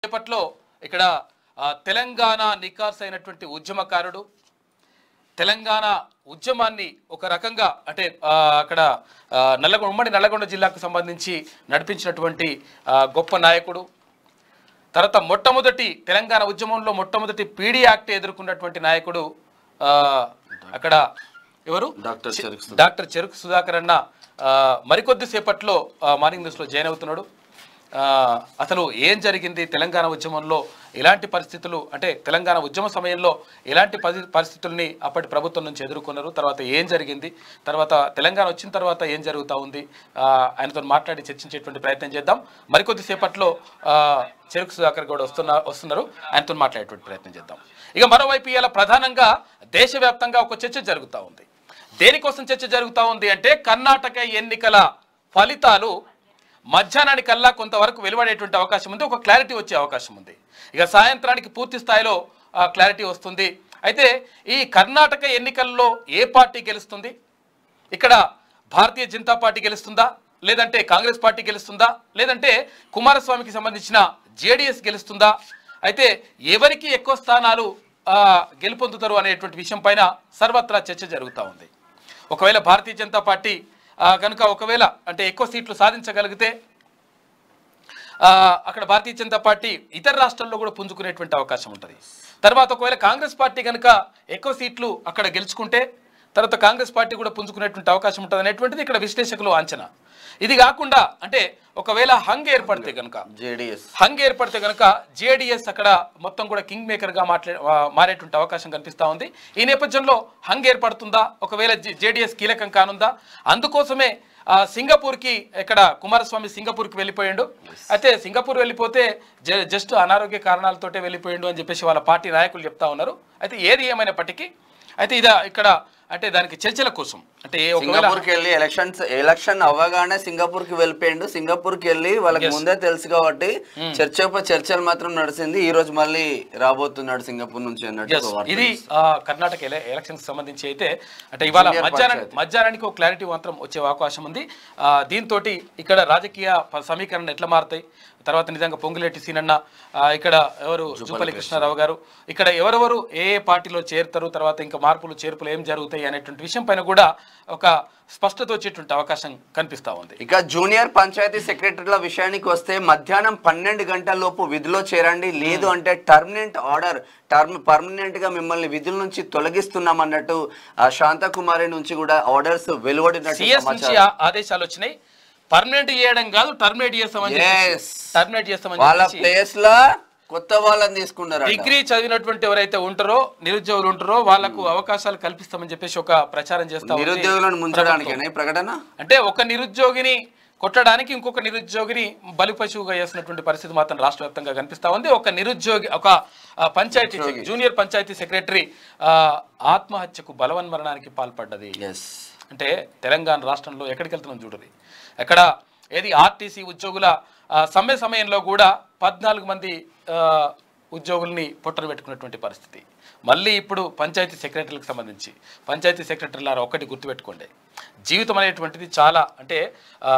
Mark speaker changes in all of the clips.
Speaker 1: సేపట్లో ఇక్కడ ఆ, తెలంగాణ నికార్స్ అయినటువంటి ఉద్యమకారుడు తెలంగాణ ఉద్యమాన్ని ఒక రకంగా అంటే ఆ, అక్కడ ఆ, నల్లగొండ ఉమ్మడి నల్లగొండ జిల్లాకు సంబంధించి నడిపించినటువంటి ఆ, గొప్ప నాయకుడు తర్వాత మొట్టమొదటి తెలంగాణ ఉద్యమంలో మొట్టమొదటి పీడీ యాక్ట్ ఎదుర్కొన్నటువంటి నాయకుడు ఆ, అక్కడ ఎవరు
Speaker 2: డాక్టర్ చెరుకు సుధాకర్.
Speaker 1: డాక్టర్ చెరుకు సుధాకర్ అన్న ఆ, మరికొద్ది సేపట్లో ఆ, మార్నింగ్ న్యూస్లో జాయిన్ అవుతున్నాడు ఆ, అసలు ఏం జరిగింది తెలంగాణ ఉద్యమంలో ఎలాంటి పరిస్థితులు అంటే తెలంగాణ ఉద్యమ సమయంలో ఎలాంటి పరి పరిస్థితుల్ని అప్పటి ప్రభుత్వం నుంచి ఎదుర్కొన్నారు తర్వాత ఏం జరిగింది తర్వాత తెలంగాణ వచ్చిన తర్వాత ఏం జరుగుతూ ఉంది ఆ, ఆయనతో మాట్లాడి చర్చించేటువంటి ప్రయత్నం చేద్దాం మరికొద్ది సేపట్లో ఆ, చెరుకు సుధాకర్ గౌడ్ వస్తున్న వస్తున్నారు ఆయనతో మాట్లాడేటువంటి ప్రయత్నం చేద్దాం ఇక మరోవైపు ఇలా ప్రధానంగా దేశవ్యాప్తంగా ఒక చర్చ జరుగుతూ ఉంది దేనికోసం చర్చ జరుగుతూ ఉంది అంటే కర్ణాటక ఎన్నికల ఫలితాలు మధ్యాహ్నానికల్లా కొంతవరకు వెలువడేటువంటి అవకాశం ఉంది ఒక క్లారిటీ వచ్చే అవకాశం ఉంది ఇక సాయంత్రానికి పూర్తి స్థాయిలో ఆ క్లారిటీ వస్తుంది అయితే ఈ కర్ణాటక ఎన్నికల్లో ఏ పార్టీ గెలుస్తుంది ఇక్కడ భారతీయ జనతా పార్టీ గెలుస్తుందా లేదంటే కాంగ్రెస్ పార్టీ గెలుస్తుందా లేదంటే కుమారస్వామికి సంబంధించిన జేడీఎస్ గెలుస్తుందా అయితే ఎవరికి ఎక్కువ స్థానాలు ఆ, గెలుపొందుతారు అనేటువంటి విషయం పైన సర్వత్రా చర్చ జరుగుతూ ఉంది ఒకవేళ భారతీయ జనతా పార్టీ ఆ, కనుక ఒకవేళ అంటే ఎక్కువ సీట్లు సాధించగలిగితే ఆ, అక్కడ భారతీయ జనతా పార్టీ ఇతర రాష్ట్రాల్లో కూడా పుంజుకునేటువంటి అవకాశం ఉంటుంది తర్వాత ఒకవేళ కాంగ్రెస్ పార్టీ కనుక ఎక్కువ సీట్లు అక్కడ గెలుచుకుంటే తర్వాత కాంగ్రెస్ పార్టీ కూడా పుంజుకునేటువంటి అవకాశం ఉంటుంది అనేటువంటిది ఇక్కడ విశ్లేషకులు అంచనా ఇది కాకుండా అంటే ఒకవేళ హంగ్ ఏర్పడితే కనుక
Speaker 2: జేడిఎస్
Speaker 1: హంగ్ ఏర్పడితే కనుక జేడీఎస్ అక్కడ మొత్తం కూడా కింగ్ మేకర్గా మాట్లా ఆ, మారేటువంటి అవకాశం కనిపిస్తూ ఉంది ఈ నేపథ్యంలో హంగ్ ఏర్పడుతుందా ఒకవేళ జేడీఎస్ కీలకం కానుందా అందుకోసమే ఆ, సింగపూర్కి ఇక్కడ కుమారస్వామి సింగపూర్కి వెళ్ళిపోయిండు అయితే సింగపూర్ వెళ్ళిపోతే జ- జస్ట్ అనారోగ్య కారణాలతోటే వెళ్ళిపోయిండు అని చెప్పేసి వాళ్ళ పార్టీ నాయకులు చెప్తా ఉన్నారు అయితే ఏది ఏమైనప్పటికీ అయితే ఇది ఇక్కడ అంటే దానికి చర్చల కోసం అంటే ఏ ఒకవేళ
Speaker 2: సింగపూర్ కి వెళ్ళి ఎలక్షన్స్ ఎలక్షన్ అవ్వగానే సింగపూర్ కి వెళ్ళిపోయిండు సింగపూర్ కి వెళ్ళి వాళ్ళకి ముందే తెలుసు కాబట్టి చర్చపై చర్చలు మాత్రం నడిచింది ఈ రోజు మళ్ళీ రాబోతున్నాడు సింగపూర్ నుంచి అన్నట్టు
Speaker 1: Yes.
Speaker 2: ఒక వార్త
Speaker 1: ఇది ఆ, కర్ణాటక ఎల- ఎలక్షన్స్ సంబంధించి అయితే అంటే ఇవాళ
Speaker 2: Junior
Speaker 1: మధ్యాహ్నం
Speaker 2: పంచాయతీ.
Speaker 1: మధ్యాహ్నానికి ఒక క్లారిటీ మాత్రం వచ్చే అవకాశం ఉంది దీంతో ఇక్కడ రాజకీయ ప- సమీకరణలు ఎట్లా మారుతాయి తర్వాత నిజంగా పొంగులేటి సీనన్న ఆ, ఇక్కడ ఎవరు జూపల్లి కృష్ణారావు గారు ఇక్కడ ఎవరెవరు ఏ ఏ పార్టీలో చేరుతారు తర్వాత ఇంకా మార్పులు చేర్పులు ఏం జరుగుతాయి అనేటువంటి విషయం పైన కూడా ఒక స్పష్టత వచ్చేటువంటి అవకాశం కనిపిస్తా ఉంది
Speaker 2: ఇక జూనియర్ పంచాయతీ సెక్రటరీల విషయానికి వస్తే మధ్యాహ్నం పన్నెండు గంటల లోపు విధిలో చేరండి లేదు అంటే టర్మినెంట్ ఆర్డర్ టర్మ్ పర్మనెంట్ గా మిమ్మల్ని విధుల నుంచి తొలగిస్తున్నాం అన్నట్టు ఆ శాంతకుమారి నుంచి కూడా ఆర్డర్స్ వెలువడినట్టు
Speaker 1: సిఎస్ నుంచి
Speaker 2: సమాచారం
Speaker 1: ఆ- ఆదేశాలు వచ్చినాయి పర్మనెంట్ చేయడం కాదు టర్మినేట్ చేస్తామని
Speaker 2: Yes.
Speaker 1: టర్మినేట్ చేస్తామని
Speaker 2: వాళ్ళ
Speaker 1: చెప్పేసి
Speaker 2: ప్లేస్ లో కొత్త వాళ్ళని తీసుకున్నారు
Speaker 1: డిగ్రీ చదివినటువంటి ఎవరైతే ఉంటారో నిరుద్యోగులు ఉంటారో వాళ్ళకు అవకాశాలు కల్పిస్తామని చెప్పేసి ఒక ప్రచారం చేస్తా ఉంది
Speaker 2: నిరుద్యోగులను ముంచడానికేనా ఈ ప్రకటన
Speaker 1: అంటే ఒక నిరుద్యోగిని కొట్టడానికి ఇంకొక నిరుద్యోగిని బలిపశువుగా చేసినటువంటి పరిస్థితి మాత్రం రాష్ట్ర వ్యాప్తంగా కనిపిస్తా ఉంది ఒక నిరుద్యోగి ఒక ఆ, పంచాయతీ సెక్- జూనియర్ పంచాయతీ సెక్రటరీ ఆ, ఆత్మహత్యకు బలవన్మరణానికి పాల్పడ్డది
Speaker 2: ఎస్
Speaker 1: అంటే తెలంగాణ రాష్ట్రంలో ఎక్కడికి వెళ్తున్నాం చూడది ఎక్కడ ఏది ఆర్టీసీ ఉద్యోగుల ఆ, సమ్మె సమయంలో కూడా పద్నాలుగు మంది ఆ, ఉద్యోగుల్ని పొట్టలు పెట్టుకున్నటువంటి పరిస్థితి మళ్ళీ ఇప్పుడు పంచాయతీ సెక్రటరీలకు సంబంధించి పంచాయతీ సెక్రటరీలారా ఒకటి గుర్తుపెట్టుకోండి జీవితం అనేటువంటిది చాలా అంటే ఆ,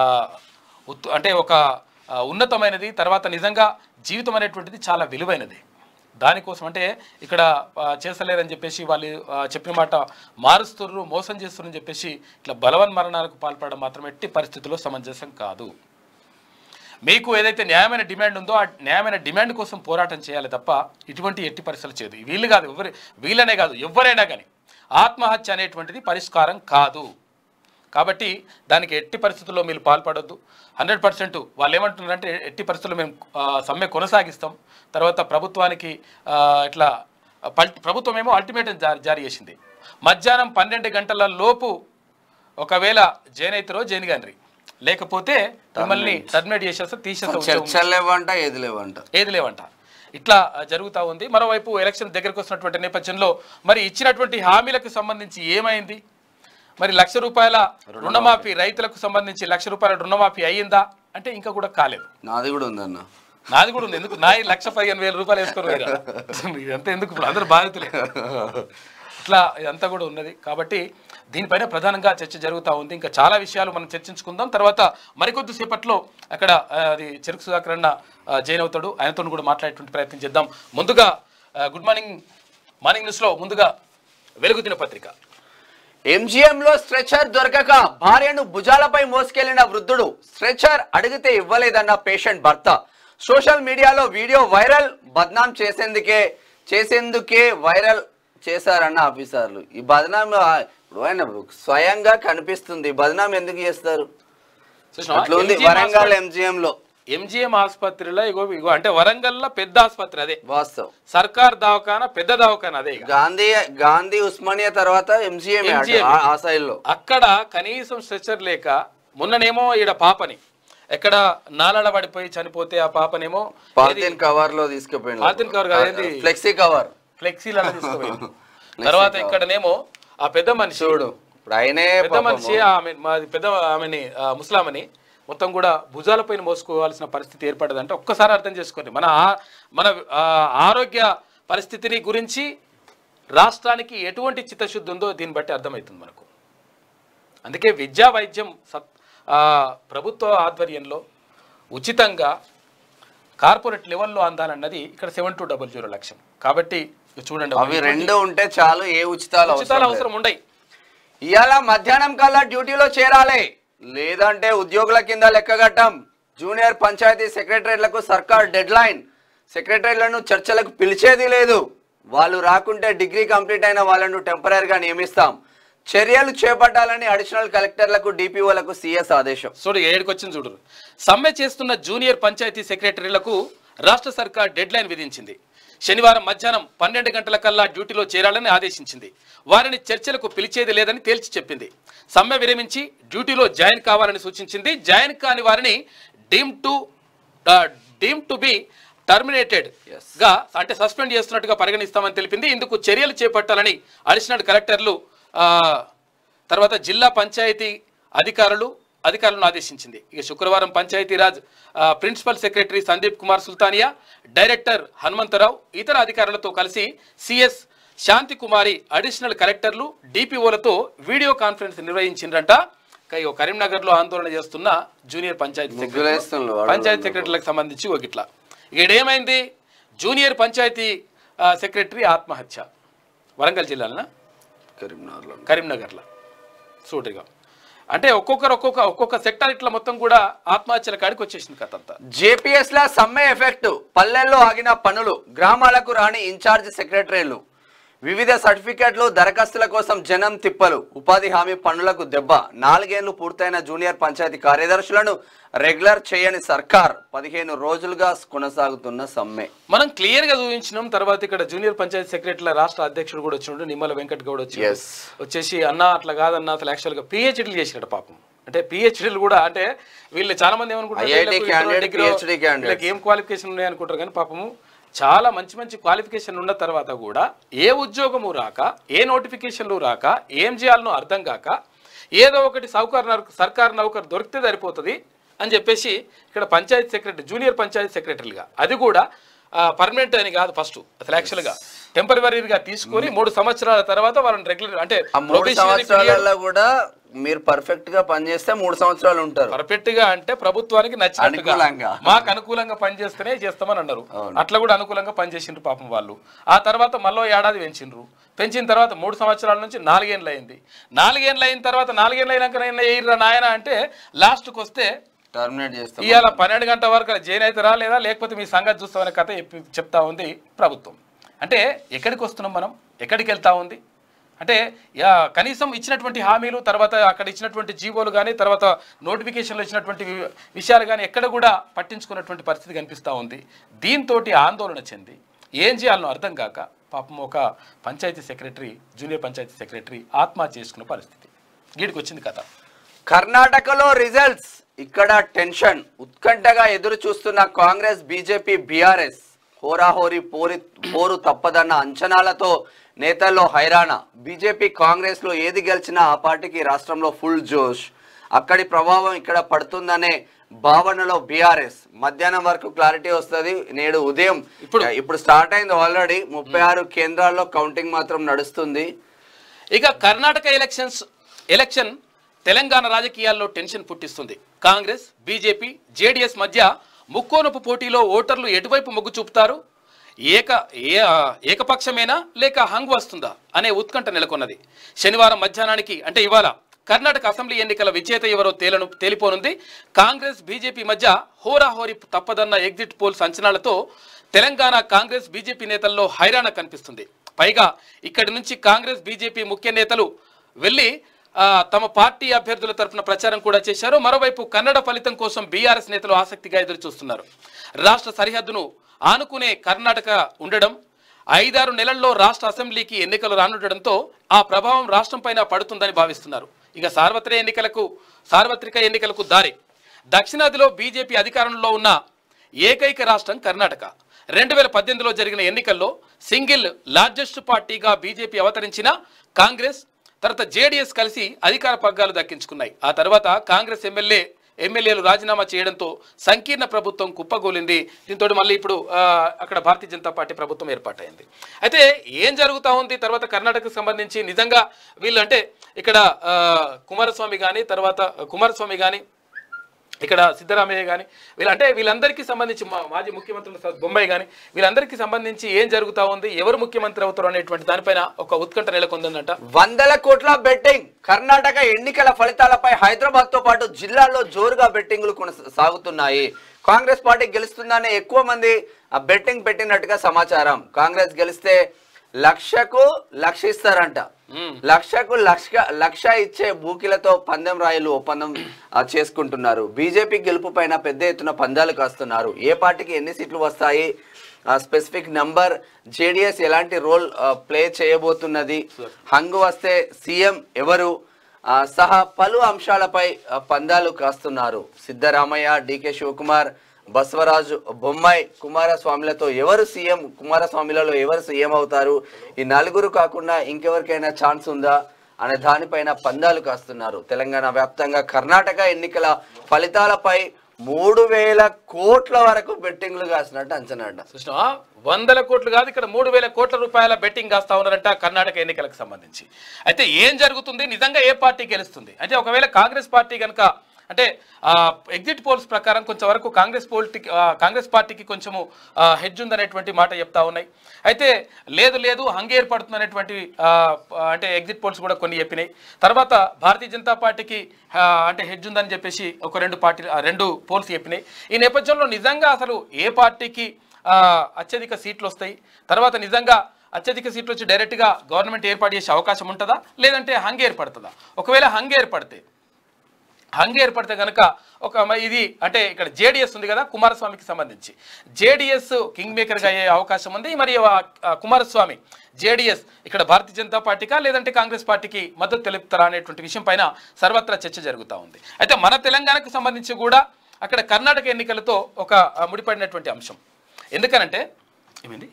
Speaker 1: ఉత్- అంటే ఒక ఆ, ఉన్నతమైనది తర్వాత నిజంగా జీవితం అనేటువంటిది చాలా విలువైనది దానికోసం అంటే ఇక్కడ ఆ, చేస్తలేరని చెప్పేసి వాళ్ళు ఆ, చెప్పిన మాట మారుస్తుర్రు మోసం చేస్తున్నారు అని చెప్పేసి ఇట్లా బలవన్ మరణాలకు పాల్పడడం మాత్రం ఎట్టి పరిస్థితుల్లో సమంజసం కాదు మీకు ఏదైతే న్యాయమైన డిమాండ్ ఉందో ఆ న్యాయమైన డిమాండ్ కోసం పోరాటం చేయాలి తప్ప ఇటువంటి ఎట్టి పరిస్థితులు చేయదు వీళ్ళు కాదు ఎవరు వీళ్ళనే కాదు ఎవరైనా కానీ ఆత్మహత్య అనేటువంటిది పరిష్కారం కాదు కాబట్టి దానికి ఎట్టి పరిస్థితుల్లో మీరు పాల్పడొద్దు హండ్రెడ్ పర్సెంట్ వాళ్ళు ఏమంటున్నారంటే ఎట్టి పరిస్థితుల్లో మేము ఆ, సమ్మె కొనసాగిస్తాం తర్వాత ప్రభుత్వానికి ఆ, ఇట్లా పల్- ప్రభుత్వం ఏమో అల్టిమేటం జారీ జారీ చేసింది మధ్యాహ్నం పన్నెండు గంటల లోపు ఒకవేళ జైన్ అవుతారో జైన్ గాని లేకపోతే మిమ్మల్ని టర్మినేట్ చేసేస్తా తీసేస్తా ఉద్యోగం
Speaker 2: చర్చలు లేవంట ఏది లేవంట
Speaker 1: ఏది లేవంట ఇట్లా ఆ, జరుగుతా ఉంది మరోవైపు ఎలక్షన్ దగ్గరకు వస్తున్నటువంటి నేపథ్యంలో మరి ఇచ్చినటువంటి హామీలకు సంబంధించి ఏమైంది మరి లక్ష రూపాయల రుణమాఫీ రైతులకు సంబంధించి లక్ష రూపాయల రుణమాఫీ అయ్యిందా అంటే ఇంకా కూడా కాలేదు
Speaker 2: నాది కూడా ఉందన్న
Speaker 1: నాది కూడా ఉంది ఎందుకు నా లక్ష పదిహేను వేల రూపాయలు వేసుకొని పోయిరా. ఇదంతా ఎందుకు ఇప్పుడు అందరూ బాధితులే ఇట్లా ఇదంతా కూడా ఉన్నది కాబట్టి దీనిపైన ప్రధానంగా చర్చ జరుగుతూ ఉంది ఇంకా చాలా విషయాలు మనం చర్చించుకుందాం తర్వాత మరికొద్ది సేపట్లో అక్కడ ఆ, అది చెరుకు సుధాకర్ అన్న ఆ, జైన్ అవుతాడు ఆయనతో కూడా మాట్లాడేటువంటి ప్రయత్నం చేద్దాం ముందుగా ఆ, గుడ్ మార్నింగ్ మార్నింగ్ న్యూస్లో ముందుగా వెలుగు దినపత్రిక
Speaker 2: ఎంజిఎం లో స్ట్రెచర్ దొరకక భార్యను భుజాలపై మోసుకెళ్లిన వృద్ధుడు స్ట్రెచర్ అడిగితే ఇవ్వలేదన్న పేషెంట్ భర్త సోషల్ మీడియాలో వీడియో వైరల్ బద్నాం చేసేందుకే చేసేందుకే వైరల్ చేశారన్న ఆఫీసర్లు ఈ బద్నాం ఆ, ఇప్పుడు ఆయన స్వయంగా కనిపిస్తుంది బద్నాం ఎందుకు చేస్తారు
Speaker 1: చూసినావా?
Speaker 2: అట్లా ఉంది
Speaker 1: MGM
Speaker 2: వరంగల్
Speaker 1: ఆస్పత్రి-
Speaker 2: ఎంజిఎం లో
Speaker 1: ఎంజిఎం ఆస్పత్రిలో ఇగో ఇగో అంటే వరంగల్లో పెద్ద ఆసుపత్రి అదే
Speaker 2: వాస్తవం
Speaker 1: సర్కార్ దవాఖాన పెద్ద దవాఖాన అదే ఇక.
Speaker 2: గాంధీ గాంధీ ఉస్మానియా తర్వాత ఎంజిఎం
Speaker 1: MGM.
Speaker 2: ఆ సైడ్ లో
Speaker 1: అక్కడ కనీసం స్ట్రెచర్ లేక మొన్ననేమో ఈడ పాపని ఎక్కడ నాలడ పడిపోయి చనిపోతే ఆ పాపనేమో
Speaker 2: పాలిథిన్ కవర్ లో తీసుకుపోయింది
Speaker 1: పాలిథిన్ కవర్ కాదు, ఏంది?
Speaker 2: ఫ్లెక్సీ కవర్
Speaker 1: ఫ్లెక్సీలలో తీసుకుపోయింది తర్వాత ఇక్కడనేమో ఆ పెద్ద మనిషి
Speaker 2: చూడు ఇప్పుడు ఆయనే
Speaker 1: పెద్ద
Speaker 2: పాపము.
Speaker 1: మనిషి ఆమె మాది పెద్ద ఆమెని ఆ ముస్లామని మొత్తం కూడా భుజాలపైన మోసుకోవాల్సిన పరిస్థితి ఏర్పడదంటే ఒక్కసారి అర్థం చేసుకోండి మన ఆ- మన ఆ, ఆరోగ్య పరిస్థితిని గురించి రాష్ట్రానికి ఎటువంటి చిత్తశుద్ధి ఉందో దీన్ని బట్టి అర్థమవుతుంది మనకు అందుకే విద్యా వైద్యం సత్ ఆ, ప్రభుత్వ ఆధ్వర్యంలో ఉచితంగా కార్పొరేట్ లెవెల్లో అందాలన్నది ఇక్కడ సెవెన్ టూ డబల్ జీరో లక్ష్యం కాబట్టి ఇక చూడండి
Speaker 2: అవి రెండు ఉంటే చాలు ఏ ఉచితాలు
Speaker 1: ఉచితాలు
Speaker 2: అవసరం
Speaker 1: అవసరం ఉండయి
Speaker 2: ఇవాళ మధ్యాహ్నం కల్లా డ్యూటీలో చేరాలి లేదంటే ఉద్యోగుల కింద లెక్కగట్టం జూనియర్ పంచాయతీ సెక్రటరీలకు సర్కార్ డెడ్ లైన్ సెక్రటరీలను చర్చలకు పిలిచేది లేదు వాళ్ళు రాకుంటే డిగ్రీ కంప్లీట్ అయిన వాళ్ళను టెంపరీగా నియమిస్తాం చర్యలు చేపట్టాలని అడిషనల్ కలెక్టర్లకు డిపిఓలకు సిఎస్ ఆదేశం
Speaker 1: చూడు ఏడుకి వచ్చింది చూడు సమ్మె చేస్తున్న జూనియర్ పంచాయతీ సెక్రటరీలకు రాష్ట్ర సర్కార్ డెడ్ లైన్ విధించింది శనివారం మధ్యాహ్నం పన్నెండు గంటల కల్లా డ్యూటీలో చేరాలని ఆదేశించింది వారిని చర్చలకు పిలిచేది లేదని తేల్చి చెప్పింది సమ్మె విరమించి డ్యూటీలో జాయిన్ కావాలని సూచించింది జాయిన్ కాని వారిని deem to deem to be terminated గా అంటే సస్పెండ్ చేస్తున్నట్టుగా పరిగణిస్తామని తెలిపింది ఇందుకు చర్యలు చేపట్టాలని అడిషనల్ కలెక్టర్లు ఆ, తర్వాత జిల్లా పంచాయతీ అధికారులు అధికారులను ఆదేశించింది ఇక శుక్రవారం పంచాయతీరాజ్ ఆ, principal secretary Sandeep Kumar Sultania director Hanumantha Rao ఇతర అధికారులతో కలిసి సిఎస్ శాంతి కుమారి అడిషనల్ కలెక్టర్లు డిపిఓలతో వీడియో కాన్ఫరెన్స్ నిర్వహించిండ్రంట ఇక కరీంనగర్లో ఆందోళన చేస్తున్న జూనియర్ పంచాయతీ సెక్రటరీ
Speaker 2: ముగ్గులేస్తున్నారు వాడు.
Speaker 1: పంచాయతీ సెక్రటరీలకు సంబంధించి ఒక ఇట్లా ఇక్కడ ఏమైంది జూనియర్ పంచాయతీ ఆ, సెక్రటరీ ఆత్మహత్య వరంగల్ జిల్లాలో
Speaker 2: కరీంనగర్లో
Speaker 1: కరీంనగర్లో సూటిగా అంటే ఒక్కొక్కరు ఒక్కొక్క ఒక్కొక్క సెక్టర్ ఇట్లా మొత్తం కూడా ఆత్మహత్యల కాడికి వచ్చేసింది కథ అంతా
Speaker 2: జేపీఎస్ ల సమ్మె ఎఫెక్ట్ పల్లెల్లో ఆగిన పనులు గ్రామాలకు రాని ఇన్ఛార్జ్ సెక్రటరీలు వివిధ సర్టిఫికెట్లు దరఖాస్తుల కోసం జనం తిప్పలు ఉపాధి హామీ పనులకు దెబ్బ నాలుగేళ్లు పూర్తయిన జూనియర్ పంచాయతీ కార్యదర్శులను రెగ్యులర్ చేయని సర్కార్ పదిహేను రోజులుగా కొనసాగుతున్న సమ్మె
Speaker 1: మనం క్లియర్ గా చూపించినాం తర్వాత ఇక్కడ జూనియర్ పంచాయతీ సెక్రటరీల రాష్ట్ర అధ్యక్షుడు కూడా వచ్చిండు నిమ్మల వెంకట్ గౌడ్ వచ్చి
Speaker 2: Yes.
Speaker 1: వచ్చేసి అన్న అట్లా కాదన్న అసలు యాక్చువల్గా పిహెచ్డీలు చేసినట్టు పాపం అంటే పిహెచ్డీలు కూడా అంటే వీళ్ళు చాలా మంది ఏమనుకుంటారు
Speaker 2: IIT
Speaker 1: వీళ్ళకు
Speaker 2: candidate,
Speaker 1: degree-
Speaker 2: PhD candidate.
Speaker 1: వీళ్ళకి ఏం క్వాలిఫికేషన్ ఉన్నాయి అనుకుంటారు కానీ పాపము చాలా మంచి మంచి క్వాలిఫికేషన్ ఉన్న తర్వాత కూడా ఏ ఉద్యోగము రాక ఏ నోటిఫికేషన్లు రాక ఏం చేయాలనో అర్థం కాక ఏదో ఒకటి సౌకర్ సర్కార్ నౌకర్ దొరికితే సరిపోతుంది అని చెప్పేసి ఇక్కడ పంచాయతీ సెక్రటరీ జూనియర్ పంచాయతీ సెక్రటరీలుగా అది కూడా పర్మనెంట్ అని కాదు ఫస్ట్ అసలు యాక్చువల్గా టెంపరీగా తీసుకొని మూడు సంవత్సరాల తర్వాత వాళ్ళని రెగ్యులర్ అంటే
Speaker 2: ఆ మూడు
Speaker 1: probationary period-
Speaker 2: సంవత్సరాలలో కూడా మీరు పర్ఫెక్ట్ గా పనిచేస్తే మూడు సంవత్సరాలు ఉంటారు
Speaker 1: పర్ఫెక్ట్ గా అంటే ప్రభుత్వానికి నచ్చినట్టుగా
Speaker 2: అనుకూలంగా.
Speaker 1: మాకు అనుకూలంగా పనిచేస్తేనే చేస్తామని అన్నారు అట్లా కూడా అనుకూలంగా పనిచేసిండ్రు పాపం వాళ్ళు ఆ తర్వాత మళ్ళీ ఏడాది పెంచిండ్రు పెంచిన తర్వాత మూడు సంవత్సరాల నుంచి నాలుగేళ్ళు అయింది నాలుగేళ్ళు అయిన తర్వాత నాలుగేళ్ళు అయినాక ఎయిర్రా నాయన అంటే లాస్ట్కి వస్తే
Speaker 2: టర్మినేట్ చేస్తాం
Speaker 1: ఇవాళ పన్నెండు గంటల వరకు జైన్ అయితే రాలేదా లేకపోతే మీ సంగతి చూస్తామనే కథ చెప్పి- చెప్తా ఉంది ప్రభుత్వం అంటే ఎక్కడికి వస్తున్నాం మనం ఎక్కడికి వెళ్తా ఉంది అంటే యా, కనీసం ఇచ్చినటువంటి హామీలు తర్వాత అక్కడ ఇచ్చినటువంటి జీవోలు కానీ తర్వాత నోటిఫికేషన్లు ఇచ్చినటువంటి వి- విషయాలు కానీ ఎక్కడ కూడా పట్టించుకున్నటువంటి పరిస్థితి కనిపిస్తూ ఉంది దీంతో ఆందోళన చెంది ఏం చేయాలనో అర్థం కాక పాపం ఒక panchayat secretary junior panchayat secretary ఆత్మహత్య చేసుకున్న పరిస్థితి గీడికి వచ్చింది కథ
Speaker 2: కర్ణాటకలో రిజల్ట్స్ ఇక్కడ టెన్షన్ ఉత్కంఠగా ఎదురు చూస్తున్న కాంగ్రెస్ బీజేపీ బీఆర్ఎస్ హోరాహోరీ పోరి పోరు తప్పదన్న అంచనాలతో నేతల్లో హైరాణ బీజేపీ కాంగ్రెస్ లో ఏది గెలిచినా ఆ పార్టీకి రాష్ట్రంలో ఫుల్ జోష్ అక్కడి ప్రభావం ఇక్కడ పడుతుందనే భావనలో బీఆర్ఎస్ మధ్యాహ్నం వరకు క్లారిటీ వస్తుంది నేడు ఉదయం
Speaker 1: ఇప్పుడు-
Speaker 2: ఇప్పుడు స్టార్ట్ అయింది ఆల్రెడీ ముప్పై ఆరు కేంద్రాల్లో కౌంటింగ్ మాత్రం నడుస్తుంది
Speaker 1: ఇక కర్ణాటక ఎలక్షన్స్ ఎలక్షన్ తెలంగాణ రాజకీయాల్లో టెన్షన్ పుట్టిస్తుంది కాంగ్రెస్ బీజేపీ జేడీఎస్ మధ్య ముక్కోనపు పోటీలో ఓటర్లు ఎటువైపు మొగ్గు చూపుతారు ఏక ఏ ఏకపక్షమేనా లేక హంగ్ వస్తుందా అనే ఉత్కంఠ నెలకొన్నది శనివారం మధ్యాహ్నానికి అంటే ఇవాళ కర్ణాటక అసెంబ్లీ ఎన్నికల విజేత ఎవరో తేలను తేలిపోనుంది కాంగ్రెస్ బీజేపీ మధ్య హోరాహోరీ తప్పదన్న ఎగ్జిట్ పోల్స్ అంచనాలతో తెలంగాణ కాంగ్రెస్ బీజేపీ నేతల్లో హైరాణ కనిపిస్తుంది పైగా ఇక్కడి నుంచి కాంగ్రెస్ బీజేపీ ముఖ్య నేతలు వెళ్ళి ఆ, తమ పార్టీ అభ్యర్థుల తరఫున ప్రచారం కూడా చేశారు మరోవైపు కన్నడ ఫలితం కోసం బీఆర్ఎస్ నేతలు ఆసక్తిగా ఎదురు చూస్తున్నారు రాష్ట్ర సరిహద్దును ఆనుకునే కర్ణాటక ఉండడం ఐదారు నెలల్లో రాష్ట్ర అసెంబ్లీకి ఎన్నికలు రానుండడంతో ఆ ప్రభావం రాష్ట్రం పైన పడుతుందని భావిస్తున్నారు ఇక సార్వత్రిక ఎన్నికలకు సార్వత్రిక ఎన్నికలకు దారి దక్షిణాదిలో బీజేపీ అధికారంలో ఉన్న ఏకైక రాష్ట్రం కర్ణాటక రెండు వేల పద్దెనిమిదిలో జరిగిన ఎన్నికల్లో సింగిల్ లార్జెస్ట్ పార్టీగా బీజేపీ అవతరించిన కాంగ్రెస్ తర్వాత జేడీఎస్ కలిసి అధికార పగ్గాలు దక్కించుకున్నాయి ఆ తర్వాత కాంగ్రెస్ ఎమ్మెల్యే ఎమ్మెల్యేలు రాజీనామా చేయడంతో సంకీర్ణ ప్రభుత్వం కుప్పగూలింది దీంతో మళ్ళీ ఇప్పుడు ఆ, అక్కడ భారతీయ జనతా పార్టీ ప్రభుత్వం ఏర్పాటైంది అయితే ఏం జరుగుతా ఉంది తర్వాత కర్ణాటకకు సంబంధించి నిజంగా వీళ్ళు అంటే ఇక్కడ ఆ, కుమారస్వామి కానీ తర్వాత కుమారస్వామి కానీ ఇక్కడ సిద్ధరామయ్య కానీ వీళ్ళ అంటే వీళ్ళందరికీ సంబంధించి మా మాజీ ముఖ్యమంత్రులు స- బొంబాయి కానీ వీళ్ళందరికీ సంబంధించి ఏం జరుగుతా ఉంది ఎవరు ముఖ్యమంత్రి అవుతారు అనేటువంటి దానిపైన ఒక ఉత్కంఠ నెలకొందంట
Speaker 2: వందల కోట్ల బెట్టింగ్ కర్ణాటక ఎన్నికల ఫలితాలపై హైదరాబాద్ తో పాటు జిల్లాల్లో జోరుగా బెట్టింగ్లు కొనసాగుతున్నాయి కాంగ్రెస్ పార్టీ గెలుస్తుందనే ఎక్కువ మంది ఆ బెట్టింగ్ పెట్టినట్టుగా సమాచారం కాంగ్రెస్ గెలిస్తే లక్షకు లక్ష ఇస్తారంట
Speaker 1: మ్మ్.
Speaker 2: లక్షకు లక్ష లక్ష ఇచ్చే బూకిలతో పందెం రాయలు ఒప్పందం ఆ, చేసుకుంటున్నారు బీజేపీ గెలుపు పైన పెద్ద ఎత్తున పందాలు కాస్తున్నారు ఏ పార్టీకి ఎన్ని సీట్లు వస్తాయి స్పెసిఫిక్ నంబర్ జేడిఎస్ ఎలాంటి రోల్ ప్లే చేయబోతున్నది హంగు వస్తే సీఎం ఎవరు ఆ, సహా పలు అంశాలపై ఆ, పందాలు కాస్తున్నారు సిద్ధరామయ్య డికే శివకుమార్ బసవరాజు బొమ్మాయి కుమారస్వామిలతో ఎవరు సీఎం కుమారస్వామిలలో ఎవరు సీఎం అవుతారు ఈ నలుగురు కాకుండా ఇంకెవరికైనా ఛాన్స్ ఉందా అనే దానిపైన పందాలు కాస్తున్నారు తెలంగాణ వ్యాప్తంగా కర్ణాటక ఎన్నికల ఫలితాలపై మూడు వేల కోట్ల వరకు బెట్టింగ్లు కాసినట్టు అంచనా అంట.
Speaker 1: చూసినావా వందల కోట్లు కాదు ఇక్కడ మూడు వేల కోట్ల రూపాయల బెట్టింగ్ కాస్తా ఉన్నారంట కర్ణాటక ఎన్నికలకు సంబంధించి అయితే ఏం జరుగుతుంది నిజంగా ఏ పార్టీ గెలుస్తుంది అంటే ఒకవేళ కాంగ్రెస్ పార్టీ కనుక అంటే ఎగ్జిట్ పోల్స్ ప్రకారం కొంచెం వరకు కాంగ్రెస్ పోల్టీ కాంగ్రెస్ పార్టీకి కొంచెము హెడ్జ్ ఉందనేటువంటి మాట చెప్తా ఉన్నాయి అయితే లేదు లేదు హంగ ఏర్పడుతుంది అనేటువంటి ఆ, అంటే ఎగ్జిట్ పోల్స్ కూడా కొన్ని చెప్పినాయి తర్వాత భారతీయ జనతా పార్టీకి ఆ, అంటే హెడ్జ్ ఉందని చెప్పేసి ఒక రెండు పార్టీ ఆ, రెండు పోల్స్ చెప్పినాయి ఈ నేపథ్యంలో నిజంగా అసలు ఏ పార్టీకి ఆ, అత్యధిక సీట్లు వస్తాయి తర్వాత నిజంగా అత్యధిక సీట్లు వచ్చి డైరెక్ట్గా గవర్నమెంట్ ఏర్పాటు చేసే అవకాశం ఉంటుందా లేదంటే హంగ ఏర్పడుతుందా ఒకవేళ హంగ ఏర్పడితే హంగ ఏర్పడితే కనుక ఒక మ- ఇది అంటే ఇక్కడ జేడిఎస్ ఉంది కదా కుమారస్వామికి సంబంధించి జేడిఎస్ కింగ్ మేకర్గా అయ్యే అవకాశం ఉంది మరి ఆ, ఆ, కుమారస్వామి జేడిఎస్ ఇక్కడ భారతీయ జనతా పార్టీకా లేదంటే కాంగ్రెస్ పార్టీకి మద్దతు తెలుపుతారా అనేటువంటి విషయం పైన సర్వత్రా చర్చ జరుగుతూ ఉంది అయితే మన తెలంగాణకు సంబంధించి కూడా అక్కడ కర్ణాటక ఎన్నికలతో ఒక ఆ, ముడిపడినటువంటి అంశం ఎందుకనంటే ఏమైంది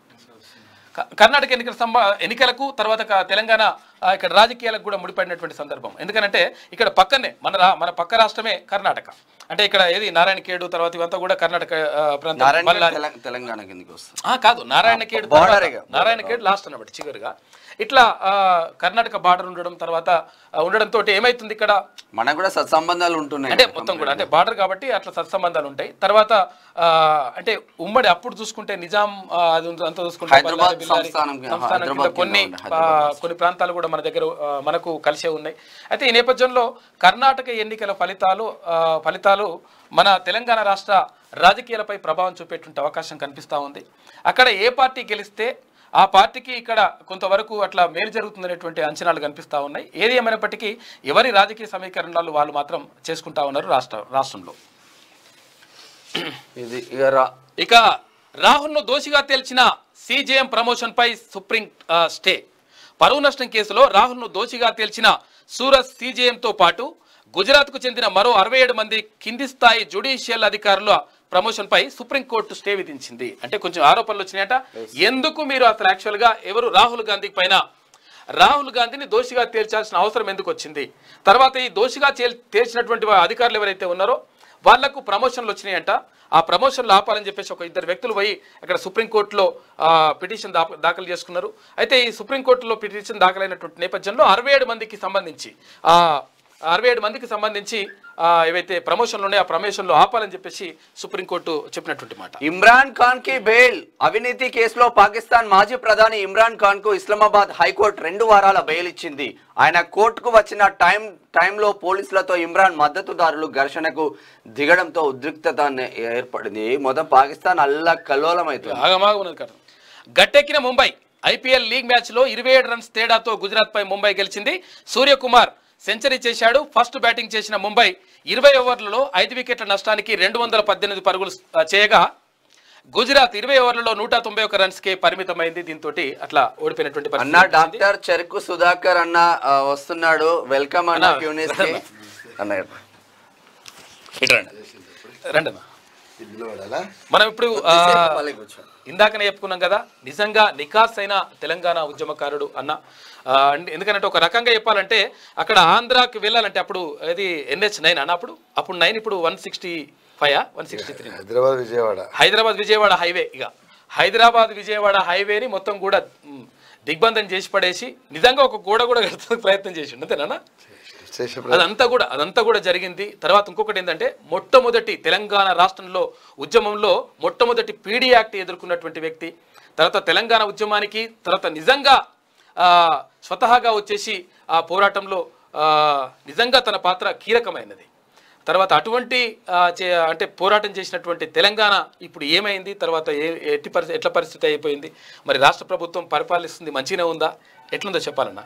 Speaker 1: క- కర్ణాటక ఎన్నికల సంబ ఎన్నికలకు తర్వాత క- తెలంగాణ ఆ, ఇక్కడ రాజకీయాలకు కూడా ముడిపడినటువంటి సందర్భం ఎందుకంటే ఇక్కడ పక్కనే మన రా- మన పక్క రాష్ట్రమే కర్ణాటక అంటే ఇక్కడ ఏది నారాయణ కేడు తర్వాత ఇవంతా కూడా కర్ణాటక ఆ, ప్రాంతం
Speaker 2: నారాయణ
Speaker 1: బళ్ళారి.
Speaker 2: తెల- తెలంగాణ కిందకి వస్తుంది
Speaker 1: ఆ, కాదు నారాయణ ఖేడ్
Speaker 2: Border
Speaker 1: తర్వాత-
Speaker 2: ఇక.
Speaker 1: నారాయణ ఖేడ్ లాస్ట్ అన్నమాట చివరిగా ఇట్లా ఆ, కర్ణాటక బార్డర్ ఉండడం తర్వాత ఆ, ఉండడంతో ఏమైతుంది ఇక్కడ
Speaker 2: మనకు కూడా సత్సంబంధాలు ఉంటున్నాయి
Speaker 1: అంటే మొత్తం కూడా అంటే బార్డర్ కాబట్టి అట్లా సత్సంబంధాలు ఉంటాయి తర్వాత ఆ, అంటే ఉమ్మడి అప్పుడు చూసుకుంటే నిజాం ఆ, అది ఉంది, అంతా చూసుకుంటే
Speaker 2: హైదరాబాద్
Speaker 1: బళ్ళారి, బిల్లారి
Speaker 2: సంస్థానం కింద,
Speaker 1: సంస్థానం కింద
Speaker 2: హైదరాబాద్
Speaker 1: కొన్ని
Speaker 2: కింద
Speaker 1: ఆ, కొన్ని ప్రాంతాలు కూడా మన దగ్గర ఆ, మనకు కలిసే ఉన్నాయి అయితే ఈ నేపథ్యంలో కర్ణాటక ఎన్నికల ఫలితాలు ఆ, ఫలితాలు మన తెలంగాణ రాష్ట్ర రాజకీయాలపై ప్రభావం చూపేటువంటి అవకాశం కనిపిస్తూ ఉంది అక్కడ ఏ పార్టీ గెలిస్తే ఆ పార్టీకి ఇక్కడ కొంతవరకు అట్లా మేలు జరుగుతుందనేటువంటి అంచనాలు కనిపిస్తూ ఉన్నాయి ఏది ఏమైనప్పటికీ ఎవరి రాజకీయ సమీకరణలు వాళ్ళు మాత్రం చేసుకుంటా ఉన్నారు రాష్ట్ర రాష్ట్రంలో
Speaker 2: ఇది ఇక రా-
Speaker 1: ఇక రాహుల్ను దోషిగా తేల్చిన సీజేఎం ప్రమోషన్పై సుప్రీం ఆ, స్టే పరువు నష్టం కేసులో రాహుల్ను దోషిగా తేల్చిన సూరత్ సీజేఎంతో పాటు గుజరాత్కు చెందిన మరో అరవై ఏడు మంది కింది స్థాయి జ్యుడిషియల్ అధికారుల ప్రమోషన్పై సుప్రీంకోర్టు స్టే విధించింది అంటే కొంచెం ఆరోపణలు వచ్చినాయట ఎందుకు మీరు అసలు యాక్చువల్గా ఎవరు రాహుల్ గాంధీ పైన రాహుల్ గాంధీని దోషిగా తేల్చాల్సిన అవసరం ఎందుకు వచ్చింది తర్వాత ఈ దోషిగా తేల్- తేల్చినటువంటి వా- అధికారులు ఎవరైతే ఉన్నారో వాళ్లకు ప్రమోషన్లు వచ్చినాయంట ఆ ప్రమోషన్లు ఆపాలని చెప్పేసి ఒక ఇద్దరు వ్యక్తులు పోయి అక్కడ సుప్రీంకోర్టులో ఆ, పిటిషన్ దా- దాఖలు చేసుకున్నారు అయితే ఈ సుప్రీంకోర్టులో పిటిషన్ దాఖలైనటువంటి నేపథ్యంలో అరవై ఏడు మందికి సంబంధించి ఆ అరవై ఏడు మందికి సంబంధించి ఆ, ఏవైతే ప్రమోషన్లు ఉన్నాయో ఆ ప్రమోషన్లు ఆపాలని చెప్పేసి సుప్రీంకోర్టు చెప్పినటువంటి మాట
Speaker 2: ఇమ్రాన్ ఖాన్ కి బెయిల్ అవినీతి కేసులో పాకిస్తాన్ మాజీ ప్రధాని ఇమ్రాన్ ఖాన్ కు ఇస్లామాబాద్ హైకోర్టు రెండు వారాల బెయిల్ ఇచ్చింది ఆయన కోర్టుకు వచ్చిన టైం టైంలో పోలీసులతో ఇమ్రాన్ మద్దతుదారులు ఘర్షణకు దిగడంతో ఉద్రిక్తత అనే- ఏర్పడింది మొత్తం పాకిస్తాన్ అల్లా కల్లోలం అవుతుంది
Speaker 1: ఆగమాగ ఉన్నది కాదు గట్టెక్కిన ముంబై ఐపీఎల్ లీగ్ మ్యాచ్ లో ఇరవై ఏడు రన్స్ తేడాతో గుజరాత్ పై ముంబై గెలిచింది సూర్యకుమార్ సెంచరీ చేశాడు ఫస్ట్ బ్యాటింగ్ చేసిన ముంబై ఇరవై ఓవర్లలో ఐదు వికెట్ల నష్టానికి రెండు వందల పద్దెనిమిది పరుగులు ఆ, చేయగా గుజరాత్ ఇరవై ఓవర్లలో నూట తొంభై ఒక రన్స్ కే పరిమితమైంది దీంతో అట్లా ఓడిపోయినటువంటి
Speaker 2: అన్న
Speaker 1: పరిస్థితి వచ్చింది.
Speaker 2: డాక్టర్ చెరుకు సుధాకర్ అన్న ఆ, వస్తున్నాడు వెల్కమ్ అన్న
Speaker 1: అన్న,
Speaker 2: క్యూనిస్ కి అన్న
Speaker 1: ఇటు రండి. రండి అన్న.
Speaker 3: ఇందులో వాడాలా
Speaker 1: మనం ఇప్పుడు ఆ,
Speaker 2: మళ్ళీ కూర్చో.
Speaker 1: ఇందాకనే చెప్పుకున్నాం కదా నిజంగా నికాస్ అయిన తెలంగాణ ఉద్యమకారుడు అన్న ఆ, అండ్ ఎందుకంటే ఒక రకంగా చెప్పాలంటే అక్కడ ఆంధ్రాకి వెళ్ళాలంటే అప్పుడు అది ఎన్హెచ్ నైన్ అన్న అప్పుడు అప్పుడు నైన్ ఇప్పుడు one sixty five one sixty three
Speaker 3: Hyderabad Vijayawada
Speaker 1: Hyderabad Vijayawada highway ఇక హైదరాబాద్ విజయవాడ హైవేని మొత్తం కూడా మ్, దిగ్బంధం చేసి పడేసి నిజంగా ఒక గోడ కూడా కట్టడానికి ప్రయత్నం చేసి అంతేనా
Speaker 3: చేసే
Speaker 1: అదంతా కూడా అదంతా కూడా జరిగింది తర్వాత ఇంకొకటి ఏంటంటే మొట్టమొదటి తెలంగాణ రాష్ట్రంలో ఉద్యమంలో మొట్టమొదటి పీడీ యాక్ట్ ఎదుర్కొన్నటువంటి వ్యక్తి తర్వాత తెలంగాణ ఉద్యమానికి తర్వాత నిజంగా ఆ, స్వతహాగా వచ్చేసి ఆ పోరాటంలో ఆ, నిజంగా తన పాత్ర కీలకమైనది తర్వాత అటువంటి ఆ, చే- అంటే పోరాటం చేసినటువంటి తెలంగాణ ఇప్పుడు ఏమైంది తర్వాత ఏ ఎట్టి పరిస్థితి ఎట్ల పరిస్థితి అయిపోయింది మరి రాష్ట్ర ప్రభుత్వం పరిపాలిస్తుంది మంచిగానే ఉందా ఎట్లుందో చెప్పాలన్నా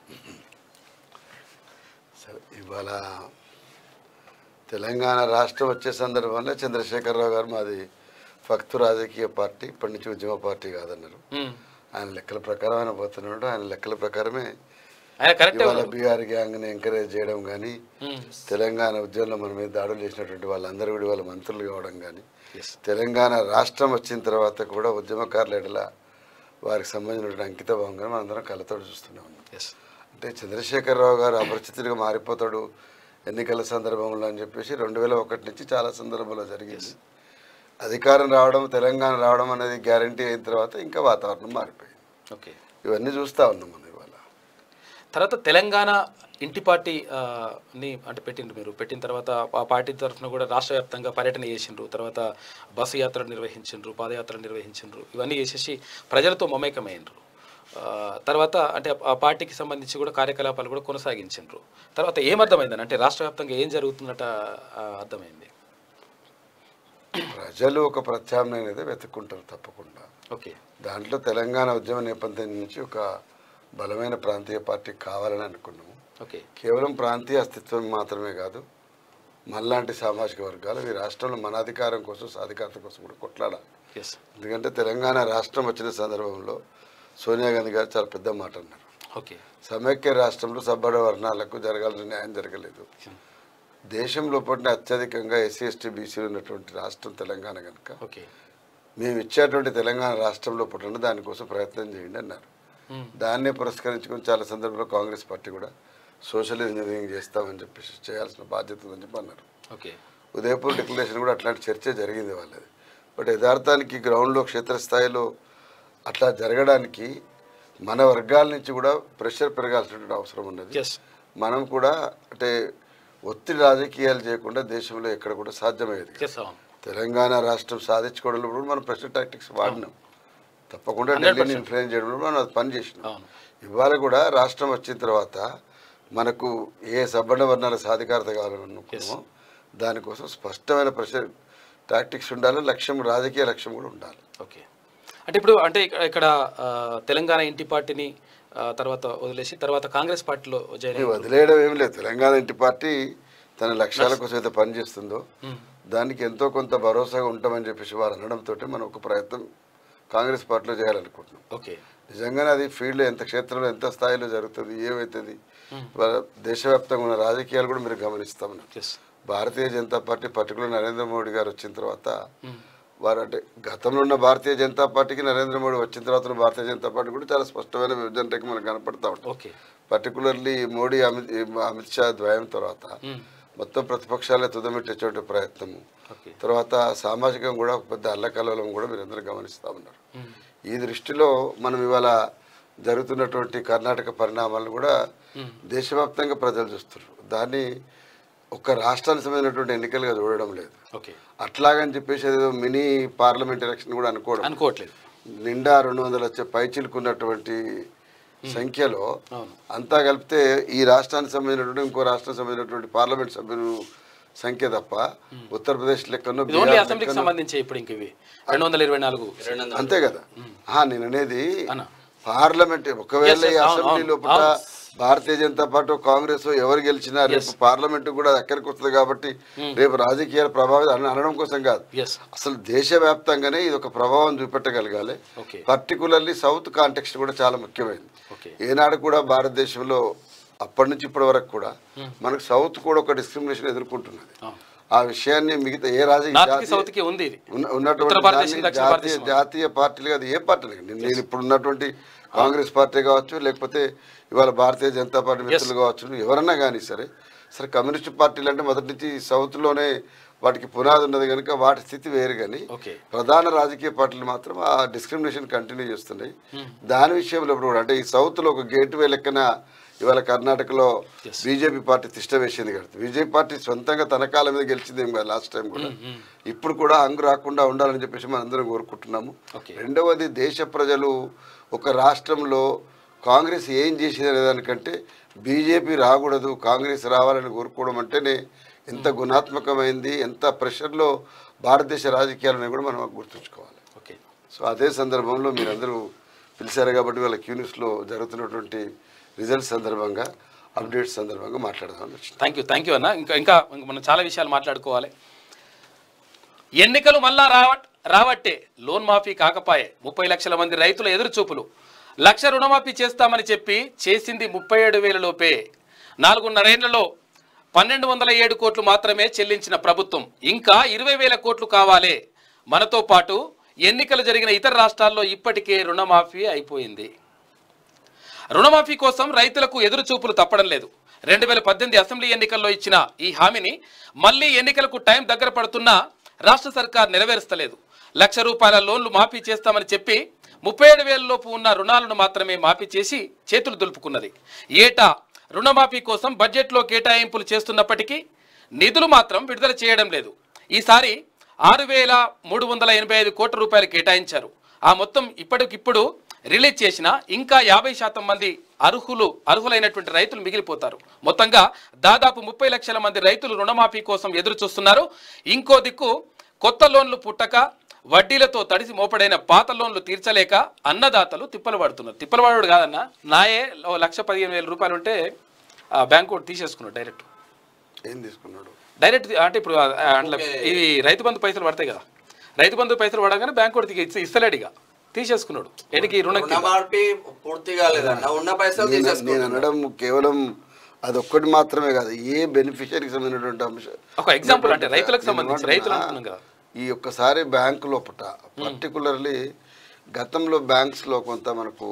Speaker 3: సరే ఇవాళ తెలంగాణ రాష్ట్రం వచ్చే సందర్భంలో చంద్రశేఖరరావు గారు మాది ఫక్తు రాజకీయ పార్టీ ఇప్పటి నుంచి ఉద్యమ పార్టీ కాదన్నారు
Speaker 1: ఉమ్.
Speaker 3: ఆయన లెక్కల ప్రకారం ఆయన పోతున్నాడు ఆయన లెక్కల ప్రకారమే
Speaker 1: ఆయన కరెక్టే
Speaker 3: ఇవాళ
Speaker 1: ఉన్నారు.
Speaker 3: బీఆర్ గ్యాంగ్ని ఎంకరేజ్ చేయడం కానీ
Speaker 1: ఉమ్.
Speaker 3: తెలంగాణ ఉద్యమంలో మన మీద దాడులు చేసినటువంటి వాళ్ళందరూ కూడా వాళ్ళ మంత్రులు కావడం కానీ
Speaker 1: Yes.
Speaker 3: తెలంగాణ రాష్ట్రం వచ్చిన తర్వాత కూడా ఉద్యమకారుల ఎడల వారికి సంబంధించినటువంటి అంకిత భావంగా మనందరం కళ్ళతోటి చూస్తూనే ఉన్నాం
Speaker 1: Yes.
Speaker 3: అంటే చంద్రశేఖరరావు గారు అపరిచితుడిగా మారిపోతాడు ఎన్నికల సందర్భంలో అని చెప్పేసి రెండు వేల ఒకటి నుంచి చాలా సందర్భంలో జరిగింది అధికారం రావడం తెలంగాణ రావడం అనేది గ్యారంటీ అయిన తర్వాత ఇంకా వాతావరణం మారిపోయింది
Speaker 1: ఓకే
Speaker 3: ఇవన్నీ చూస్తూ ఉన్నాం మనం ఇవాళ
Speaker 1: తర్వాత తెలంగాణ ఇంటి పార్టీ ఆ, ని అంటే పెట్టిండ్రు మీరు పెట్టిన తర్వాత ఆ పార్టీ తరఫున కూడా రాష్ట్ర వ్యాప్తంగా పర్యటన చేసిండ్రు తర్వాత బస్సు యాత్ర నిర్వహించిండ్రు పాదయాత్ర నిర్వహించిండ్రు ఇవన్నీ చేసేసి ప్రజలతో మమేకమైండ్రు ఆ, తర్వాత అంటే ఆ పార్టీకి సంబంధించి కూడా కార్యకలాపాలు కూడా కొనసాగించిండ్రు తర్వాత ఏమర్థమైందని అంటే రాష్ట్ర వ్యాప్తంగా ఏం జరుగుతున్నట్ట ఆ, అర్థమైంది
Speaker 3: ప్రజలు ఒక ప్రత్యామ్నాయం అయితే వెతుక్కుంటారు తప్పకుండా
Speaker 1: ఓకే
Speaker 3: దాంట్లో తెలంగాణ ఉద్యమ నేపథ్యం నుంచి ఒక బలమైన ప్రాంతీయ పార్టీ కావాలని అనుకున్నాము
Speaker 1: ఓకే
Speaker 3: కేవలం ప్రాంతీయ అస్తిత్వం మాత్రమే కాదు మనలాంటి సామాజిక వర్గాలు ఈ రాష్ట్రంలో మన అధికారం కోసం సాధికారత కోసం కూడా కొట్లాడాలి
Speaker 1: ఎస్
Speaker 3: ఎందుకంటే తెలంగాణ రాష్ట్రం వచ్చిన సందర్భంలో సోనియా గాంధీ గారు చాలా పెద్ద మాట అన్నారు
Speaker 1: ఓకే
Speaker 3: సమైక్య రాష్ట్రంలో సబ్బడ వర్ణాలకు జరగాల్సిన న్యాయం జరగలేదు దేశంలో పట్ల అత్యధికంగా ఎస్సీ ఎస్టీ బీసీలు ఉన్నటువంటి రాష్ట్రం తెలంగాణ కనుక
Speaker 1: ఓకే
Speaker 3: మేము ఇచ్చేటువంటి తెలంగాణ రాష్ట్రంలో పుట్టిన దానికోసం ప్రయత్నం చేయండి అన్నారు
Speaker 1: మ్మ్.
Speaker 3: దాన్నే పురస్కరించుకుని చాలా సందర్భంలో కాంగ్రెస్ పార్టీ కూడా సోషల్ ఇంజనీరింగ్ చేస్తామని చెప్పేసి చేయాల్సిన బాధ్యత ఉందని చెప్పి అన్నారు
Speaker 1: ఓకే
Speaker 3: ఉదయపూర్ డిక్లరేషన్ కూడా అట్లాంటి చర్చ జరిగింది వాళ్ళది బట్ యథార్థానికి గ్రౌండ్లో క్షేత్రస్థాయిలో అట్లా జరగడానికి మన వర్గాల నుంచి కూడా ప్రెషర్ పెరగాల్సినటువంటి అవసరం ఉన్నది
Speaker 1: ఎస్
Speaker 3: మనం కూడా అంటే ఒత్తిడి రాజకీయాలు చేయకుండా దేశంలో ఎక్కడ కూడా సాధ్యమయ్యేది కాదు.
Speaker 1: ఎస్ అవును
Speaker 3: తెలంగాణ రాష్ట్రం సాధించుకోవడంలో కూడా మనం ప్రెషర్ టాక్టిక్స్ వాడినాం తప్పకుండా
Speaker 1: 100%
Speaker 3: ఢిల్లీని ఇన్ఫ్లుయెన్స్ చేయడంలో మనం అది పని చేసినాం
Speaker 1: అవును
Speaker 3: ఇవాళ కూడా రాష్ట్రం వచ్చిన తర్వాత మనకు ఏ సబ్బణ వర్ణాల సాధికారత కావాలనుకున్నామో దానికోసం స్పష్టమైన ప్రెషర్ టాక్టిక్స్ ఉండాలి లక్ష్యం రాజకీయ లక్ష్యం కూడా ఉండాలి
Speaker 1: ఓకే అంటే ఇప్పుడు అంటే ఇక్కడ ఇక్కడ ఆ, తెలంగాణ ఇంటి పార్టీని ఆ, తర్వాత వదిలేసి తర్వాత కాంగ్రెస్ పార్టీలో జాయిన్
Speaker 3: ఇది
Speaker 1: అయ్యారు.
Speaker 3: వదిలేయడం ఏం లేదు తెలంగాణ ఇంటి పార్టీ తన లక్ష్యాల కోసం అయితే పనిచేస్తుందో
Speaker 1: మ్మ్.
Speaker 3: దానికి ఎంతో కొంత భరోసాగా ఉంటామని చెప్పేసి వారు అనడంతో మనం ఒక ప్రయత్నం కాంగ్రెస్ పార్టీలో చేయాలనుకుంటున్నాం
Speaker 1: ఓకే
Speaker 3: నిజంగానే అది ఫీల్డ్లో ఎంత క్షేత్రంలో ఎంత స్థాయిలో జరుగుతుంది ఏమవుతుంది ఇవాళ దేశవ్యాప్తంగా ఉన్న రాజకీయాలు కూడా మీరు గమనిస్తాం
Speaker 1: yes
Speaker 3: Bharatiya Janata party particular Narendra Modi garu వచ్చిన తర్వాత వారు అంటే గతంలో ఉన్న భారతీయ జనతా పార్టీకి నరేంద్ర మోడీ వచ్చిన తర్వాత ఉన్న భారతీయ జనతా పార్టీ కూడా చాలా స్పష్టమైన విభజన రేఖ మనకు కనపడతా ఉంటుంది
Speaker 1: ఓకే
Speaker 3: పర్టికులర్లీ మోడీ అమిత్ అమిత్ షా ద్వయం తర్వాత
Speaker 1: మ్మ్.
Speaker 3: మొత్తం ప్రతిపక్షాలే తుదమిట్టేటువంటి ప్రయత్నము
Speaker 1: ఓకే
Speaker 3: తర్వాత సామాజికంగా కూడా ఒక పెద్ద అల్లకల్లోలం కూడా మీరందరూ గమనిస్తూ ఉన్నారు ఈ దృష్టిలో మనం ఇవాళ జరుగుతున్నటువంటి కర్ణాటక పరిణామాలను కూడా దేశవ్యాప్తంగా ప్రజలు చూస్తున్నారు దాన్ని ఒక రాష్ట్రానికి సంబంధించినటువంటి ఎన్నికలుగా చూడడం లేదు
Speaker 1: ఓకే
Speaker 3: అట్లాగని చెప్పేసి ఏదో మినీ పార్లమెంట్ ఎలక్షన్ కూడా అనుకోవడం
Speaker 1: అనుకోవట్లేదు
Speaker 3: నిండా రెండు వందల వచ్చే పైచిలుకున్నటువంటి సంఖ్యలో
Speaker 1: అవును.
Speaker 3: అంతా కలిపితే ఈ రాష్ట్రానికి సంబంధించినటువంటి ఇంకో రాష్ట్రానికి సంబంధించినటువంటి పార్లమెంట్ సభ్యులు సంఖ్య తప్ప ఉత్తరప్రదేశ్ లెక్కనో
Speaker 1: ఇది ఓన్లీ
Speaker 3: బీహార్
Speaker 1: అసెంబ్లీకి
Speaker 3: లెక్కనో
Speaker 1: సంబంధించి ఇప్పుడు ఇంక ఇవి రెండు వందల ఇరవై నాలుగు
Speaker 3: అంతే కదా ఆ, నేను అనేది
Speaker 1: అన్న.
Speaker 3: పార్లమెంట్ ఒకవేళ
Speaker 1: Yes,
Speaker 3: ఈ
Speaker 1: yes, అవును,
Speaker 3: అసెంబ్లీ
Speaker 1: అవును,
Speaker 3: లోపల
Speaker 1: అవును.
Speaker 3: భారతీయ జనతా పార్టీ కాంగ్రెస్ ఎవరు గెలిచినా రేపు పార్లమెంట్ కూడా ఎక్కడికి వస్తుంది కాబట్టి రేపు రాజకీయాల ప్రభావితం అని అనడం కోసం కాదు
Speaker 1: ఎస్
Speaker 3: అసలు దేశవ్యాప్తంగానే ఇది ఒక ప్రభావం చూపెట్టగలగాలి
Speaker 1: ఓకే
Speaker 3: పర్టికులర్లీ సౌత్ కాంటెక్స్ట్ కూడా చాలా ముఖ్యమైనది
Speaker 1: ఓకే
Speaker 3: ఏనాడు కూడా భారతదేశంలో అప్పటి నుంచి ఇప్పటి వరకు కూడా మనకు సౌత్ కూడా ఒక డిస్క్రిమినేషన్ ఎదుర్కొంటున్నది
Speaker 1: అవును.
Speaker 3: ఆ విషయాన్ని మిగతా ఏ రాజకీయ
Speaker 1: నార్త్ కి
Speaker 3: జాతీయ-
Speaker 1: సౌత్ కి ఉంది ఇది
Speaker 3: ఉన్న- ఉన్నటువంటి
Speaker 1: ఉత్తర భారతదేశం,
Speaker 3: దాన్ని
Speaker 1: దక్షిణ
Speaker 3: జాతీయ
Speaker 1: భారతదేశం.
Speaker 3: జాతీయ పార్టీలు కాదు ఏ పార్టీ నేను నేను ఇప్పుడు ఉన్నటువంటి కాంగ్రెస్ పార్టీ కావచ్చు లేకపోతే ఇవాళ భారతీయ జనతా పార్టీ మిత్రులు కావచ్చు ఎవరన్నా కానీ సరే సరే కమ్యూనిస్ట్ పార్టీలు అంటే మొదటి నుంచి సౌత్లోనే వాటికి పునాది ఉన్నది కనుక వాటి స్థితి వేరు కానీ
Speaker 1: ఓకే
Speaker 3: ప్రధాన రాజకీయ పార్టీలు మాత్రం ఆ డిస్క్రిమినేషన్ కంటిన్యూ చేస్తున్నాయి దాని విషయంలో ఇప్పుడు కూడా అంటే ఈ సౌత్లో ఒక గేట్ వే లెక్కన ఇవాళ కర్ణాటకలో
Speaker 1: Yes.
Speaker 3: బీజేపీ పార్టీ తిష్ట వేసింది కదా బీజేపీ పార్టీ సొంతంగా తన కాలం మీద గెలిచింది ఏం కాదు లాస్ట్ టైం కూడా ఇప్పుడు కూడా హంగు రాకుండా ఉండాలని చెప్పేసి మనం అందరం కోరుకుంటున్నాము
Speaker 1: ఓకే
Speaker 3: రెండవది దేశ ప్రజలు ఒక రాష్ట్రంలో కాంగ్రెస్ ఏం చేసింది అనే దానికంటే బీజేపీ రాకూడదు కాంగ్రెస్ రావాలని కోరుకోవడం అంటేనే ఎంత గుణాత్మకమైంది ఎంత ప్రెషర్లో భారతదేశ రాజకీయాలని కూడా మనం గుర్తుంచుకోవాలి
Speaker 1: ఓకే
Speaker 3: సో అదే సందర్భంలో మీరందరూ పిలిచారు కాబట్టి వాళ్ళ క్యూనిస్లో జరుగుతున్నటువంటి రిజల్ట్స్ సందర్భంగా అప్డేట్స్ సందర్భంగా మాట్లాడదామని వచ్చింది
Speaker 1: థ్యాంక్ యూ థ్యాంక్ యూ అన్న ఇంకా ఇంకా ఇంకా మనం చాలా విషయాలు మాట్లాడుకోవాలి ఎన్నికలు మళ్ళా రావ రావట్టే లోన్ మాఫీ కాకపాయే ముప్పై లక్షల మంది రైతుల ఎదురు చూపులు లక్ష రుణమాఫీ చేస్తామని చెప్పి చేసింది ముప్పై ఏడు వేల లోపే నాలుగున్నరేళ్లలో పన్నెండు వందల ఏడు కోట్లు మాత్రమే చెల్లించిన ప్రభుత్వం ఇంకా ఇరవై వేల కోట్లు కావాలే మనతో పాటు ఎన్నికలు జరిగిన ఇతర రాష్ట్రాల్లో ఇప్పటికే రుణమాఫీ అయిపోయింది రుణమాఫీ కోసం రైతులకు ఎదురు చూపులు తప్పడం లేదు రెండు వేల పద్దెనిమిది అసెంబ్లీ ఎన్నికల్లో ఇచ్చిన ఈ హామీని మళ్ళీ ఎన్నికలకు టైం దగ్గర పడుతున్నా రాష్ట్ర సర్కార్ నెరవేరుస్తలేదు లక్ష రూపాయల లోన్లు మాఫీ చేస్తామని చెప్పి ముప్పై ఏడు వేల లోపు ఉన్న రుణాలను మాత్రమే మాఫీ చేసి చేతులు దులుపుకున్నది ఏటా రుణమాఫీ కోసం బడ్జెట్లో కేటాయింపులు చేస్తున్నప్పటికీ నిధులు మాత్రం విడుదల చేయడం లేదు ఈసారి ఆరు వేల మూడు వందల ఎనభై ఐదు కోట్ల రూపాయలు కేటాయించారు ఆ మొత్తం ఇప్పటికిప్పుడు రిలీజ్ చేసిన ఇంకా యాభై శాతం మంది అర్హులు అర్హులైనటువంటి రైతులు మిగిలిపోతారు మొత్తంగా దాదాపు ముప్పై లక్షల మంది రైతులు రుణమాఫీ కోసం ఎదురు చూస్తున్నారు ఇంకో దిక్కు కొత్త లోన్లు పుట్టక వడ్డీలతో తడిసి మోపడైన పాత లోన్లు తీర్చలేక అన్నదాతలు తిప్పలు పడుతున్నారు తిప్పలు పడడు కాదన్న నాయే ఓ లక్ష పదిహేను వేల రూపాయలు ఉంటే ఆ బ్యాంక్ ఒకటి తీసేసుకున్నాడు డైరెక్ట్
Speaker 3: ఏం తీసుకున్నాడు
Speaker 1: డైరెక్ట్ అంటే ఇప్పుడు ఆ- ఆ అందులో ఇవి రైతు బంధు పైసలు పడతాయి కదా రైతు బంధు పైసలు పడగానే బ్యాంక్ వాడికి ఇస్తే ఇస్తలేడు ఇక తీసేసుకున్నాడు ఎడికి రుణం కింద.
Speaker 2: రుణమాఫీ పూర్తి కాలేదన్న ఉన్న పైసలు
Speaker 3: నేను నేను
Speaker 2: తీసేసుకుంటున్నా
Speaker 3: అనడం కేవలం అదొక్కటి మాత్రమే కాదు ఏ బెనిఫిషరీకి సంబంధించినటువంటి అంశం
Speaker 1: ఒక ఎగ్జాంపుల్ అంటే రైతులకు
Speaker 3: నేను
Speaker 1: సంబంధించి
Speaker 3: ఏమంటున్నా,
Speaker 1: రైతులు అంటున్నాం కదా
Speaker 3: ఈ ఒక్కసారి బ్యాంకు లోపట పర్టికులర్లీ గతంలో బ్యాంక్స్లో కొంత మనకు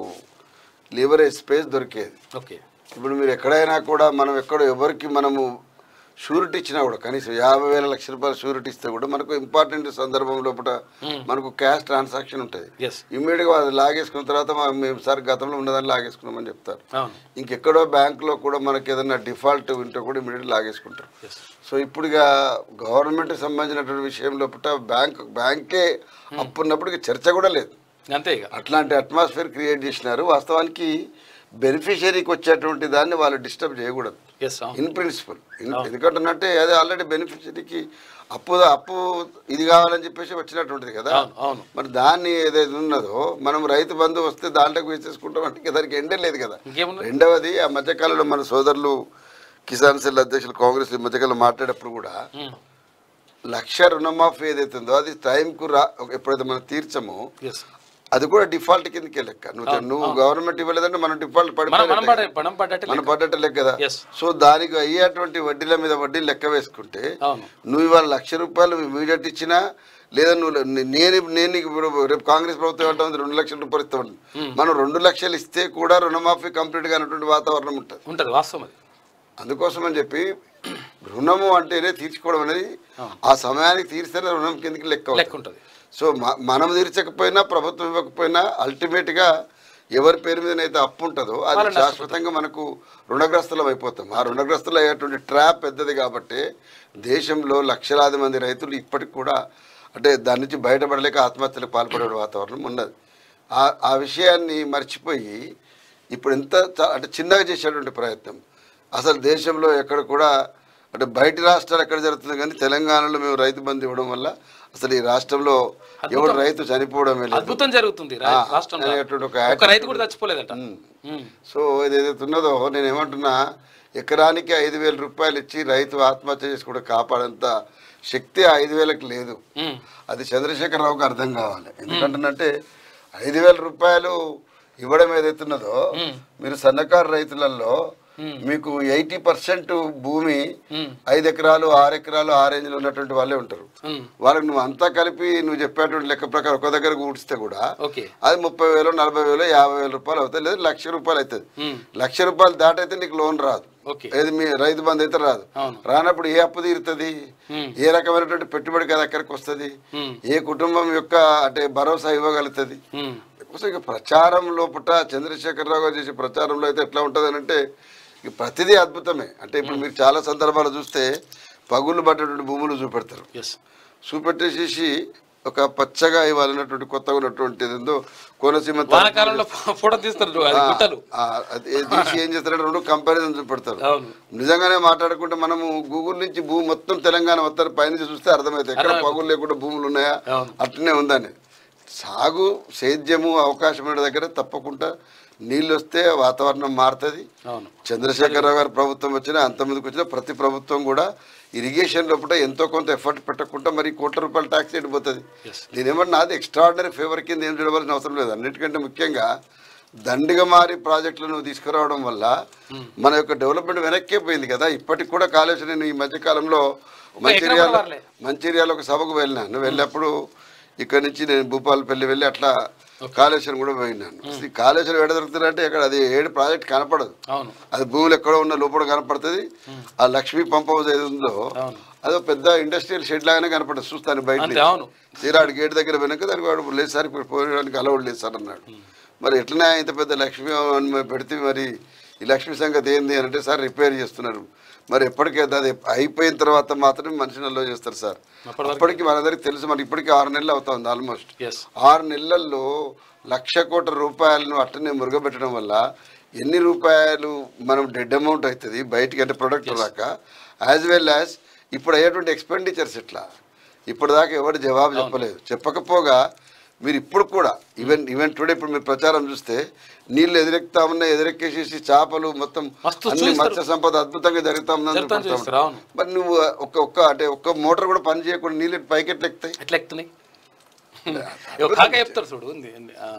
Speaker 3: లివరేజ్ స్పేస్ దొరికేది
Speaker 1: ఓకే
Speaker 3: ఇప్పుడు మీరు ఎక్కడైనా కూడా మనం ఎక్కడో ఎవరికి మనము షూరిటీ ఇచ్చినా కూడా కనీసం యాభై వేల లక్ష రూపాయలు షూరిటీ ఇస్తే కూడా మనకు ఇంపార్టెంట్ సందర్భం లోపల మనకు క్యాష్ ట్రాన్సాక్షన్ ఉంటుంది
Speaker 1: ఎస్
Speaker 3: ఇమ్మీడియట్గా అది లాగేసుకున్న తర్వాత మా- మేము సార్ గతంలో ఉన్నదాన్ని లాగేసుకున్నామని చెప్తారు
Speaker 1: అవును
Speaker 3: ఇంకెక్కడో బ్యాంకులో కూడా మనకి ఏదైనా డిఫాల్ట్ ఉంటే కూడా ఇమీడియట్ లాగేసుకుంటారు
Speaker 1: ఎస్
Speaker 3: సో ఇప్పుడు ఇక గవర్నమెంట్కి సంబంధించినటువంటి విషయం లోపల బ్యాంక్ బ్యాంకే అప్పు ఉన్నప్పుడు ఇక చర్చ కూడా లేదు
Speaker 1: అంతే ఇక
Speaker 3: అట్లాంటి అట్మాస్ఫియర్ క్రియేట్ చేసినారు వాస్తవానికి బెనిఫిషియరీకి వచ్చేటువంటి దాన్ని వాళ్ళు డిస్టర్బ్ చేయకూడదు
Speaker 1: ఎస్ అవును
Speaker 3: ఇన్ ప్రిన్సిపల్ ఎందుకంటే అదే ఆల్రెడీ బెనిఫిషరీకి అప్పు అప్పు ఇది కావాలని చెప్పేసి వచ్చినటువంటిది కదా
Speaker 1: అవును అవును
Speaker 3: మరి దాన్ని ఏదైతే ఉన్నదో మనం రైతు బంధు వస్తే దాంట్లోకి వేసేసుకుంటాం అంటే ఇక దానికి ఎండే లేదు కదా
Speaker 1: ఇంకేముంది
Speaker 3: రెండవది ఆ మధ్యకాలంలో మన సోదరులు కిసాన్ సెల్ అధ్యక్షులు కాంగ్రెస్ ఈ మధ్యకాలంలో మాట్లాడేటప్పుడు కూడా లక్ష రుణమాఫీ ఏదైతే ఉందో అది టైంకు రా ఎప్పుడైతే మనం తీర్చమో
Speaker 1: ఎస్
Speaker 3: అది కూడా డిఫాల్ట్ కిందకే లెక్క నువ్వు నువ్వు గవర్నమెంట్ ఇవ్వలేదంటే మనం డిఫాల్ట్
Speaker 1: మనం మనం
Speaker 3: పడిపోయి
Speaker 1: పడ మనం పడ్డట్టే
Speaker 3: మనం పడ్డట్టు లెక్క కదా
Speaker 1: Yes.
Speaker 3: సో దానికి అయ్యేటువంటి వడ్డీల మీద వడ్డీ లెక్క వేసుకుంటే
Speaker 1: అవును
Speaker 3: నువ్వు ఇవాళ లక్ష రూపాయలు ఇమీడియట్ ఇచ్చినా లేదా నువ్వు నే- నేను నేను నీకు ఇప్పుడు రేపు కాంగ్రెస్ ప్రభుత్వం ఏమంటుంది రెండు లక్షల రూపాయలు ఇస్తామని మనం రెండు లక్షలు ఇస్తే కూడా రుణమాఫీ కంప్లీట్ కానటువంటి వాతావరణం ఉంటుంది
Speaker 1: ఉంటుంది వాస్తవం అది
Speaker 3: అందుకోసం అని చెప్పి రుణము అంటేనే తీర్చుకోవడం అనేది ఆ సమయానికి తీర్స్తేనే రుణం కిందకి లెక్క అవుతుంది.
Speaker 1: లెక్క ఉంటుంది
Speaker 3: సో మ- మనం తీర్చకపోయినా ప్రభుత్వం ఇవ్వకపోయినా అల్టిమేట్గా ఎవరి పేరు మీద అయితే అప్పు ఉంటుందో అది
Speaker 1: వాళ్ళని
Speaker 3: శాశ్వతంగా మనకు రుణగ్రస్తులం అయిపోతాం ఆ రుణగ్రస్తులు అయ్యేటువంటి ట్రాప్ పెద్దది కాబట్టి దేశంలో లక్షలాది మంది రైతులు ఇప్పటికి కూడా అంటే దాని నుంచి బయటపడలేక ఆత్మహత్యలకు పాల్పడే వాతావరణం ఉన్నది ఆ ఆ విషయాన్ని మర్చిపోయి ఇప్పుడు ఎంత చ- అంటే చిన్నగా చేసేటువంటి ప్రయత్నం అసలు దేశంలో ఎక్కడ కూడా అంటే బయటి రాష్ట్రాలు ఎక్కడ జరుగుతుంది కానీ తెలంగాణలో మేము రైతు బంధు ఇవ్వడం వల్ల అసలు ఈ రాష్ట్రంలో ఎవడు రైతు చనిపోవడమే లేదు
Speaker 1: అద్భుతం జరుగుతుంది రా-
Speaker 3: ఆ,
Speaker 1: రాష్ట్రంలో
Speaker 3: అనేటువంటి ఒక
Speaker 1: ఒక రైతు కూడా చచ్చిపోలేదంట ఉమ్.
Speaker 3: సో ఏదైతే ఉన్నదో నేను ఏమంటున్నా ఎకరానికి ఐదు వేల రూపాయలు ఇచ్చి రైతు ఆత్మహత్య చేసి కూడా కాపాడంత శక్తి ఆ ఐదు వేలకు లేదు
Speaker 1: ఉమ్.
Speaker 3: అది చంద్రశేఖరరావుకి అర్థం కావాలి ఎందుకంటే ఐదు వేల రూపాయలు ఇవ్వడం ఏదైతున్నదో మీరు సన్నకారు రైతులలో మీకు ఎయిటీ పర్సెంట్ భూమి ఐదు ఎకరాలు ఆరు ఎకరాలు ఆ రేంజ్లో ఉన్నటువంటి వాళ్ళే ఉంటారు
Speaker 1: ఉమ్.
Speaker 3: వాళ్ళకి నువ్వు అంతా కలిపి నువ్వు చెప్పేటువంటి లెక్క ప్రకారం ఒక దగ్గర కూడిస్తే కూడా
Speaker 1: ఓకే
Speaker 3: అది ముప్పై వేలు నలభై వేలు యాభై వేల రూపాయలు అవుతాయి లేదా లక్ష రూపాయలు అవుతుంది
Speaker 1: ఉమ్.
Speaker 3: లక్ష రూపాయలు దాటైతే నీకు లోన్ రాదు
Speaker 1: ఓకే
Speaker 3: ఏది మీ రైతు బంధు అయితే రాదు
Speaker 1: అవును.
Speaker 3: రానప్పుడు ఏ అప్పు తీరుతుంది
Speaker 1: ఉమ్.
Speaker 3: ఏ రకమైనటువంటి పెట్టుబడి కదా ఎక్కడికి వస్తుంది
Speaker 1: ఉమ్.
Speaker 3: ఏ కుటుంబం యొక్క అంటే భరోసా ఇవ్వగలుగుతుంది
Speaker 1: ఉమ్.
Speaker 3: సో ఇక ప్రచారం లోపల చంద్రశేఖరరావు గారు చేసే ప్రచారంలో అయితే ఎట్లా ఉంటుంది అంటే ఇక ప్రతిదీ అద్భుతమే అంటే ఇప్పుడు మీరు చాలా సందర్భాలు చూస్తే పగుళ్ళు పడ్డటువంటి భూములు చూపెడతారు
Speaker 1: ఎస్
Speaker 3: చూపెట్టేసేసి ఒక పచ్చగా ఇవ్వాలన్నటువంటి కొత్తగా ఉన్నటువంటి ఏందో కోనసీమ తా-
Speaker 1: వానాకాలంలో ఫో- ఫోటో తీస్తారు అది గుట్టలు
Speaker 3: ఆ, అది తీసి ఏం చేస్తారంటే రెండు కంపారిజన్ చూపెడతారు
Speaker 1: అవును
Speaker 3: నిజంగానే మాట్లాడుకుంటే మనము గూగుల్ నుంచి భూమి మొత్తం తెలంగాణ మొత్తం పైనుంచి చూస్తే అర్థమవుతుంది ఎక్కడ పగులు లేకుండా భూములు ఉన్నాయా
Speaker 1: అవును.
Speaker 3: అట్లనే ఉందని సాగు సేద్యము అవకాశం ఉన్న దగ్గర తప్పకుండా నీళ్ళు వస్తే వాతావరణం మారుతుంది
Speaker 1: అవును
Speaker 3: చంద్రశేఖరరావు గారి ప్రభుత్వం వచ్చినా అంతమందికి వచ్చినా ప్రతి ప్రభుత్వం కూడా ఇరిగేషన్ లోపల ఎంతో కొంత ఎఫర్ట్ పెట్టకుండా మరి కోట్ల రూపాయల ట్యాక్స్ వెళ్ళిపోతుంది
Speaker 1: Yes.
Speaker 3: నేనేమన్నా నాది ఎక్స్ట్రాడినరీ ఫేవర్ కింద ఏం చూడవలసిన అవసరం లేదు అన్నిటికంటే ముఖ్యంగా దండిగా మారి ప్రాజెక్టులను తీసుకురావడం వల్ల మన యొక్క డెవలప్మెంట్ వెనక్కే పోయింది కదా ఇప్పటికి కూడా కాలేజ్ నేను ఈ మధ్య కాలంలో మంచిర్యాల
Speaker 1: కూడా పర్లే.
Speaker 3: మంచిర్యాల ఒక సభకు వెళ్ళినాను వెళ్ళినప్పుడు ఇక్కడ నుంచి నేను భూపాలపల్లి వెళ్ళి అట్లా కాళేశ్వరం కూడా పోయినాను అసలు ఈ కాళేశ్వరం ఎక్కడ దొరుకుతుందంటే ఇక్కడ అది ఏడు ప్రాజెక్ట్ కనపడదు
Speaker 1: అవును
Speaker 3: అది భూములు ఎక్కడో ఉన్న లోపల కనపడుతుంది ఆ లక్ష్మీ పంప్ హౌస్ ఏది ఉందో
Speaker 1: అవును.
Speaker 3: అదో పెద్ద ఇండస్ట్రియల్ షెడ్ లాగానే కనపడుతుంది చూస్తాను బయట
Speaker 1: అంతే
Speaker 3: నుంచి.
Speaker 1: అవును
Speaker 3: తీరాడు గేట్ దగ్గర వెనక దానికి వాడు లేదు సార్ ఇప్పుడు పోయడానికి అలవాడు లేదు సార్ అన్నాడు మరి ఎట్లనే ఇంత పెద్ద లక్ష్మీ అని మరి పెడితే మరి ఈ లక్ష్మీ సంగతి ఏంది అని అంటే సార్ రిపేర్ చేస్తున్నారు మరి ఎప్పటికైతే అది అయిపోయిన తర్వాత మాత్రమే మనిషిని అల్లో చేస్తారు సార్
Speaker 1: అప్పటి వరకు-
Speaker 3: అప్పటికి మనందరికి తెలుసు మరి ఇప్పటికి ఆరు నెలలు అవుతుంది ఆల్మోస్ట్
Speaker 1: ఎస్
Speaker 3: ఆరు నెలల్లో లక్ష కోట్ల రూపాయలను అట్టనే మురుగబెట్టడం వల్ల ఎన్ని రూపాయలు మనం డెడ్ అమౌంట్ అవుతుంది బయటికి అంటే ప్రొడక్ట్ రాక యాజ్ వెల్ యాజ్ ఇప్పుడు అయ్యేటువంటి ఎక్స్పెండిచర్స్ ఇట్లా ఇప్పుడు దాకా ఎవరు జవాబు చెప్పలేదు చెప్పకపోగా మీరు ఇప్పుడు కూడా ఈవెన్ ఈవెన్ టుడే ఇప్పుడు మీరు ప్రచారం చూస్తే నీళ్ళు ఎదురెక్కుతా ఉన్నాయి ఎదురెక్కేసేసి చేపలు మొత్తం
Speaker 1: మస్తు
Speaker 3: అన్ని
Speaker 1: చూపిస్తారు.
Speaker 3: మత్స్య సంపద అద్భుతంగా జరుగుతా ఉందని
Speaker 1: జరుగుతా
Speaker 3: చూపెడతా
Speaker 1: చూపిస్తారు,
Speaker 3: ఉంటారు.
Speaker 1: అవును.
Speaker 3: మరి నువ్వు ఒక్క ఒక్క అంటే ఒక్క మోటార్ కూడా పని చేయకుండా నీళ్ళు పైకి ఎట్లా ఎక్కుతాయి
Speaker 1: ఎట్లా ఎక్కుతున్నాయి ఇగో కాక చెప్తారు చూడు ఉంది ఉంది. ఆ.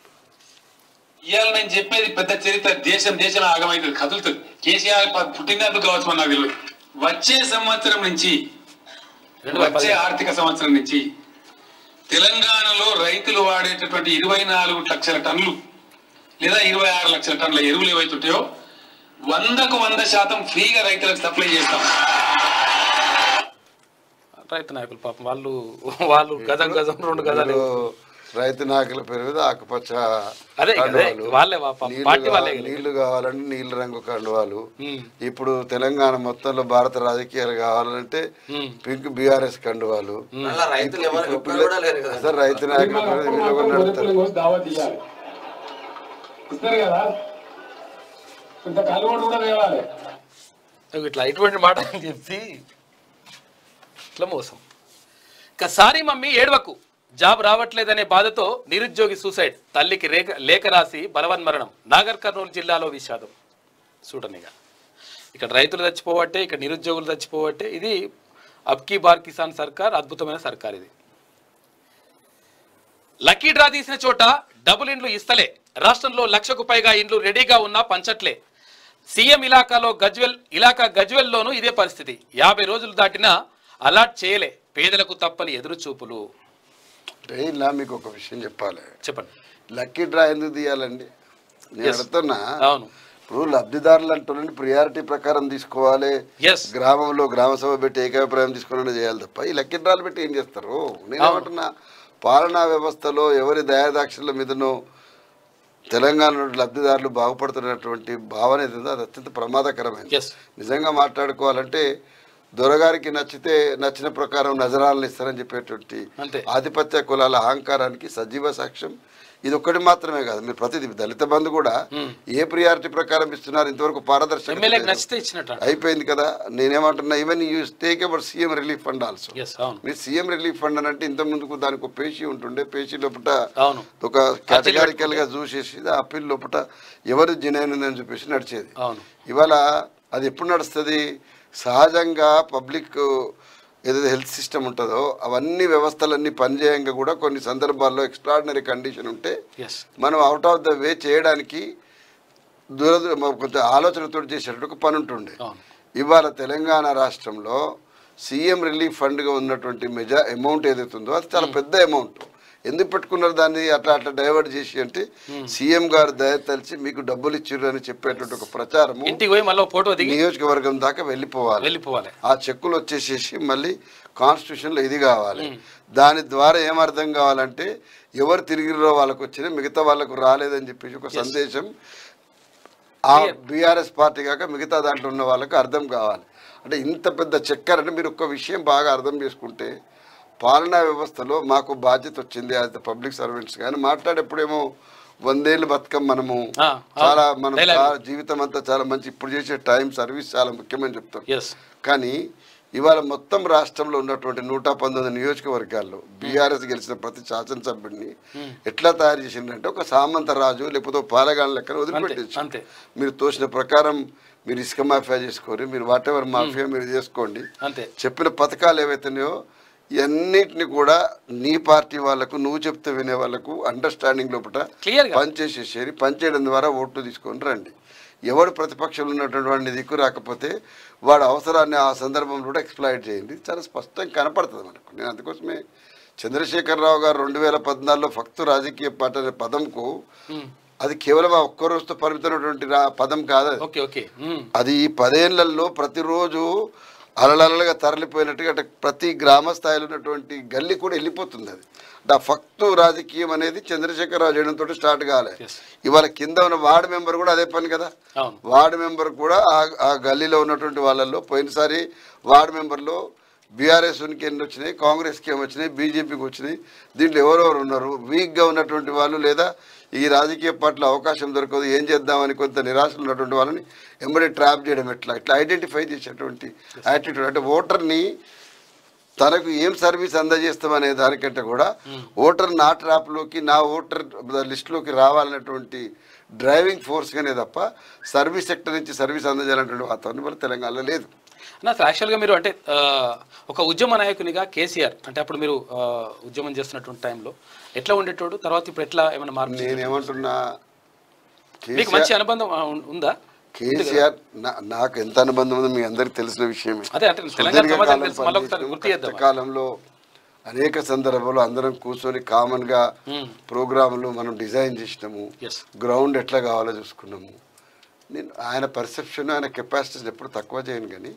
Speaker 4: ఇవాళ నేను చెప్పేది పెద్ద చరిత్ర దేశం దేశం ఆగమైతుంది కదులుతుంది కేసీఆర్ ప- పుట్టినందుకు కావచ్చు మన నాకు తెలియదు వచ్చే సంవత్సరం నుంచి
Speaker 1: రెండు వేల
Speaker 4: వచ్చే
Speaker 1: పదిహేను.
Speaker 4: ఆర్థిక సంవత్సరం నుంచి తెలంగాణలో రైతులు వాడేటటువంటి ఇరవై నాలుగు లక్షల టన్నులు లేదా ఇరవై ఆరు లక్షల టన్నుల ఎరువులు ఏవైతుంటాయో వందకు వంద శాతం ఫ్రీగా రైతులకు సప్లై చేస్తాం
Speaker 1: రైతు నాయకులు పాపం వాళ్ళు వాళ్ళు గజం గజం రెండు గజాలు
Speaker 3: ఇప్పుడు రైతు నాయకుల పేరు మీద ఆకుపచ్చ
Speaker 1: అదే కదా,
Speaker 3: కండువాలు.
Speaker 1: వాళ్ళే వా- పాపం
Speaker 3: నీళ్లు
Speaker 1: పార్టీ వాళ్ళే
Speaker 3: కావాలి-
Speaker 1: కదా.
Speaker 3: నీళ్లు కావాలంటే నీళ్ళ రంగు కండువాలు
Speaker 1: ఉమ్.
Speaker 3: ఇప్పుడు తెలంగాణ మొత్తంలో భారత రాజకీయాలు కావాలంటే
Speaker 1: ఉమ్.
Speaker 3: పింక్ బీఆర్ఎస్ కండువాలు
Speaker 2: మళ్ళా రైతులు ఎవరు ఒక్కరు కూడా లేరు కదా
Speaker 3: అసలు రైతు నాయకుల పేరు మీద వీళ్ళు కూడా నడుపుతారు
Speaker 5: దావత్ ఇవ్వాలి ఇస్తారు కదా కొంత కలువడు కూడా తేవాలి
Speaker 1: ఇగో ఇట్లా ఇటువంటి మాట అని చెప్పి ఇట్లా మోసం ఇక సారీ మమ్మీ ఏడవకు జాబ్ రావట్లేదనే బాధతో నిరుద్యోగి సూసైడ్ తల్లికి రేఖ లేఖ రాసి బలవన్మరణం నాగర్ కర్నూలు జిల్లాలో విషాదం చూడనిగా ఇక్కడ రైతులు చచ్చిపోవట్టే ఇక్కడ నిరుద్యోగులు చచ్చిపోవట్టే ఇది అబ్కీ బార్ కిసాన్ సర్కార్ అద్భుతమైన సర్కార్ ఇది లక్కీ డ్రా తీసిన చోట డబుల్ ఇండ్లు ఇస్తలే రాష్ట్రంలో లక్షకు పైగా ఇండ్లు రెడీగా ఉన్నా పంచట్లే సీఎం ఇలాకాలో గజ్వెల్ ఇలాకా గజ్వెల్లోనూ ఇదే పరిస్థితి యాభై రోజులు దాటినా అలాట్ చేయలే పేదలకు తప్పని ఎదురు చూపులు
Speaker 3: అంటే ఇలా మీకు ఒక విషయం చెప్పాలి
Speaker 1: చెప్పండి
Speaker 3: లక్కీ డ్రా ఎందుకు తీయాలండి నేను
Speaker 1: Yes.
Speaker 3: అడుగుతున్నా
Speaker 1: అవును
Speaker 3: ఇప్పుడు లబ్ధిదారులు అంటున్నాను ప్రియారిటీ ప్రకారం తీసుకోవాలి
Speaker 1: ఎస్
Speaker 3: గ్రామంలో గ్రామ సభ పెట్టి ఏకాభిప్రాయం తీసుకుని చేయాలి తప్ప ఈ లెక్కిండ్రాలు పెట్టి ఏం చేస్తారు నేనేమంటున్నా పాలనా వ్యవస్థలో ఎవరి దయాదాక్షల మీదనో తెలంగాణ నుండి లబ్ధిదారులు బాగుపడుతున్నటువంటి భావన ఏదో అది అత్యంత ప్రమాదకరమైనది
Speaker 1: ఎస్
Speaker 3: నిజంగా మాట్లాడుకోవాలంటే దొరగారికి నచ్చితే నచ్చిన ప్రకారం నజరాలను ఇస్తారని చెప్పేటువంటి
Speaker 1: అంతే.
Speaker 3: ఆధిపత్య కులాల అహంకారానికి సజీవ సాక్ష్యం ఇది ఒక్కటి మాత్రమే కాదు మీరు ప్రతిదీ దళిత బంధు కూడా ఏ ప్రియారిటీ ప్రకారం ఇస్తున్నారు ఇంతవరకు పారదర్శకత
Speaker 1: ఎమ్మెల్యేకి
Speaker 3: లేదు.
Speaker 1: నచ్చితే ఇచ్చినట్టు
Speaker 3: అయిపోయింది కదా నేనేమంటున్నా even you take about CM relief fund also
Speaker 1: yes అవును
Speaker 3: మీరు సీఎం రిలీఫ్ ఫండ్ అని అంటే ఇంత ముందుకు దానికి ఒక పేషీ ఉంటుండే పేషీ లోపల
Speaker 1: అవును
Speaker 3: ఒక కేటగారికల్ గా చూసేసి ఆ అప్పీల్ లోపల ఎవరు జనైన్ ఉందని చెప్పేసి నడిచేది
Speaker 1: అవును
Speaker 3: ఇవాళ అది ఎప్పుడు నడుస్తుంది సహజంగా పబ్లిక్ ఏదైతే హెల్త్ సిస్టమ్ ఉంటుందో అవన్నీ వ్యవస్థలన్నీ పనిచేయంగా కూడా కొన్ని సందర్భాల్లో ఎక్స్ట్రాడినరీ కండిషన్ ఉంటే
Speaker 1: ఎస్
Speaker 3: మనం అవుట్ ఆఫ్ ద వే చేయడానికి దూర కొంచెం ఆలోచనతో చేసేటట్టు ఒక పని ఉంటుండే
Speaker 1: అవును
Speaker 3: ఇవాళ తెలంగాణ రాష్ట్రంలో సీఎం రిలీఫ్ ఫండ్గా ఉన్నటువంటి మెజా అమౌంట్ ఏదైతే ఉందో అది చాలా పెద్ద అమౌంట్ ఎందుకు పెట్టుకున్నారు దాన్ని అట్లా అట్లా డైవర్ట్ చేసి అంటే సీఎం గారు దయ తలిచి మీకు డబ్బులు ఇచ్చిర్రు అని చెప్పేటువంటి ఒక ప్రచారము
Speaker 1: ఇంటికి పోయి మళ్ళీ ఫోటో దిగి
Speaker 3: నియోజకవర్గం దాకా వెళ్ళిపోవాలి
Speaker 1: వెళ్ళిపోవాలి
Speaker 3: ఆ చెక్కులు వచ్చేసేసి మళ్ళీ కాన్స్టిట్యూషన్లో ఇది కావాలి దాని ద్వారా ఏమర్థం కావాలంటే ఎవరు తిరిగిరో వాళ్ళకు వచ్చినా మిగతా వాళ్ళకు రాలేదని చెప్పేసి ఒక సందేశం ఆ బీఆర్ఎస్ పార్టీ కాక మిగతా దాంట్లో ఉన్న వాళ్ళకి అర్థం కావాలి అంటే ఇంత పెద్ద చక్కెర అంటే మీరు ఒక విషయం బాగా అర్థం చేసుకుంటే పాలనా వ్యవస్థలో మాకు బాధ్యత వచ్చింది యాజ్ ద పబ్లిక్ సర్వెంట్స్ కానీ మాట్లాడేప్పుడేమో వందేళ్ళు బతుకం మనము
Speaker 1: ఆ,
Speaker 3: చాలా మనం
Speaker 1: Dialogue.
Speaker 3: చాలా జీవితం అంతా చాలా మంచి ఇప్పుడు చేసే టైం సర్వీస్ చాలా ముఖ్యమని చెప్తాం
Speaker 1: ఎస్
Speaker 3: కానీ ఇవాళ మొత్తం రాష్ట్రంలో ఉన్నటువంటి నూట పంతొమ్మిది నియోజకవర్గాల్లో బీఆర్ఎస్ గెలిచిన ప్రతి శాసనసభ్యుడిని ఎట్లా తయారు చేసిందంటే ఒక సామంత రాజు లేకపోతే ఒక పాలగాళ్ళ లెక్కన వదిలిపెట్టేసి
Speaker 1: అంతే.
Speaker 3: మీరు తోసిన ప్రకారం మీరు ఇసుక మాఫియా చేసుకోరు మీరు వాట్ ఎవర్ మాఫియా మీరు చేసుకోండి
Speaker 1: అంతే
Speaker 3: చెప్పిన పథకాలు ఏవైతున్నాయో ఇవన్నిటిని కూడా నీ పార్టీ వాళ్ళకు నువ్వు చెప్తే వినే వాళ్ళకు అండర్స్టాండింగ్ లోపల
Speaker 1: Clear గా.
Speaker 3: పనిచేసేసేది పనిచేయడం ద్వారా ఓట్లు తీసుకొని రండి ఎవడు ప్రతిపక్షంలో ఉన్నటువంటి వాడిని దిక్కు రాకపోతే వాడు అవసరాన్ని ఆ సందర్భంలో కూడా ఎక్స్ప్లాయిట్ చేయండి చాలా స్పష్టంగా కనపడుతుంది మనకు నేను అందుకోసమే చంద్రశేఖరరావు గారు రెండు వేల పద్నాలుగులో ఫక్తు రాజకీయ పార్టీ అనే పదంకు అది కేవలం ఆ ఒక్క రోజుతో పరిమితమైనటువంటి రా- పదం కాదు అది.
Speaker 1: Okay okay um.
Speaker 3: అది ఈ పదేళ్లలో ప్రతిరోజు అలలలగా తరలిపోయినట్టుగా అంటే ప్రతి గ్రామ స్థాయిలో ఉన్నటువంటి గల్లీ కూడా వెళ్ళిపోతుంది అది అంటే ఆ ఫక్తు రాజకీయం అనేది చంద్రశేఖరరావు చేయడంతో స్టార్ట్ కాలే
Speaker 1: Yes.
Speaker 3: ఇవాళ కింద ఉన్న వార్డు మెంబర్ కూడా అదే పని కదా
Speaker 1: అవును
Speaker 3: వార్డు మెంబర్ కూడా ఆ- ఆ గల్లీలో ఉన్నటువంటి వాళ్ళల్లో పోయినసారి వార్డు మెంబర్లో బీఆర్ఎస్ ఉనికి ఎన్ని వచ్చినాయి కాంగ్రెస్కి ఏమి వచ్చినాయి బీజేపీకి వచ్చినాయి దీంట్లో ఎవరెవరు ఉన్నారు వీక్గా ఉన్నటువంటి వాళ్ళు లేదా ఈ రాజకీయ పార్టీలో అవకాశం దొరకదు ఏం చేద్దామని కొంత నిరాశలు ఉన్నటువంటి వాళ్ళని ఎంబడి ట్రాప్ చేయడం ఎట్లా ఇట్లా ఐడెంటిఫై చేసేటువంటి యాటిట్యూడ్ అంటే ఓటర్ని తనకు ఏం సర్వీస్ అందజేస్తామనే దానికంటే కూడా ఓటర్ నా ట్రాప్లోకి నా ఓటర్ లిస్టులోకి రావాలనేటువంటి డ్రైవింగ్ ఫోర్స్గానే తప్ప సర్వీస్ సెక్టర్ నుంచి సర్వీస్ అందజేయాలనేటువంటి వాతావరణం మన తెలంగాణలో లేదు
Speaker 1: నా యాక్చువల్గా మీరు అంటే ఆ, ఒక ఉద్యమ నాయకునిగా కేసీఆర్ అంటే అప్పుడు మీరు ఆ, ఉద్యమం చేస్తున్నటువంటి టైంలో ఎట్లా ఉండేటోడు తర్వాత ఇప్పుడు ఎట్లా ఏమైనా మార్పు చెందాడు?
Speaker 3: నేనేమంటున్నా
Speaker 1: మీకు మంచి అనుబంధం ఆ, ఉం- ఉందా
Speaker 3: కేసీఆర్ నా- నాకు ఎంత అనుబంధం ఉందో మీ అందరికి తెలిసిన విషయమే
Speaker 1: అదే అంటే తెలంగాణ
Speaker 3: సుదీర్ఘ
Speaker 1: సమాజానికి
Speaker 3: కాలం
Speaker 1: తెలుసు మళ్ళీ ఒకసారి
Speaker 3: పనిచేసినాము.
Speaker 1: గుర్తు చేద్దాం
Speaker 3: కష్టకాలంలో అనేక సందర్భాల్లో అందరం కూర్చొని కామన్ గా ప్రోగ్రాంలు మనం డిజైన్ చేసినాము
Speaker 1: ఎస్
Speaker 3: గ్రౌండ్ ఎట్లా కావాలో చూసుకున్నాము నేను ఆయన పర్సెప్షన్ ఆయన కెపాసిటీస్ ఎప్పుడు తక్కువ చేయను కానీ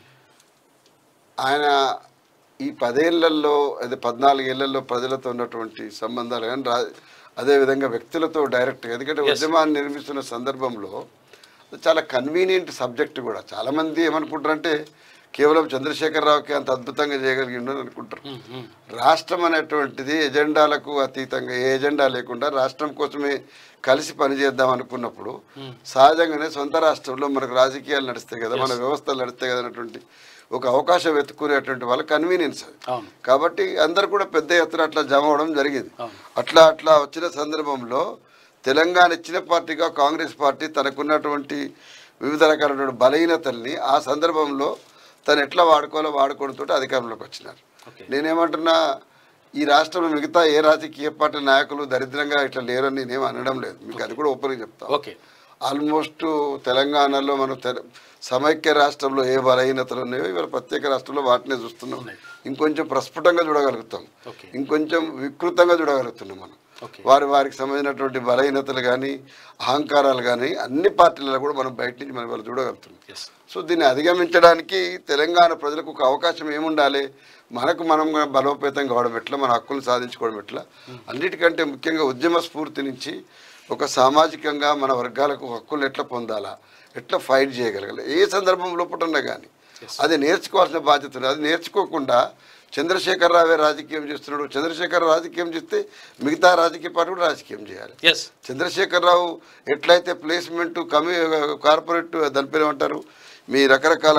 Speaker 3: ఆయన ఈ పదేళ్లలో అదే పద్నాలుగేళ్లలో ప్రజలతో ఉన్నటువంటి సంబంధాలు కానీ రా అదేవిధంగా వ్యక్తులతో డైరెక్ట్గా ఎందుకంటే ఉద్యమాన్ని నిర్మిస్తున్న సందర్భంలో అది చాలా కన్వీనియంట్ సబ్జెక్ట్ కూడా చాలామంది ఏమనుకుంటారంటే కేవలం చంద్రశేఖరరావుకి అంత అద్భుతంగా చేయగలిగిండని అనుకుంటారు రాష్ట్రం అనేటువంటిది ఎజెండాలకు అతీతంగా ఏ ఎజెండా లేకుండా రాష్ట్రం కోసమే కలిసి పనిచేద్దాం అనుకున్నప్పుడు సహజంగానే సొంత రాష్ట్రంలో మనకు రాజకీయాలు నడుస్తాయి కదా మన వ్యవస్థలు నడుస్తాయి కదా అనేటువంటి ఒక అవకాశం వెతుక్కునేటువంటి వాళ్ళ కన్వీనియన్స్ అది
Speaker 1: అవును
Speaker 3: కాబట్టి అందరు కూడా పెద్ద ఎత్తున అట్లా జమ అవడం జరిగింది
Speaker 1: అవును.
Speaker 3: అట్లా అట్లా వచ్చిన సందర్భంలో తెలంగాణ ఇచ్చిన పార్టీగా కాంగ్రెస్ పార్టీ తనకున్నటువంటి వివిధ రకాలైన బలహీనతల్ని ఆ సందర్భంలో తను ఎట్లా వాడుకోవాలో వాడుకోవడంతో అధికారంలోకి వచ్చినారు
Speaker 1: ఓకే.
Speaker 3: నేనేమంటున్నా ఈ రాష్ట్రంలో మిగతా ఏ రాజకీయ పార్టీ నాయకులు దరిద్రంగా ఇట్లా లేరని నేనేం అనడం లేదు మీకు అది కూడా ఓపెన్గా చెప్తాను
Speaker 1: ఓకే
Speaker 3: ఆల్మోస్ట్ తెలంగాణలో మనం తెల సమైక్య రాష్ట్రంలో ఏ బలహీనతలు ఉన్నాయో ఇవాళ ప్రత్యేక రాష్ట్రంలో వాటినే చూస్తున్నాం
Speaker 1: ఉన్నాయి.
Speaker 3: ఇంకొంచెం ప్రస్ఫుటంగా చూడగలుగుతాం
Speaker 1: ఓకే.
Speaker 3: ఇంకొంచెం వికృతంగా చూడగలుగుతున్నాం మనం
Speaker 1: Okay.
Speaker 3: వారి వారికి సంబంధించినటువంటి బలహీనతలు కానీ అహంకారాలు కానీ అన్ని పార్టీలలో కూడా మనం బయట నుంచి మనం వాళ్ళు చూడగలుగుతున్నాం
Speaker 1: ఎస్
Speaker 3: సో దీన్ని అధిగమించడానికి తెలంగాణ ప్రజలకు ఒక అవకాశం ఏముండాలి మనకు మనం బలోపేతం కావడం ఎట్లా మన హక్కులు సాధించుకోవడం ఎట్లా అన్నిటికంటే ముఖ్యంగా ఉద్యమ స్ఫూర్తి నుంచి ఒక సామాజికంగా మన వర్గాలకు హక్కులు ఎట్లా పొందాలా ఎట్లా ఫైట్ చేయగలగాలి ఏ సందర్భంలో పుట్టినా కానీ అది నేర్చుకోవాల్సిన బాధ్యత ఉంది అది నేర్చుకోకుండా చంద్రశేఖర్ రావే రాజకీయం చేస్తున్నాడు చంద్రశేఖర్ రాజకీయం చేస్తే మిగతా రాజకీయ పార్టీ కూడా రాజకీయం చేయాలి
Speaker 1: ఎస్
Speaker 3: చంద్రశేఖరరావు ఎట్లయితే ప్లేస్మెంట్ కమి కార్పొరేట్ దాని పేరు ఏమంటారు మీ రకరకాల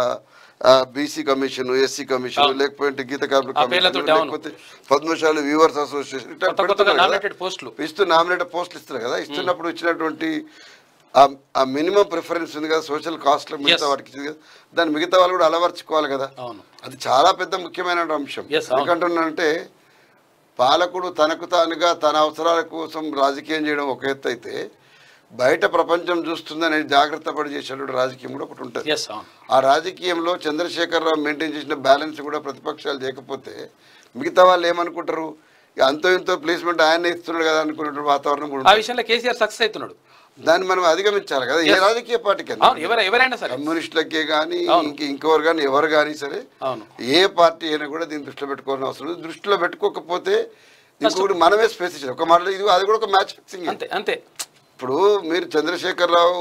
Speaker 3: బీసీ కమిషన్ ఎస్సీ కమిషన్ లేకపోతే గీత కార్మిక
Speaker 1: ఆ పేర్లతోటి
Speaker 3: కమిషన్
Speaker 1: అవును.
Speaker 3: లేకపోతే పద్మశాలి వ్యూవర్స్ అసోసియేషన్ ఇట్లా
Speaker 1: కొత్త కొత్తగా
Speaker 3: పెడుతున్నారు కదా.
Speaker 1: నామినేటెడ్ పోస్టులు
Speaker 3: ఇస్తూ నామినేటెడ్ పోస్టులు ఇస్తారు కదా ఇస్తున్నప్పుడు ఇచ్చినటువంటి ఆ- ఆ మినిమం ప్రిఫరెన్స్ ఉంది కదా సోషల్ కాస్ట్ మిగతా
Speaker 1: Yes.
Speaker 3: వాటికి ఇచ్చింది కదా దాన్ని మిగతా వాళ్ళు కూడా అలవర్చుకోవాలి కదా
Speaker 1: అవును
Speaker 3: అది చాలా పెద్ద ముఖ్యమైన అంశం
Speaker 1: Yes, అవును.
Speaker 3: ఎందుకంటున్నానంటే పాలకుడు తనకు తానుగా తన అవసరాల కోసం రాజకీయం చేయడం ఒక ఎత్తు అయితే బయట ప్రపంచం చూస్తుందని జాగ్రత్త పడి చేసేటువంటి రాజకీయం కూడా ఒకటి ఉంటుంది
Speaker 1: ఎస్ అవును
Speaker 3: ఆ రాజకీయంలో చంద్రశేఖరరావు మెయింటైన్ చేసిన బ్యాలెన్స్ కూడా ప్రతిపక్షాలు చేయకపోతే మిగతా వాళ్ళు ఏమనుకుంటారు ఇక అంతో ఇంతో ప్లేస్మెంట్ ఆయన ఇస్తున్నాడు కదా అనుకునే వాతావరణం కూడా
Speaker 1: ఆ
Speaker 3: ఉంటుంది.
Speaker 1: విషయంలో కేసీఆర్ సక్సెస్ అవుతున్నాడు
Speaker 3: దాన్ని మనం అధిగమించాలి కదా ఏ
Speaker 1: Yes.
Speaker 3: రాజకీయ పార్టీకి
Speaker 1: అవును ఎవరు ఎవరైనా సరే
Speaker 3: కమ్యూనిస్టులకే కానీ
Speaker 1: అవును.
Speaker 3: ఇంక ఇంకెవరు కానీ ఎవరు కానీ సరే
Speaker 1: అవును
Speaker 3: ఏ పార్టీ అయినా కూడా దీన్ని దృష్టిలో పెట్టుకోవాల్సిన అవసరం లేదు దృష్టిలో పెట్టుకోకపోతే ఇంకొకటి మనమే స్పేస్ ఇచ్చారు ఒక మాట ఇది అది కూడా ఒక మ్యాచ్ ఫిక్సింగ్
Speaker 1: అంతే అంతే
Speaker 3: ఇప్పుడు మీరు చంద్రశేఖరరావు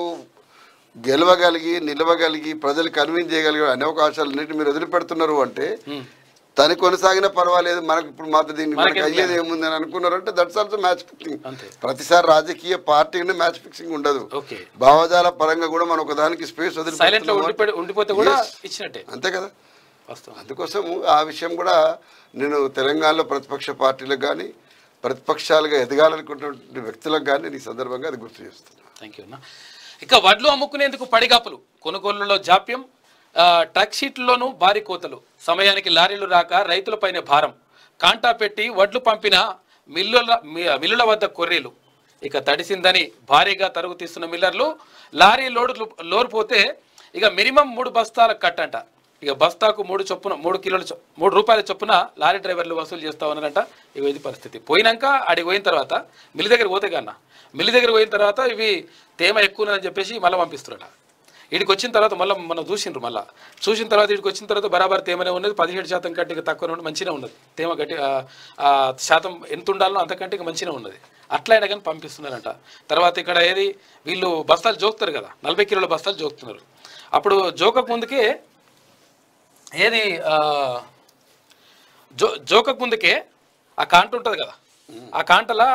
Speaker 3: గెలవగలిగి నిలవగలిగి ప్రజలు కన్విన్స్ చేయగలిగే అనే అవకాశాలన్నిటి మీరు వదిలిపెడుతున్నారు అంటే తను కొనసాగినా పర్వాలేదు మనకు ఇప్పుడు మాత్రం దీన్ని మనకి
Speaker 1: మనకేం
Speaker 3: అయ్యేది ఏముంది అని అనుకున్నారంటే దట్స్ ఆల్సో మ్యాచ్ ఫిక్సింగ్
Speaker 1: అంతే.
Speaker 3: ప్రతిసారి రాజకీయ పార్టీని మ్యాచ్ ఫిక్సింగ్ ఉండదు
Speaker 1: ఓకే
Speaker 3: భావజాల పరంగా కూడా మనం ఒకదానికి స్పేస్
Speaker 1: సైలెంట్ లో ఉండిపోయి ఉండిపోతే కూడా
Speaker 3: Yes.
Speaker 1: ఇచ్చినట్టే
Speaker 3: అంతే కదా
Speaker 1: వాస్తవం
Speaker 3: అందుకోసం ఆ విషయం కూడా నేను తెలంగాణలో ప్రతిపక్ష పార్టీలకు కానీ ప్రతిపక్షాలుగా ఎదగాలనుకున్నటువంటి వ్యక్తులకు కానీ నేను ఈ సందర్భంగా అది గుర్తు చేస్తున్నాను
Speaker 1: థ్యాంక్ యూ అన్న ఇక వడ్లు అమ్ముకునేందుకు పడిగాపులు కొనుగోలులో జాప్యం ఆ, ట్రక్ షీట్లలోనూ భారీ కోతలు సమయానికి లారీలు రాక రైతులపైనే భారం కాంటా పెట్టి వడ్లు పంపిన మిల్లుల మీ- మిల్లుల వద్ద కొర్రీలు ఇక తడిసిందని భారీగా తరుగు తీస్తున్న మిల్లర్లు లారీ లోడు లోరు పోతే ఇక మినిమం మూడు బస్తాల కట్టంట ఇక బస్తాకు మూడు చొప్పున మూడు కిలోల చొ- మూడు రూపాయల చొప్పున లారీ డ్రైవర్లు వసూలు చేస్తా ఉన్నారంట ఇక ఇది పరిస్థితి పోయినాక అడిగి పోయిన తర్వాత మిల్లి దగ్గర పోతే కన్నా మిల్లి దగ్గర పోయిన తర్వాత ఇవి తేమ ఎక్కువ ఉన్నదని చెప్పేసి మళ్ళీ పంపిస్తున్నారట వీడికి వచ్చిన తర్వాత మళ్ళీ మనం చూసిండ్రు మళ్ళీ చూసిన తర్వాత వీడికి వచ్చిన తర్వాత బరాబర్ తేమనే ఉన్నది పదిహేడు శాతం కంటే ఇక తక్కువ ఉన్నది మంచిగా ఉన్నది తేమ గట్టి ఆ, ఆ శాతం ఎంత ఉండాలో అంతకంటే ఇక మంచిగా ఉన్నది అట్లా అయినా కానీ పంపిస్తున్నారంట తర్వాత ఇక్కడ ఏది వీళ్ళు బస్తాలు జోకుతారు కదా నలభై కిలోల బస్తాలు జోకుతున్నారు అప్పుడు జోకకు ముందుకే ఏది ఆ, జో జోకకు ముందుకే ఆ కాంట ఉంటుంది కదా ఆ కాంటలా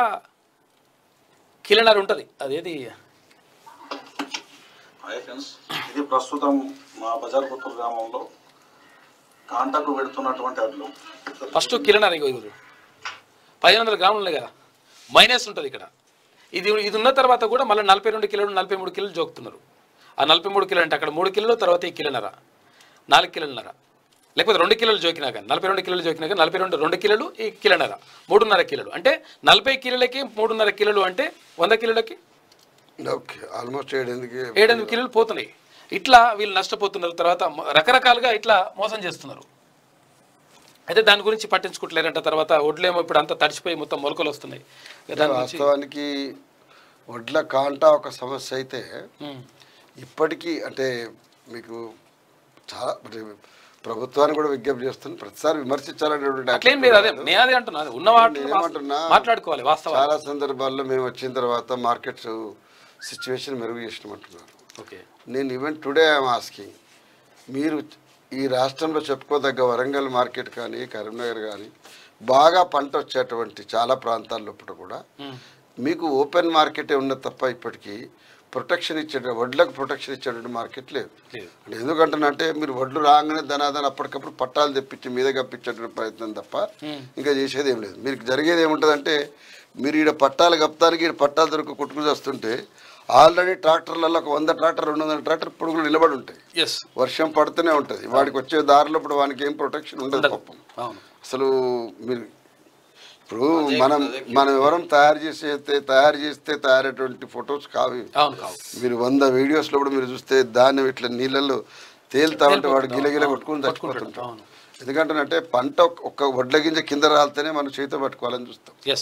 Speaker 1: కిలోన్నర ఉంటుంది అదేది
Speaker 6: హాయ్ ఫ్రెండ్స్ ఇది ప్రస్తుతం మా బజార్ పుత్తూరు గ్రామంలో కాంటాకు పెడుతున్నటువంటి అడ్లు
Speaker 1: ఫస్ట్ కిలోన్నర ఇగో ఇది పదిహేను వందల గ్రాములు ఉన్నాయి కదా మైనస్ ఉంటుంది ఇక్కడ ఇది ఇది ఉన్న తర్వాత కూడా మళ్ళీ నలభై రెండు కిలోలు నలభై మూడు కిలోలు జోకుతున్నారు ఆ నలభై మూడు కిలోలు అంటే అక్కడ మూడు కిలోలు తర్వాత ఈ కిలోన్నర నాలుగు కిలోన్నర లేకపోతే రెండు కిలోలు జోకినా కానీ నలభై రెండు కిలోలు జోకినా కానీ నలభై రెండు రెండు కిలోలు ఈ కిలోన్నర మూడున్నర కిలోలు అంటే నలభై కిలోలకి మూడున్నర కిలోలు అంటే వంద కిలోలకి
Speaker 3: ఓకే ఆల్మోస్ట్ ఏడెందుకు
Speaker 1: ఏడెనిమిది కిలోలు పోతున్నాయి ఇట్లా వీళ్ళు నష్టపోతున్నారు తర్వాత మ- రకరకాలుగా ఇట్లా మోసం చేస్తున్నారు అయితే దాని గురించి పట్టించుకుంటలేరంట తర్వాత వడ్లేమో ఇప్పుడు అంతా తడిచిపోయి మొత్తం మొలకలు వస్తున్నాయి దాని గురించి
Speaker 3: వాస్తవానికి వడ్ల కాంటా ఒక సమస్య అయితే
Speaker 1: ఉమ్,
Speaker 3: ఇప్పటికీ అంటే మీకు చాలా అంటే ప్రభుత్వాన్ని కూడా విజ్ఞప్తి చేస్తుంది ప్రతిసారి విమర్శించాలనేటువంటి
Speaker 1: అట్లేం లేదు అదే నేను అదే అంటున్నా అదే ఉన్న వాటిని
Speaker 3: నేనేమంటున్నా,
Speaker 1: మాట్లాడుకోవాలి వాస్తవం
Speaker 3: చాలా సందర్భాల్లో మేము వచ్చిన తర్వాత మార్కెట్ సిచ్యువేషన్ మెరుగు చేసినామంటున్నారు
Speaker 1: ఓకే
Speaker 3: నేను ఈవెన్ టుడే ఐఎమ్ ఆస్కింగ్ మీరు ఈ రాష్ట్రంలో చెప్పుకోదగ్గ వరంగల్ మార్కెట్ కానీ కరీంనగర్ కానీ బాగా పంట వచ్చేటువంటి చాలా ప్రాంతాల్లో ఇప్పుడు కూడా మీకు ఓపెన్ మార్కెటే ఉన్నది తప్ప ఇప్పటికీ ప్రొటెక్షన్ ఇచ్చే వడ్లకు ప్రొటెక్షన్ ఇచ్చేటువంటి మార్కెట్ లేదు
Speaker 1: లేదు.
Speaker 3: అంటే ఎందుకంటే మీరు వడ్లు రాగానే ధనాధన అప్పటికప్పుడు పట్టాలు తెప్పించి మీద కప్పించేటువంటి ప్రయత్నం తప్ప ఇంకా చేసేది ఏం లేదు మీకు జరిగేది ఏముంటుందంటే మీరు ఈడ పట్టాలు కప్తానికి ఈడ పట్టాలు దొరికి కొట్టుకు వస్తుంటే ఆల్రెడీ ట్రాక్టర్లలో ఒక వంద ట్రాక్టర్ రెండు వందల ట్రాక్టర్ పొడుగులు నిలబడి ఉంటాయి
Speaker 1: ఎస్
Speaker 3: వర్షం పడుతూనే ఉంటుంది వాడికి వచ్చే దారిలో ఇప్పుడు వానికి ఏం ప్రొటెక్షన్ ఉండదు పాపం
Speaker 1: అవును
Speaker 3: అసలు మీరు ఇప్పుడు మనం మనం ఎవరం తయారు చేసే తయారు చేస్తే తయారైనటువంటి ఫొటోస్ కావి
Speaker 1: అవును కావు
Speaker 3: మీరు వంద వీడియోస్లో కూడా మీరు చూస్తే దాన్ని ఇట్లా నీళ్ళల్లో తేలుతా ఉంటే వాడు గిలగిల కొట్టుకుని చచ్చిపోతుంటాం
Speaker 1: అవును.
Speaker 3: ఎందుకంటే పంట ఒక్క- ఒక్క వడ్ల గింజ కింద రాలితేనే మనం చేతితో పట్టుకోవాలని చూస్తాం
Speaker 1: ఎస్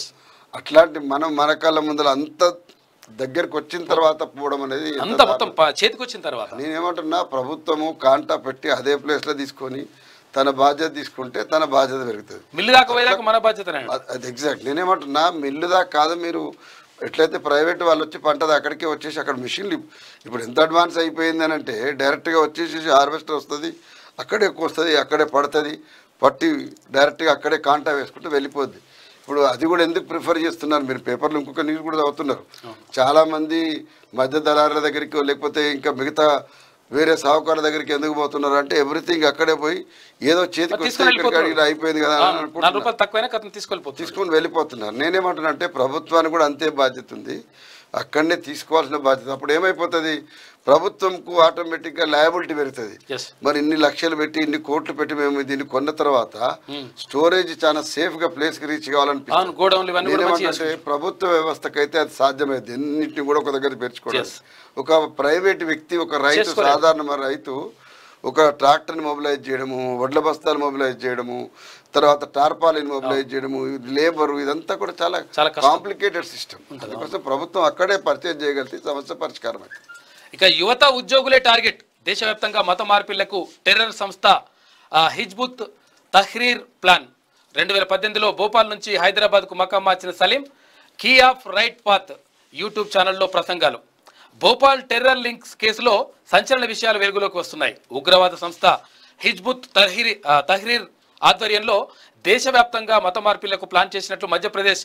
Speaker 3: అట్లాంటి మనం మన కళ్ళ ముందర అంత దగ్గరకు వచ్చిన తర్వాత పోవడం అనేది ఎంత
Speaker 1: అంతా మొత్తం ప- చేతికి వచ్చిన తర్వాత
Speaker 3: నేనేమంటున్నా ప్రభుత్వము కాంటా పెట్టి అదే ప్లేస్లో తీసుకొని తన బాధ్యత తీసుకుంటే తన బాధ్యత పెరుగుతుంది
Speaker 1: మిల్లు దాకా పోయేదాకా మన బాధ్యతనే
Speaker 3: అది- అది ఎగ్జాక్ట్ నేనేమంటున్నా మిల్లు దాకా కాదు మీరు ఎట్లయితే ప్రైవేట్ వాళ్ళు వచ్చి పంట అక్కడికే వచ్చేసి అక్కడ మిషన్లు ఇప్- ఇప్పుడు ఎంత అడ్వాన్స్ అయిపోయింది అని అంటే డైరెక్ట్గా వచ్చేసి హార్వెస్టర్ వస్తుంది అక్కడే ఎక్కువ వస్తుంది అక్కడే పడుతుంది పట్టి డైరెక్ట్గా అక్కడే కాంటా వేసుకుంటూ వెళ్ళిపోద్ది ఇప్పుడు అది కూడా ఎందుకు ప్రిఫర్ చేస్తున్నారు మీరు పేపర్లు ఇంకొక న్యూస్ కూడా చదువుతున్నారు చాలామంది మధ్య దళారుల దగ్గరికి లేకపోతే ఇంకా మిగతా వేరే సాహుకారుల దగ్గరికి ఎందుకు పోతున్నారు అంటే ఎవ్రీథింగ్ అక్కడే పోయి ఏదో చేతికి వస్తే
Speaker 1: తీసుకొని
Speaker 3: ఇక్కడికి అడిగి అయిపోయింది కదా అని
Speaker 1: నాలుగు
Speaker 3: అనుకుంటున్నారు
Speaker 1: రూపాయలు తక్కువైనా కథను తీసుకెళ్ళిపోతుంది
Speaker 3: తీసుకొని వెళ్ళిపోతున్నారు నేనేమంటున్నా అంటే ప్రభుత్వానికి కూడా అంతే బాధ్యత ఉంది అక్కడనే తీసుకోవాల్సిన బాధ్యత అప్పుడు ఏమైపోతుంది ప్రభుత్వంకు ఆటోమేటిక్గా లయబిలిటీ పెరుగుతుంది
Speaker 1: Yes.
Speaker 3: మరి ఇన్ని లక్షలు పెట్టి ఇన్ని కోట్లు పెట్టి మేము దీన్ని కొన్న తర్వాత స్టోరేజ్ చాలా సేఫ్ గా ప్లేస్ కి రీచ్
Speaker 1: అవును
Speaker 3: కావాలనిపిస్తుంది
Speaker 1: గోడౌన్లు ఇవన్నీ కూడా మంచిగా
Speaker 3: నేనేమంటే ప్రభుత్వ వ్యవస్థకైతే అది సాధ్యమైంది ఎన్నింటిని కూడా ఒక దగ్గర పెంచుకోవడం
Speaker 1: Yes.
Speaker 3: ఒక ప్రైవేట్ వ్యక్తి ఒక రైతు
Speaker 1: చేసుకోలేదు.
Speaker 3: సాధారణ రైతు ఒక ట్రాక్టర్ని మొబిలైజ్ చేయడము వడ్ల బస్తాలు మొబిలైజ్ చేయడము తర్వాత టార్పాలిన్ మొబిలైజ్ చేయడము లేబర్ ఇదంతా కూడా చాలా
Speaker 1: చాలా కష్టం.
Speaker 3: కాంప్లికేటెడ్ సిస్టమ్ అందుకోసం ప్రభుత్వం అక్కడే పరిచయం చేయగలిగితే సమస్య పరిష్కారం అవుతుంది
Speaker 1: ఇక యువత ఉద్యోగులే టార్గెట్ దేశవ్యాప్తంగా మత మార్పిళ్లకు టెర్రర్ సంస్థ ఆ, హిజ్బుత్ తహ్రీర్ ప్లాన్ రెండు వేల పద్దెనిమిదిలో భోపాల్ నుంచి హైదరాబాద్కు మకాం మార్చిన Saleem key of right path YouTube ఛానల్లో ప్రసంగాలు భోపాల్ టెర్రర్ లింక్స్ కేసులో సంచలన విషయాలు వెలుగులోకి వస్తున్నాయి ఉగ్రవాద సంస్థ హిజ్బుత్ తహ్రీ ఆ, తహ్రీర్ ఆధ్వర్యంలో దేశవ్యాప్తంగా మత మార్పిళ్లకు ప్లాన్ చేసినట్లు Madhya Pradesh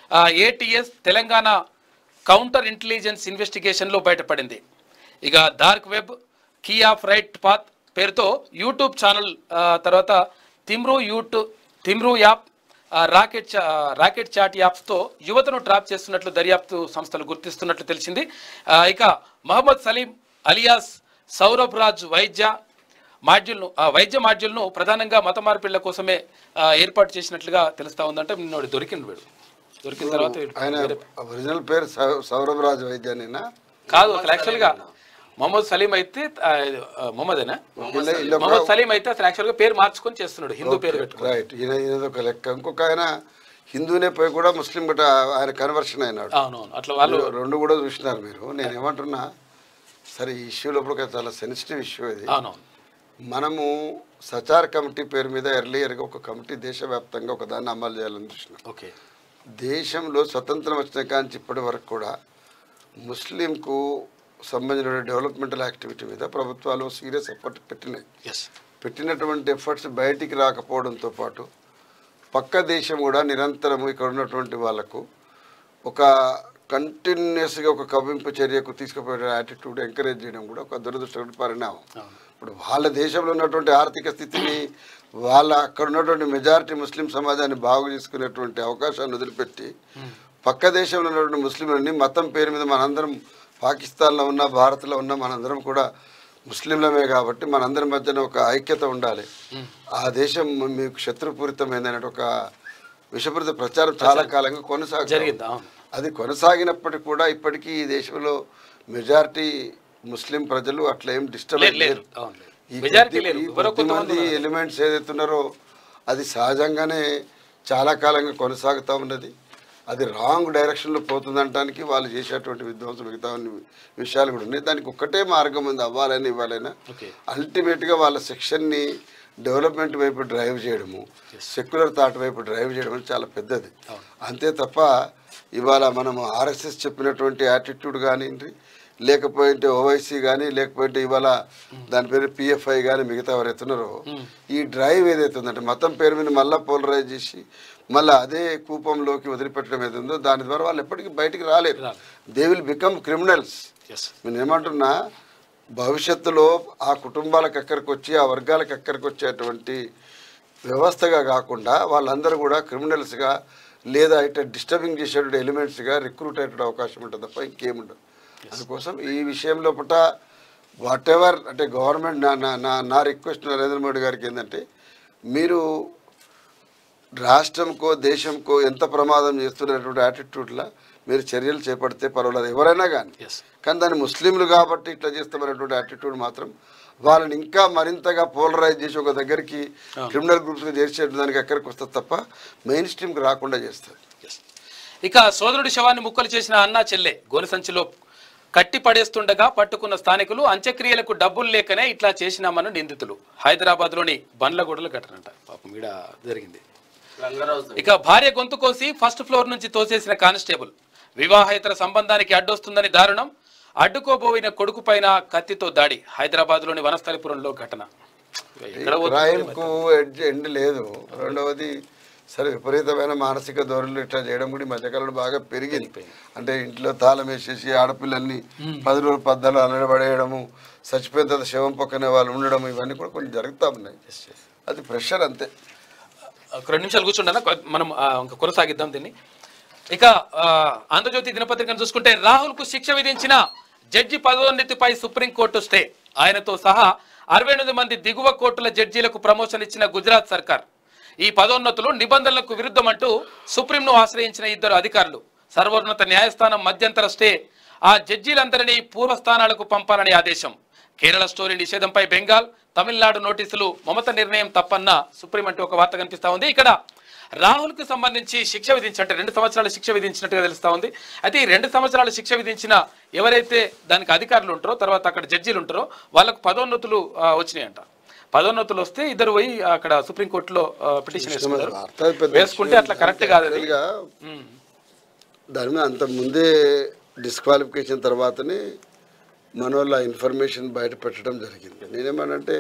Speaker 1: ATS Telangana counter intelligence ఇన్వెస్టిగేషన్లో బయటపడింది ఇక dark web key of right path పేరుతో యూట్యూబ్ ఛానల్ ఆ, తర్వాత తిమ్రూ యూట్యూబ్ తిమ్రూ యాప్ ఆ, రాకెట్ చా- ఆ, రాకెట్ చాట్ యాప్స్తో యువతను ట్రాప్ చేస్తున్నట్లు దర్యాప్తు సంస్థలు గుర్తిస్తున్నట్లు తెలిసింది ఆ, ఇక మహమ్మద్ సలీం అలియాస్ సౌరభ్ రాజ్ వైద్య మాడ్యూల్ను ఆ వైద్య మాడ్యూల్ను ప్రధానంగా మత మార్పిళ్ల కోసమే ఆ, ఏర్పాటు చేసినట్లుగా తెలుస్తా ఉందంటే నిన్నోడు దొరికింది వీడు దొరికిన తర్వాత వీడు
Speaker 3: ఆయన
Speaker 1: వేరే-
Speaker 3: ఒరిజినల్ పేరు సౌ- సౌరభ్ రాజ్ వైద్యానేనా
Speaker 1: కాదు అసలు యాక్చువల్గా మొహమ్మద్ సలీం అయితే ఆ, ఇది, ఆ, మొహమ్మదేనా
Speaker 3: ఇలా- ఇలా
Speaker 1: మొహమ్మద్ సలీం అయితే అసలు యాక్చువల్గా పేరు మార్చుకొని చేస్తున్నాడు హిందూ పేరు పెట్టుకుని
Speaker 3: రైట్ ఈయన ఈయనది ఒక లెక్క ఇంకొక ఆయన హిందూనే పోయి కూడా ముస్లిం గట ఆయన కన్వర్షన్ అయినాడు
Speaker 1: అవునవును అట్లా వాళ్ళు
Speaker 3: రెండు కూడా చూసినారు మీరు నేను ఏమంటున్నా సరే ఈ ఇష్యూ లోపల చాలా సెన్సిటివ్ ఇష్యూ ఇది
Speaker 1: అవునవును
Speaker 3: మనము సచార్ కమిటీ పేరు మీద ఎర్లియర్గా ఒక కమిటీ దేశవ్యాప్తంగా ఒక దాన్ని అమలు చేయాలని చూసినాం
Speaker 1: ఓకే
Speaker 3: దేశంలో స్వతంత్రం వచ్చిన కాంచి ఇప్పటి వరకు కూడా ముస్లింకు సంబంధించిన డెవలప్మెంటల్ యాక్టివిటీ మీద ప్రభుత్వాలు సీరియస్ ఎఫర్ట్ పెట్టినాయి
Speaker 1: ఎస్
Speaker 3: పెట్టినటువంటి ఎఫర్ట్స్ బయటికి రాకపోవడంతో పాటు పక్క దేశం కూడా నిరంతరము ఇక్కడ ఉన్నటువంటి వాళ్ళకు ఒక కంటిన్యూస్గా ఒక కవ్వింపు చర్యకు తీసుకుపోయే యాటిట్యూడ్ ఎంకరేజ్ చేయడం కూడా ఒక దురదృష్టకర పరిణామం ఇప్పుడు వాళ్ళ దేశంలో ఉన్నటువంటి ఆర్థిక స్థితిని వాళ్ళ అక్కడ ఉన్నటువంటి మెజారిటీ ముస్లిం సమాజాన్ని బాగు చేసుకునేటువంటి అవకాశాన్ని వదిలిపెట్టి పక్క దేశంలో ఉన్నటువంటి ముస్లింలని మతం పేరు మీద మనందరం పాకిస్తాన్లో ఉన్న భారత్లో ఉన్న మనందరం కూడా ముస్లింలమే కాబట్టి మనందరి మధ్యన ఒక ఐక్యత ఉండాలి ఆ దేశం మీకు శత్రుపూరితమైందనే ఒక విషపూరిత ప్రచారం చాలా కాలంగా కొనసాగుతుంది
Speaker 1: జరిగింది అవును
Speaker 3: అది కొనసాగినప్పటికీ కూడా ఇప్పటికీ ఈ దేశంలో మెజారిటీ ముస్లిం ప్రజలు అట్లా ఏం డిస్టర్బ్
Speaker 1: లేదు లేదు
Speaker 3: లేరు
Speaker 1: అవును లేదు
Speaker 3: ఈ
Speaker 1: మెజారిటీ
Speaker 3: కొద్ది-
Speaker 1: లేరు
Speaker 3: ఈ
Speaker 1: ఎవరో కొంతమంది
Speaker 3: కొద్దిమంది
Speaker 1: ఉన్నారు.
Speaker 3: ఎలిమెంట్స్ ఏదైతున్నారో అది సహజంగానే చాలా కాలంగా కొనసాగుతూ ఉన్నది అది రాంగ్ డైరెక్షన్లో పోతుందనడానికి వాళ్ళు చేసేటువంటి విధ్వంసం మిగతా అన్ని విషయాలు కూడా ఉన్నాయి దానికి ఒక్కటే మార్గం ఉంది అవ్వాలని ఇవ్వాలైనా
Speaker 1: ఓకే
Speaker 3: అల్టిమేట్గా వాళ్ళ సెక్షన్ని డెవలప్మెంట్ వైపు డ్రైవ్ చేయడము సెక్యులర్ థాట్ వైపు డ్రైవ్ చేయడం అనేది చాలా పెద్దది అంతే తప్ప ఇవాళ మనము ఆర్ఎస్ఎస్ చెప్పినటువంటి యాటిట్యూడ్ కానివ్వండి లేకపోతే ఓవైసీ కానీ లేకపోతే ఇవాళ దాని పేరు పిఎఫ్ఐ కానీ మిగతా ఎవరైతే ఉన్నారో ఈ డ్రైవ్ ఏదైతే ఉందంటే మతం పేరు మీద మళ్ళీ పోలరైజ్ చేసి మళ్ళీ అదే కూపంలోకి వదిలిపెట్టడం ఏదైతే ఉందో దాని ద్వారా వాళ్ళు ఎప్పటికీ బయటికి రాలేరు they will become criminals
Speaker 1: yes
Speaker 3: నేను ఏమంటున్నా భవిష్యత్తులో ఆ కుటుంబాలకు ఎక్కడికి వచ్చి ఆ వర్గాలకు ఎక్కడికి వచ్చేటువంటి వ్యవస్థగా కాకుండా వాళ్ళందరూ కూడా క్రిమినల్స్గా లేదా ఇట్లా డిస్టర్బింగ్ చేసేటువంటి ఎలిమెంట్స్గా రిక్రూట్ అయ్యే అవకాశం ఉంటుంది తప్ప ఇంకేముండదు అందుకోసం ఈ విషయంలో పుట వాట్ ఎవర్ అంటే గవర్నమెంట్ నా నా నా నా రిక్వెస్ట్ నరేంద్ర మోడీ గారికి ఏంటంటే మీరు రాష్ట్రంకో దేశంకో ఎంత ప్రమాదం చేస్తున్నటువంటి యాటిట్యూడ్లో మీరు చర్యలు చేపడితే పర్వాలేదు ఎవరైనా కానీ
Speaker 1: ఎస్
Speaker 3: కానీ దాన్ని ముస్లింలు కాబట్టి ఇట్లా చేస్తామనేటువంటి యాటిట్యూడ్ మాత్రం వాళ్ళని ఇంకా మరింతగా పోలరైజ్ చేసి ఒక దగ్గరికి క్రిమినల్ గ్రూప్స్గా చేర్చే దానికి ఎక్కడికి వస్తుంది తప్ప మెయిన్ స్ట్రీమ్కి రాకుండా చేస్తుంది
Speaker 1: ఎస్ ఇక సోదరుడి శవాన్ని ముక్కలు చేసిన అన్నా చెల్లె గోనె సంచిలో కట్టి పడేస్తుండగా పట్టుకున్న స్థానికులు అంత్యక్రియలకు డబ్బులు లేకనే ఇట్లా చేసినామన్న నిందితులు హైదరాబాద్లోని బండ్లగూడల ఘటనంట పాపం ఈడ జరిగింది ఇక భార్య గొంతు కోసి ఫస్ట్ ఫ్లోర్ నుంచి తోసేసిన కానిస్టేబుల్ వివాహేతర సంబంధానికి అడ్డొస్తుందని దారుణం అడ్డుకోబోయిన కొడుకు పైన కత్తితో దాడి హైదరాబాద్లోని వనస్థలిపురంలో ఘటన ఎక్కడ పోతుందో
Speaker 3: క్రైమ్కు ఎడ్జ్ ఎండ్ లేదు రెండవది సరే విపరీతమైన మానసిక ధోరణులు ఇట్లా చేయడం కూడా ఈ మధ్యకాలంలో బాగా పెరిగింది అంటే ఇంట్లో తాళం వేసేసి ఆడపిల్లల్ని పది రోజులు పద్దాలు అలడబడేయడము చచ్చిపోయిన తర్వాత శవం పక్కనే వాళ్ళు ఉండడం ఇవన్నీ కూడా కొంచెం జరుగుతూ ఉన్నాయి అది ప్రెషర్ అంతే
Speaker 1: ఒక రెండు నిమిషాలు కూర్చుండనా కొ- మనం ఆ, ఇంకా కొనసాగిద్దాం దీన్ని ఇక ఆ, ఆంధ్రజ్యోతి దినపత్రికను చూసుకుంటే రాహుల్ కు శిక్ష విధించిన జడ్జి పదోన్నతిపై సుప్రీంకోర్టు స్టే ఆయనతో సహా అరవై ఎనిమిది మంది దిగువ కోర్టుల జడ్జీలకు ప్రమోషన్ ఇచ్చిన గుజరాత్ సర్కార్ ఈ పదోన్నతులు నిబంధనలకు విరుద్ధమంటూ సుప్రీంను ఆశ్రయించిన ఇద్దరు అధికారులు సర్వోన్నత న్యాయస్థానం మధ్యంతర స్టే ఆ జడ్జీలందరినీ పూర్వస్థానాలకు పంపాలని ఆదేశం కేరళ స్టోరీ నిషేధంపై బెంగాల్ తమిళనాడు నోటీసులు మమత నిర్ణయం తప్పన్న సుప్రీం అంటూ ఒక వార్త కనిపిస్తా ఉంది ఇక్కడ రాహుల్ కు సంబంధించి శిక్ష విధించి అంటే రెండు సంవత్సరాల శిక్ష విధించినట్టుగా తెలుస్తా ఉంది అయితే ఈ రెండు సంవత్సరాల శిక్ష విధించిన ఎవరైతే దానికి అధికారులు ఉంటారో తర్వాత అక్కడ జడ్జీలు ఉంటారో వాళ్ళకు పదోన్నతులు ఆ, వచ్చినాయంట పదోన్నతులు వస్తే ఇద్దరు పోయి అక్కడ సుప్రీంకోర్టులో పిటిషన్ వేసుకున్నారు
Speaker 3: వార్త పెద్ద
Speaker 1: వేసుకుంటే అట్లా కరెక్ట్ కాదు అది.
Speaker 3: యాక్చువల్గా దాని మీద అంత ముందే డిస్క్వాలిఫికేషన్ తర్వాతనే మనోళ్ళ ఇన్ఫర్మేషన్ బయట పెట్టడం జరిగింది నేనేమనంటే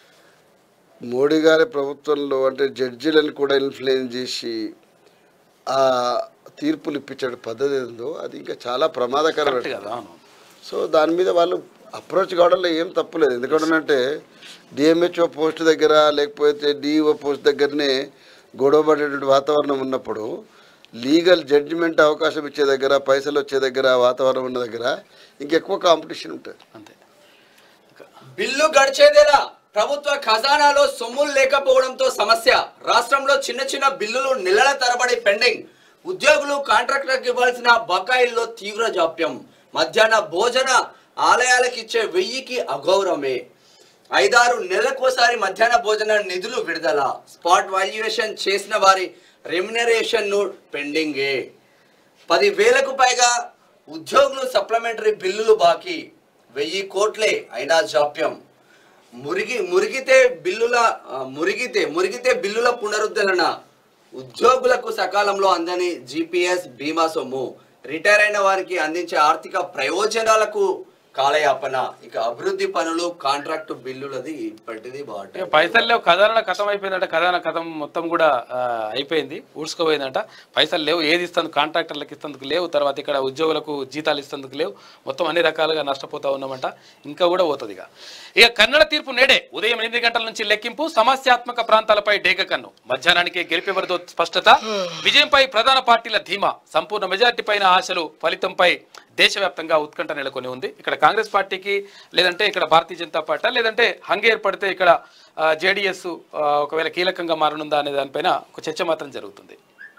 Speaker 3: మోడీ గారి ప్రభుత్వంలో అంటే జడ్జీలను కూడా ఇన్ఫ్లుయెన్స్ చేసి ఆ తీర్పులు ఇప్పించే పద్ధతి ఏందో అది ఇంకా చాలా ప్రమాదకరం
Speaker 1: కరెక్ట్ కదా అవును
Speaker 3: సో దాని మీద వాళ్ళు అప్రోచ్ కావడంలో ఏం తప్పులేదు ఎందుకంటే డిఎంహెచ్ఓ పోస్ట్ దగ్గర లేకపోతే డిఈఓ పోస్ట్ దగ్గరనే గొడవ పడేటువంటి వాతావరణం ఉన్నప్పుడు లీగల్ జడ్జిమెంట్ అవకాశం ఇచ్చే దగ్గర పైసలు వచ్చే దగ్గర వాతావరణం ఉన్న దగ్గర ఇంకెక్కువ కాంపిటీషన్ ఉంటుంది
Speaker 1: అంతే
Speaker 2: బిల్లు గడిచేదేలా ప్రభుత్వ ఖజానాలో సొమ్ములు లేకపోవడంతో సమస్య రాష్ట్రంలో చిన్న చిన్న బిల్లులు నెలల తరబడి పెండింగ్ ఉద్యోగులు కాంట్రాక్టర్కి ఇవ్వాల్సిన బకాయిల్లో తీవ్ర జాప్యం మధ్యాహ్న భోజన ఆలయాలకు ఇచ్చే వెయ్యికి అగౌరవమే ఐదారు నెలలకోసారి మధ్యాహ్న భోజన నిధులు విడుదల స్పాట్ వాల్యుయేషన్ చేసిన వారి రెమ్యునరేషన్ ను పెండింగే పది వేలకు పైగా ఉద్యోగులు సప్లిమెంటరీ బిల్లులు బాకీ వెయ్యి కోట్లే అయినా జాప్యం మురిగి మురిగితే బిల్లుల ఆ, మురిగితే మురిగితే బిల్లుల పునరుద్ధరణ ఉద్యోగులకు సకాలంలో అందని జీపీఎస్ బీమా సొమ్ము రిటైర్ అయిన వారికి అందించే ఆర్థిక ప్రయోజనాలకు కాలయాపన ఇక అభివృద్ధి పనులు కాంట్రాక్టు బిల్లులది ఇప్పటిది
Speaker 1: ఇక
Speaker 2: బాట
Speaker 1: పైసలు లేవు ఖజానా కథం అయిపోయిందంట ఖజానా కథం మొత్తం కూడా ఆ, అయిపోయింది ఊడ్చుకోపోయిందంట పైసలు లేవు ఏది ఇస్తుంది కాంట్రాక్టర్లకు ఇస్తందుకు లేవు తర్వాత ఇక్కడ ఉద్యోగులకు జీతాలు ఇస్తందుకు లేవు మొత్తం అన్ని రకాలుగా నష్టపోతా ఉన్నామంట ఇంకా కూడా పోతుంది ఇక ఇక కన్నడ తీర్పు నేడే ఉదయం ఎనిమిది గంటల నుంచి లెక్కింపు సమస్యాత్మక ప్రాంతాలపై డేగ కన్ను మధ్యాహ్నానికి గెలిపేవరితో స్పష్టత విజయంపై ప్రధాన పార్టీల ధీమా సంపూర్ణ మెజార్టీ పైన ఆశలు ఫలితంపై దేశవ్యాప్తంగా ఉత్కంఠ నెలకొని ఉంది ఇక్కడ కాంగ్రెస్ పార్టీకి లేదంటే ఇక్కడ భారతీయ జనతా పార్టీ లేదంటే హంగ ఏర్పడితే ఇక్కడ జేడిఎస్ ఒకవేళ కీలకంగా మారనుందా అనే దానిపైన ఒక చర్చ మాత్రం జరుగుతుంది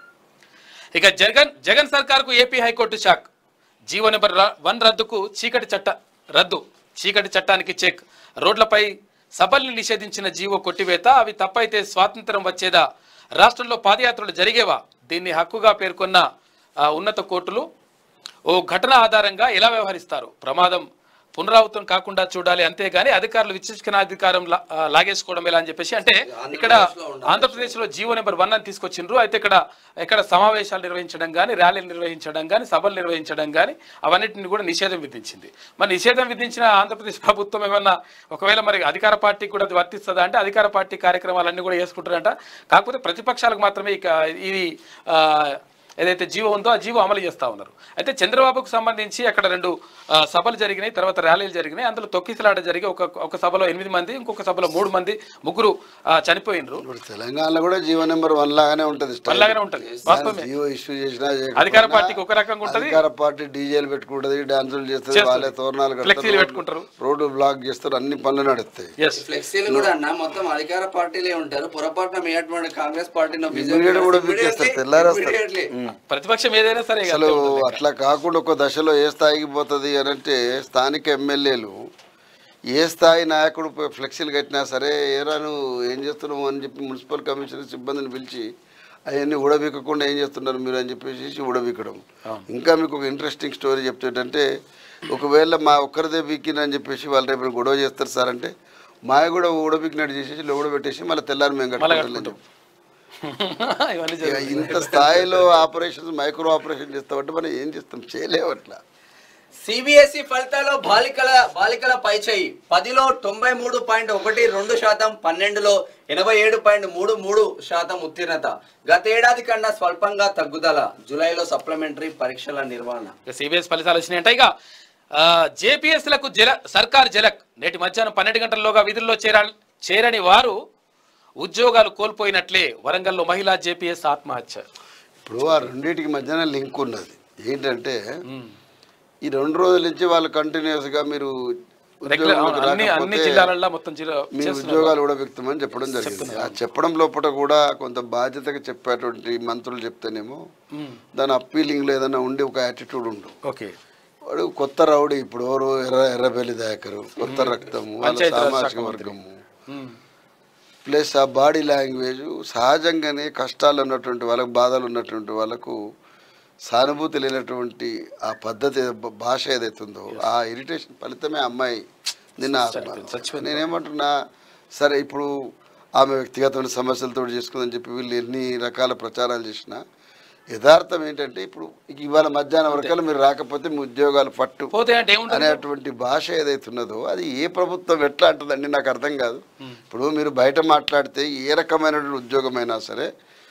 Speaker 1: ఇక జగన్ జగన్ సర్కార్కు AP high court shock GO number ర- వన్ రద్దుకు చీకటి చట్ట రద్దు చీకటి చట్టానికి చెక్ రోడ్లపై సభల్ని నిషేధించిన జీవో కొట్టివేత అవి తప్పైతే స్వాతంత్రం వచ్చేదా రాష్ట్రంలో పాదయాత్రలు జరిగేవా దీన్ని హక్కుగా పేర్కొన్న ఆ, ఉన్నత కోర్టులు ఓ ఘటన ఆధారంగా ఎలా వ్యవహరిస్తారు ప్రమాదం పునరావృతం కాకుండా చూడాలి అంతేగాని అధికారులు విచక్షణ అధికారం లా- ఆ, లాగేసుకోవడం ఎలా అని చెప్పేసి అంటే ఇక్కడ ఆంధ్రప్రదేశ్ లో జీవో నెంబర్ వన్ అని తీసుకొచ్చిండ్రు అయితే ఇక్కడ ఇక్కడ సమావేశాలు నిర్వహించడం కానీ ర్యాలీలు నిర్వహించడం కానీ సభలు నిర్వహించడం కానీ అవన్నిటిని కూడా నిషేధం విధించింది మరి నిషేధం విధించిన ఆంధ్రప్రదేశ్ ప్రభుత్వం ఏమన్నా ఒకవేళ మరి అధికార పార్టీకి కూడా అది వర్తిస్తుందా అంటే అధికార పార్టీ కార్యక్రమాలన్నీ కూడా చేసుకుంటారంట కాకపోతే ప్రతిపక్షాలకు మాత్రమే ఇక ఇది ఆ, ఏదైతే జీవో ఉందో ఆ జీవో అమలు చేస్తా ఉన్నారు అయితే చంద్రబాబుకు సంబంధించి అక్కడ రెండు ఆ, సభలు జరిగినాయి తర్వాత ర్యాలీలు జరిగినాయి అందులో తొక్కిసలాట జరిగి ఒక ఒక సభలో ఎనిమిది మంది ఇంకొక సభలో మూడు మంది ముగ్గురు ఆ, చనిపోయినరు
Speaker 3: ఇప్పుడు తెలంగాణలో కూడా జీవో నెంబర్ వన్ లాగానే ఉంటుంది style.
Speaker 1: అలాగనే ఉంటది వాస్తవమే
Speaker 3: జీవో ఇష్యూ చేసినా
Speaker 1: అధికార
Speaker 3: చేయకపోయినా
Speaker 1: పార్టీకి ఒక రకంగా ఉంటది.
Speaker 3: అధికార పార్టీ డీజేలు పెట్టుకుంటది డాన్సులు చేస్తుంది
Speaker 1: చేస్తుంది.
Speaker 3: వాళ్ళే తోరణాలు కడతారు,
Speaker 1: ఫ్లెక్సీలు
Speaker 3: రోడ్లు-
Speaker 1: పెట్టుకుంటారు.
Speaker 3: రోడ్డు బ్లాక్ చేస్తారు అన్ని పనులు నడుస్తాయి
Speaker 1: ఎస్
Speaker 2: ఫ్లెక్సీలు కూడా అన్న మొత్తం అధికార పార్టీలే ఉంటారు పొరపాటున మీటువంటి కాంగ్రెస్ పార్టీలో
Speaker 3: Immediate కూడా పీకేస్తారు, తెల్లారేస్తారు.
Speaker 1: ప్రతిపక్షం ఏదైనా సరే ఇక
Speaker 3: అసలు
Speaker 1: అంతే ఉంటుంది ఇక.
Speaker 3: అట్లా కాకుండా ఒక దశలో ఏ స్థాయికి పోతుంది అని అంటే స్థానిక ఎమ్మెల్యేలు ఏ స్థాయి నాయకుడు పోయి ఫ్లెక్సీలు కట్టినా సరే ఏరా నువ్వు ఏం చేస్తున్నావు అని చెప్పి మున్సిపల్ కమిషనర్ సిబ్బందిని పిలిచి అవన్నీ ఊడబీకకుండా ఏం చేస్తున్నారు మీరు అని చెప్పేసి ఊడబీకడం ఇంకా మీకు ఒక ఇంట్రెస్టింగ్ స్టోరీ చెప్తేటంటే ఒకవేళ మా ఒక్కరిదే బీకిందని చెప్పేసి వాళ్ళు రేపు గొడవ చేస్తారు సార్ అంటే మాయ కూడా ఊడబీకినట్టు చేసేసి లోడ పెట్టేసి మళ్ళీ తెల్లారి మేము కట్టుకుంటాం చెప్పి.
Speaker 1: ఇవన్నీ
Speaker 3: ఇక
Speaker 1: జరుగుతాయి.
Speaker 3: ఇంత స్థాయిలో ఆపరేషన్స్ మైక్రో ఆపరేషన్ చేస్తామంటే మనం ఏం చేస్తాం చేయలేము అట్లా
Speaker 2: సిబిఎస్ఈ ఫలితాల్లో బాలికల బాలికల పైచేయి పదిలో తొంభై మూడు పాయింట్ ఒకటి రెండు శాతం పన్నెండులో ఎనభై ఏడు పాయింట్ మూడు మూడు శాతం ఉత్తీర్ణత గతేడాది కన్నా స్వల్పంగా తగ్గుదల జూలైలో సప్లిమెంటరీ పరీక్షల నిర్వహణ
Speaker 1: ఇక సిబిఎస్ ఫలితాలు వచ్చినాయంట ఇక జేపీఎస్లకు జల సర్కార్ జలక్ నేటి మధ్యాహ్నం పన్నెండు గంటల్లోగా విధుల్లో చేరా చేరని వారు ఉద్యోగాలు కోల్పోయినట్లే వరంగల్లో మహిళా జేపీఎస్ ఆత్మహత్య
Speaker 3: ఇప్పుడు ఆ రెండింటికి మధ్యన లింక్ ఉన్నది ఏంటంటే ఈ రెండు రోజుల నుంచి వాళ్ళు కంటిన్యూస్గా మీరు
Speaker 1: రెగ్యులర్
Speaker 3: ఉద్యోగంలోకి
Speaker 1: అన్ని అన్ని
Speaker 3: రాకపోతే
Speaker 1: జిల్లాలలో మొత్తం జిల్లా
Speaker 3: మీ
Speaker 1: చేస్తున్నారు.
Speaker 3: ఉద్యోగాలు కూడా వ్యక్తమని చెప్పడం జరిగింది ఆ చెప్పడం లోపల కూడా కొంత బాధ్యతగా చెప్పేటువంటి మంత్రులు చెప్తేనేమో దాని అప్పీలింగ్లో ఏదైనా ఉండి ఒక యాటిట్యూడ్ ఉండు
Speaker 1: ఓకే
Speaker 3: వాడు కొత్త రౌడీ ఇప్పుడు ఎవరు ఎర్ర ఎర్రబెల్లి దయాకరు కొత్త రక్తము వాళ్ళ
Speaker 1: పంచాయతీరాజ్
Speaker 3: సామాజిక
Speaker 1: శాఖ మంత్రి.
Speaker 3: వర్గము
Speaker 1: ఉమ్.
Speaker 3: ప్లస్ ఆ బాడీ లాంగ్వేజ్ సహజంగానే కష్టాలు ఉన్నటువంటి వాళ్ళకు బాధలు ఉన్నటువంటి వాళ్ళకు సానుభూతి లేనటువంటి ఆ పద్ధతి బ- భాష ఏదైతుందో ఆ ఇరిటేషన్ ఫలితమే అమ్మాయి నిన్న ఆత్మహత్య. నేనేమంటున్నా సరే ఇప్పుడు ఆమె వ్యక్తిగతమైన సమస్యలతో చేసుకుందని చెప్పి వీళ్ళు ఎన్ని రకాల ప్రచారాలు చేసినా యథార్థం ఏంటంటే ఇప్పుడు ఇవాళ మధ్యాహ్నం వరకు మీరు రాకపోతే మీ ఉద్యోగాలు పట్టు
Speaker 1: పోతే అంటే ఏముంటుంది
Speaker 3: అనేటువంటి భాష ఏదైతే ఉన్నదో అది ఏ ప్రభుత్వం ఎట్లా అంటుందండి నాకు అర్థం కాదు ఇప్పుడు మీరు బయట మాట్లాడితే ఏ రకమైనటువంటి ఉద్యోగమైనా సరే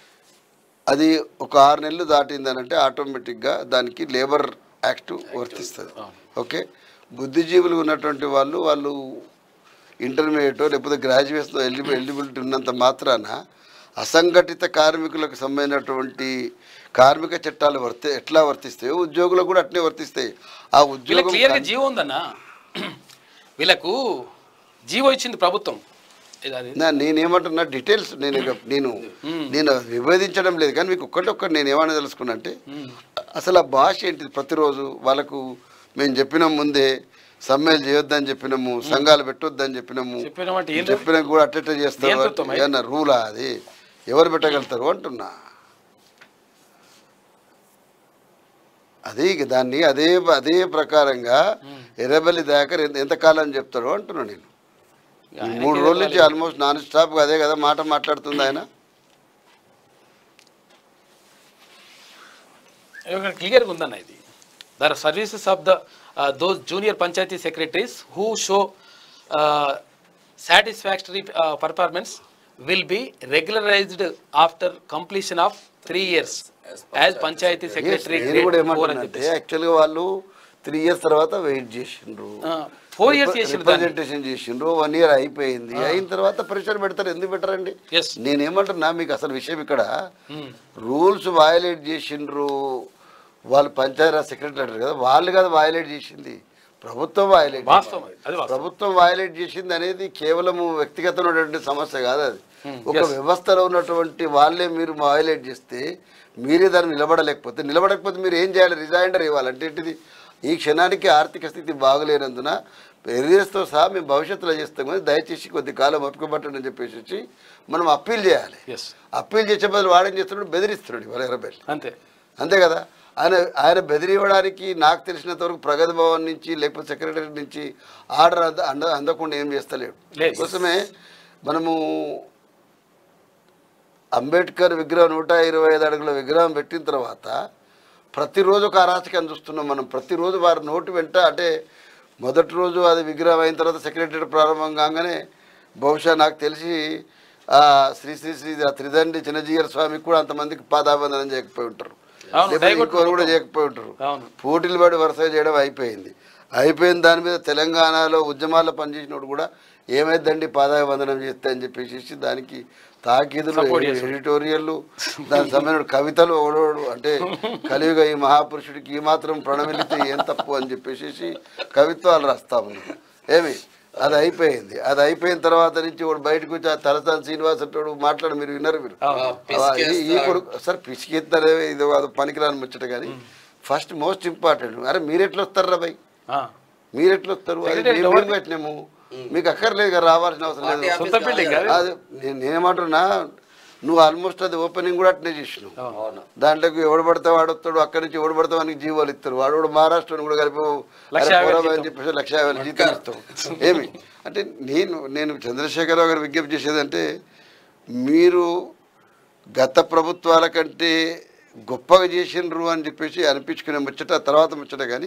Speaker 3: అది ఒక ఆరు నెలలు దాటిందనంటే ఆటోమేటిక్గా దానికి లేబర్ యాక్ట్ వర్తిస్తుంది ఓకే బుద్ధిజీవులు ఉన్నటువంటి వాళ్ళు వాళ్ళు ఇంటర్మీడియట్ లేకపోతే గ్రాడ్యుయేషన్ ఎలిజి ఎలిజిబిలిటీ ఉన్నంత మాత్రాన అసంఘటిత కార్మికులకు సంబంధించినటువంటి కార్మిక చట్టాలు వర్తి ఎట్లా వర్తిస్తాయో ఉద్యోగులకు కూడా అట్నే వర్తిస్తాయి ఆ
Speaker 1: వీళ్ళకి
Speaker 3: ఉద్యోగం
Speaker 1: క్లియర్గా జీవో ఉందన్న వీళ్ళకు జీవో ఇచ్చింది ప్రభుత్వం ఇది అది
Speaker 3: నా నేనేమంటున్నా డీటెయిల్స్ నేను ఇక నేను నేను విభేదించడం లేదు కానీ మీకు ఒక్కటి ఒక్కటి నేను ఏమని తెలుసుకున్నా అంటే అసలు ఆ భాష ఏంటిది ప్రతిరోజు వాళ్ళకు మేము చెప్పినాం ముందే సమ్మెలు చేయొద్దని చెప్పినాము సంఘాలు పెట్టొద్దని చెప్పినాము
Speaker 1: చెప్పినామంటే ఏం
Speaker 3: చెప్పినా కూడా అట్టెట్ట చేస్తారు
Speaker 1: నియంతృత్వం అయితే.
Speaker 3: ఏమన్నా రూలా అది ఎవరు పెట్టగలుగుతారు అంటున్నా అది ఇక దాన్ని అదే అదే ప్రకారంగా ఎర్రబెల్లి దాకర్ ఎంత ఎంతకాలం చెప్తాడు అంటున్నా నేను ఈ మూడు రోజుల నుంచి ఆల్మోస్ట్ నాన్ స్టాప్ అదే కదా మాట మాట్లాడుతుంది ఆయన
Speaker 1: ఇక్కడ క్లియర్గా ఉందన్న ఇది there services of the those junior panchayat secretaries who show satisfactory performance will be regularized after completion of three years as panchayat secretary
Speaker 3: నేను కూడా ఏమంటున్నానంటే యాక్చువల్గా వాళ్ళు త్రీ ఇయర్స్ తర్వాత వెయిట్ చేసిండ్రు
Speaker 1: ఫోర్ ఇయర్స్ చేసిండు దాన్ని
Speaker 3: రిప్రజెంటేషన్ చేసిండ్రు వన్ ఇయర్ అయిపోయింది అయిన తర్వాత ప్రెషర్ పెడతారు ఎందుకు పెట్టరండి
Speaker 1: Yes.
Speaker 3: నేనేమంటున్నా మీకు అసలు విషయం ఇక్కడ రూల్స్ వయలేట్ చేసిండ్రు వాళ్ళు పంచాయతీరాజ్ సెక్రటరీ అంటారు కదా వాళ్ళు కదా వయలేట్ చేసింది ప్రభుత్వం వయలేట్
Speaker 1: వాస్తవం అది. అది వాస్తవం
Speaker 3: ప్రభుత్వం వయలేట్ చేసింది అనేది కేవలం వ్యక్తిగతమైనటువంటి సమస్య కాదు అది ఒక వ్యవస్థలో ఉన్నటువంటి వాళ్ళే మీరు వయలేట్ చేస్తే మీరే దాన్ని నిలబడలేకపోతే నిలబడకపోతే మీరు ఏం చేయాలి రిజైండర్ ఇవ్వాలి అంటే ఏంటిది ఈ క్షణానికి ఆర్థిక స్థితి బాగలేనందున ఎరియర్స్తో సహా మేము భవిష్యత్తులో చేస్తాం కానీ దయచేసి కొద్ది కాలం ఒప్పుకోబట్టండి అని చెప్పేసి వచ్చి మనం అప్పీల్ చేయాలి
Speaker 1: ఎస్
Speaker 3: అప్పీల్ చేసే బదులు వాడేం చేస్తున్నాడు బెదిరిస్తున్నాడు ఇవాళ ఎర్రబెల్లి
Speaker 1: అంతే
Speaker 3: అంతే కదా ఆయన ఆయన బెదిరివ్వడానికి నాకు తెలిసినంత వరకు ప్రగతి భవన్ నుంచి లేకపోతే సెక్రటరీ నుంచి ఆర్డర్ అంద అంద అందకుండా ఏం చేస్తలేడు
Speaker 1: లేదు.
Speaker 3: కోసమే మనము అంబేద్కర్ విగ్రహం నూట ఇరవై ఐదు అడుగుల విగ్రహం పెట్టిన తర్వాత ప్రతిరోజు ఒక అరాచకాన్ని చూస్తున్నాం మనం ప్రతిరోజు వారి నోటి వెంట అంటే మొదటి రోజు అది విగ్రహం అయిన తర్వాత సెక్రటరీ ప్రారంభం కాగానే బహుశా నాకు తెలిసి ఆ శ్రీ శ్రీ శ్రీ ఆ త్రిదండి చిన్నజీయర్ స్వామికి కూడా అంతమందికి పాదాబంధనం చేయకపోయి ఉంటారు
Speaker 1: అవును,
Speaker 3: లేకపోతే
Speaker 1: దయగొట్టు
Speaker 3: ఇంకోరు కూడా చేయకపోయి ఉంటారు
Speaker 1: అవును
Speaker 3: పోటీలు పడి వరుస చేయడం అయిపోయింది అయిపోయిన దాని మీద తెలంగాణలో ఉద్యమాల్లో పనిచేసినోడు కూడా ఏమైందండి పాదాయ వందనం చేస్తే అని చెప్పేసి దానికి తాకీదులు
Speaker 1: Support చేశాడు.
Speaker 3: ఎడిటోరియల్లు దానికి సంబంధించిన కవితలు ఓడోడు అంటే కలియుగ ఈ మహాపురుషుడికి ఈ మాత్రం ప్రణమిలితే ఏం తప్పు అని చెప్పేసి కవిత్వాలు రాస్తా ఉన్నారు ఏమి అది అయిపోయింది అది అయిపోయిన తర్వాత నుంచి వాడు బయటకు వచ్చి ఆ తలసాని శ్రీనివాస్ అంటాడు మాట్లాడు మీరు విన్నారు మీరు ఆ, ఈ- ఈ కొడుకు సార్ పిసికెత్తారే ఇది అది పనికిరాని ముచ్చట కానీ ఫస్ట్ మోస్ట్ ఇంపార్టెంట్ అరే మీరు ఎట్లా వస్తారా భయ్
Speaker 1: ఆ.
Speaker 3: మీరు ఎట్లా వస్తారు అది
Speaker 1: Secretary
Speaker 3: మేము
Speaker 1: ఎవరు?
Speaker 3: ఏం పెట్టినాము మీకు అక్కర్లేదు కదా రావాల్సిన అవసరం లేదు
Speaker 1: సొంత బిల్డింగ్ అది
Speaker 3: అది నేను నేనేమంటున్నా నువ్వు ఆల్మోస్ట్ అది ఓపెనింగ్ కూడా అట్నే చేసినావు
Speaker 2: అవును
Speaker 3: దాంట్లోకి ఎవడు పడితే వాడు వస్తాడు అక్కడి నుంచి ఎవడు పడితే వానికి జీవాలు ఇస్తారు వాడు కూడా మహారాష్ట్రని కూడా కలిపి
Speaker 1: లక్ష
Speaker 3: అరే
Speaker 1: యాభై
Speaker 3: పోరా
Speaker 1: జీతం.
Speaker 3: అని చెప్పేసి లక్ష యాభై వేలు జీతం ఇస్తాం ఏమి అంటే నేను నేను చంద్రశేఖరరావు గారు విజ్ఞప్తి చేసేదంటే మీరు గత ప్రభుత్వాల కంటే గొప్పగా చేసినరు అని చెప్పేసి అనిపించుకునే ముచ్చట తర్వాత ముచ్చట కానీ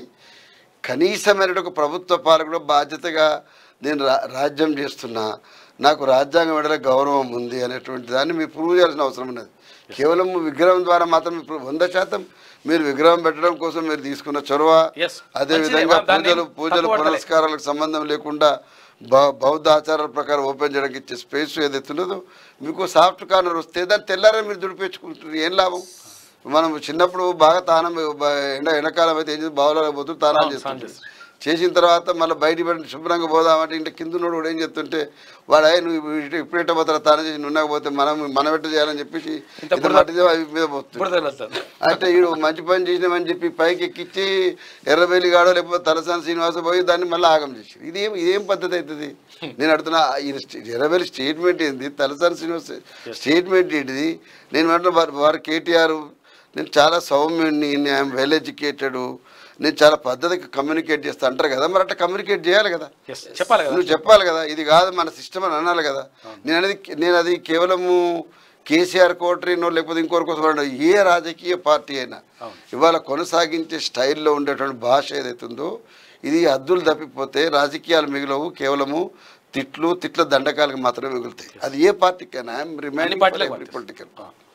Speaker 3: కనీసమైన ఒక ప్రభుత్వ పాలకుడు బాధ్యతగా నేను రా రాజ్యం చేస్తున్నా నాకు రాజ్యాంగం వెడల గౌరవం ఉంది అనేటువంటి దాన్ని మీరు ప్రూవ్ చేయాల్సిన అవసరం ఉన్నది కేవలం విగ్రహం ద్వారా మాత్రం ఇప్పుడు వంద శాతం మీరు విగ్రహం పెట్టడం కోసం మీరు తీసుకున్న చొరవ
Speaker 1: Yes.
Speaker 3: అదే
Speaker 1: మంచిదే.
Speaker 3: విధంగా
Speaker 1: మనం దాన్ని
Speaker 3: పూజలు పూజలు
Speaker 1: తప్పు పడతలే.
Speaker 3: పురస్కారాలకు సంబంధం లేకుండా బౌ- బౌద్ధ ఆచారాల ప్రకారం ఓపెన్ చేయడానికి ఇచ్చే స్పేస్ ఏదైతే ఉన్నదో మీకు సాఫ్ట్ కార్నర్ వస్తే దాన్ని తెల్లారే మీరు దుడిపించుకుంటారు ఏం లాభం మనం చిన్నప్పుడు బాగా తానం బ- ఎండ ఎండాకాలం అయితే ఏం చేసి బావులలో పోతూ తానాలు చేస్తుంటారు చేసిన తర్వాత మళ్ళీ బయట పెట్టి శుభ్రంగా పోదామంటే ఇంటి కింద ఉన్నోడు కూడా ఏం చెప్తుంటే వాడు అయ్యి నువ్వు ఇటు- ఇప్పుడు ఎట్ట పోతారా తానం చేసి నువ్వు పోతే మనం మనం ఎట్ట చేయాలని చెప్పేసి
Speaker 1: ఇంత
Speaker 3: ఇంత
Speaker 1: బురద-
Speaker 3: మట్టిదే అవి మీద పోతుంది
Speaker 1: ఇప్పుడు తెలుస్తుంది
Speaker 3: అంటే ఈడు మంచి పని చేసినామని చెప్పి పైకి ఎక్కించి ఎర్రబెల్లి గాడో లేకపోతే తలసాని శ్రీనివాస పోయి దాన్ని మళ్ళీ ఆగం చేసి ఇదేం ఇదేం పద్ధతి అవుతుంది నేను అడుగుతున్నా ఈయన స్టే- ఎర్రబెల్లి స్టేట్మెంట్ ఏంది తలసాని శ్రీనివాస స్టేట్మెంట్ ఏంటిది నేను అంటే వారు వారు కేటీఆర్ నేను చాలా సౌమ్యుడిని ఐఎమ్ వెల్ ఎడ్యుకేటెడ్ నేను చాలా పద్ధతిగా కమ్యూనికేట్ చేస్తా అంటారు కదా మరి అట్లా కమ్యూనికేట్ చేయాలి కదా
Speaker 1: Yes. చెప్పాలి కదా
Speaker 3: నువ్వు చెప్పాలి కదా ఇది కాదు మన సిస్టమ్ అని అనాలి కదా నేను అనేది నేను అది కేవలము కేసీఆర్ కోటరీనో లేకపోతే ఇంకోరి కోసం అనడం. ఏ రాజకీయ పార్టీ అయినా ఇవాళ కొనసాగించే స్టైల్లో ఉండేటువంటి భాష ఏదైతే ఉందో ఇది హద్దులు తప్పిపోతే రాజకీయాలు మిగిలవు కేవలము తిట్లు తిట్ల దండకాలకు మాత్రమే మిగులుతాయి అది ఏ పార్టీకైనా
Speaker 1: అన్ని పార్టీలకు వర్తిస్తుంది.
Speaker 3: పొలిటికల్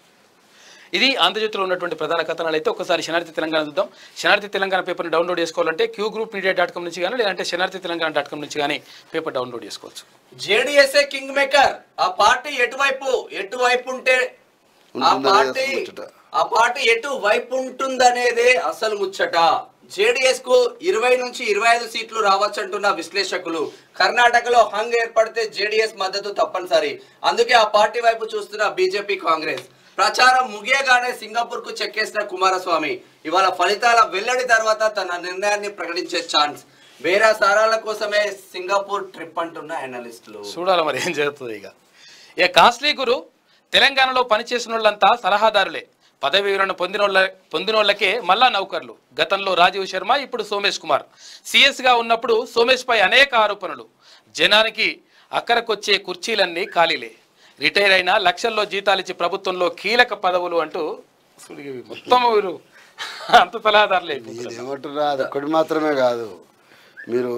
Speaker 1: ఇది ఆంధ్రజ్యోతిలో ఉన్నటువంటి ప్రధాన కథనాలు అయితే ఒకసారి శనార్థి తెలంగాణ చూద్దాం శనార్థి తెలంగాణ పేపర్ని డౌన్లోడ్ చేసుకోవాలంటే Q group media dot com నుంచి కానీ లేదంటే శనార్థి తెలంగాణ డాట్ కామ్ నుంచి కానీ పేపర్ డౌన్లోడ్ చేసుకోవచ్చు
Speaker 2: జేడిఎస్ఏ కింగ్ మేకర్ ఆ పార్టీ ఎటువైపు ఎటువైపు ఉంటే ఆ
Speaker 3: ఉంటుందనేది
Speaker 2: పార్టీ
Speaker 3: అసలు ముచ్చట.
Speaker 2: ఆ పార్టీ ఎటు వైపు ఉంటుందనేదే అసలు ముచ్చట జేడిఎస్ కు ఇరవై నుంచి ఇరవై ఐదు సీట్లు రావచ్చంటున్న విశ్లేషకులు కర్ణాటకలో హంగ్ ఏర్పడితే జేడిఎస్ మద్దతు తప్పనిసరి అందుకే ఆ పార్టీ వైపు చూస్తున్న బీజేపీ కాంగ్రెస్ ప్రచారం ముగియగానే సింగపూర్ కు చెక్కేసిన కుమారస్వామి ఇవాళ ఫలితాల వెల్లడి తర్వాత తన నిర్ణయాన్ని ప్రకటించే ఛాన్స్ వేరే సారాల కోసమే సింగపూర్ ట్రిప్ అంటున్న అనలిస్టులు
Speaker 1: చూడాలి మరి ఏం జరుగుతుంది ఇక ఇక కాస్ట్లీ గురు తెలంగాణలో పనిచేసిన వాళ్ళంతా సలహాదారులే పదవి వివరణ పొందినోళ్ళ పొందినోళ్ళకే మళ్ళా నౌకర్లు గతంలో రాజీవ్ శర్మ ఇప్పుడు సోమేష్ కుమార్ సిఎస్గా ఉన్నప్పుడు సోమేష్ పై అనేక ఆరోపణలు జనానికి అక్కరకొచ్చే కుర్చీలన్నీ ఖాళీలే రిటైర్ అయినా లక్షల్లో జీతాలు ఇచ్చి ప్రభుత్వంలో కీలక పదవులు అంటూ అసలు ఇవి మొత్తం వీరు అంత సలహాదారులే అయిపోతున్నారు.
Speaker 3: ఏమంటారా అది ఒక్కటి మాత్రమే కాదు మీరు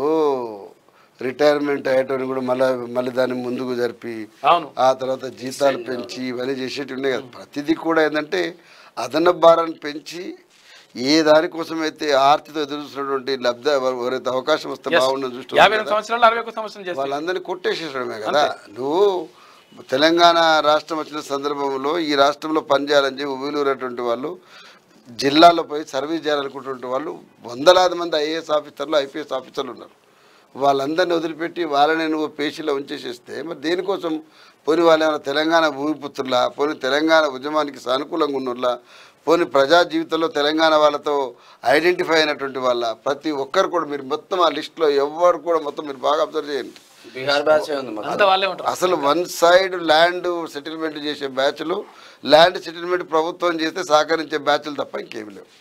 Speaker 3: రిటైర్మెంట్ అయ్యేటోని కూడా మళ్ళీ మళ్ళీ దాన్ని ముందుకు జరిపి
Speaker 1: అవును
Speaker 3: ఆ తర్వాత జీతాలు పెంచి ఇవన్నీ చేసేటి ఉన్నాయి కదా ప్రతిదీ కూడా ఏంటంటే అదన భారాన్ని పెంచి ఏ దానికోసం అయితే ఆర్తితో ఎదురు చూస్తున్నటువంటి లబ్ధ ఎవరైతే అవకాశం వస్తే
Speaker 1: Yes.
Speaker 3: బాగుండదు
Speaker 1: యాభై
Speaker 3: చూస్తున్నారు
Speaker 1: ఎనిమిది సంవత్సరాలు అరవై ఒక సంవత్సరం చేస్తారు
Speaker 3: వాళ్ళందరినీ కొట్టేసేసడమే కదా నువ్వు తెలంగాణ రాష్ట్రం వచ్చిన సందర్భంలో ఈ రాష్ట్రంలో పనిచేయాలని చెప్పి ఉవ్విలూరేటువంటి వాళ్ళు జిల్లాలో పోయి సర్వీస్ చేయాలనుకుంటున్న వాళ్ళు వందలాది మంది ఐఏఎస్ ఆఫీసర్లు ఐపీఎస్ ఆఫీసర్లు ఉన్నారు వాళ్ళందరినీ వదిలిపెట్టి వాళ్ళని నువ్వు పేషీలో ఉంచేసేస్తే మరి దేనికోసం పోనీ వాళ్ళు ఏమైనా తెలంగాణ భూమిపుత్రులా పోనీ తెలంగాణ ఉద్యమానికి సానుకూలంగా ఉన్నోళ్ళ పోనీ ప్రజా జీవితంలో తెలంగాణ వాళ్ళతో ఐడెంటిఫై అయినటువంటి వాళ్ళ ప్రతి ఒక్కరు కూడా మీరు మొత్తం ఆ లిస్టులో ఎవరు కూడా మొత్తం మీరు బాగా అబ్జర్వ్ చేయండి
Speaker 2: బీహార్ బ్యాచ్ ఉంది మాకు.
Speaker 1: అంతా వాళ్ళే ఉంటారు
Speaker 3: అసలు వన్ సైడ్ ల్యాండ్ సెటిల్మెంట్ చేసే బ్యాచ్లు ల్యాండ్ సెటిల్మెంట్ ప్రభుత్వం చేస్తే సహకరించే బ్యాచ్లు తప్ప ఇంకేమి లేవు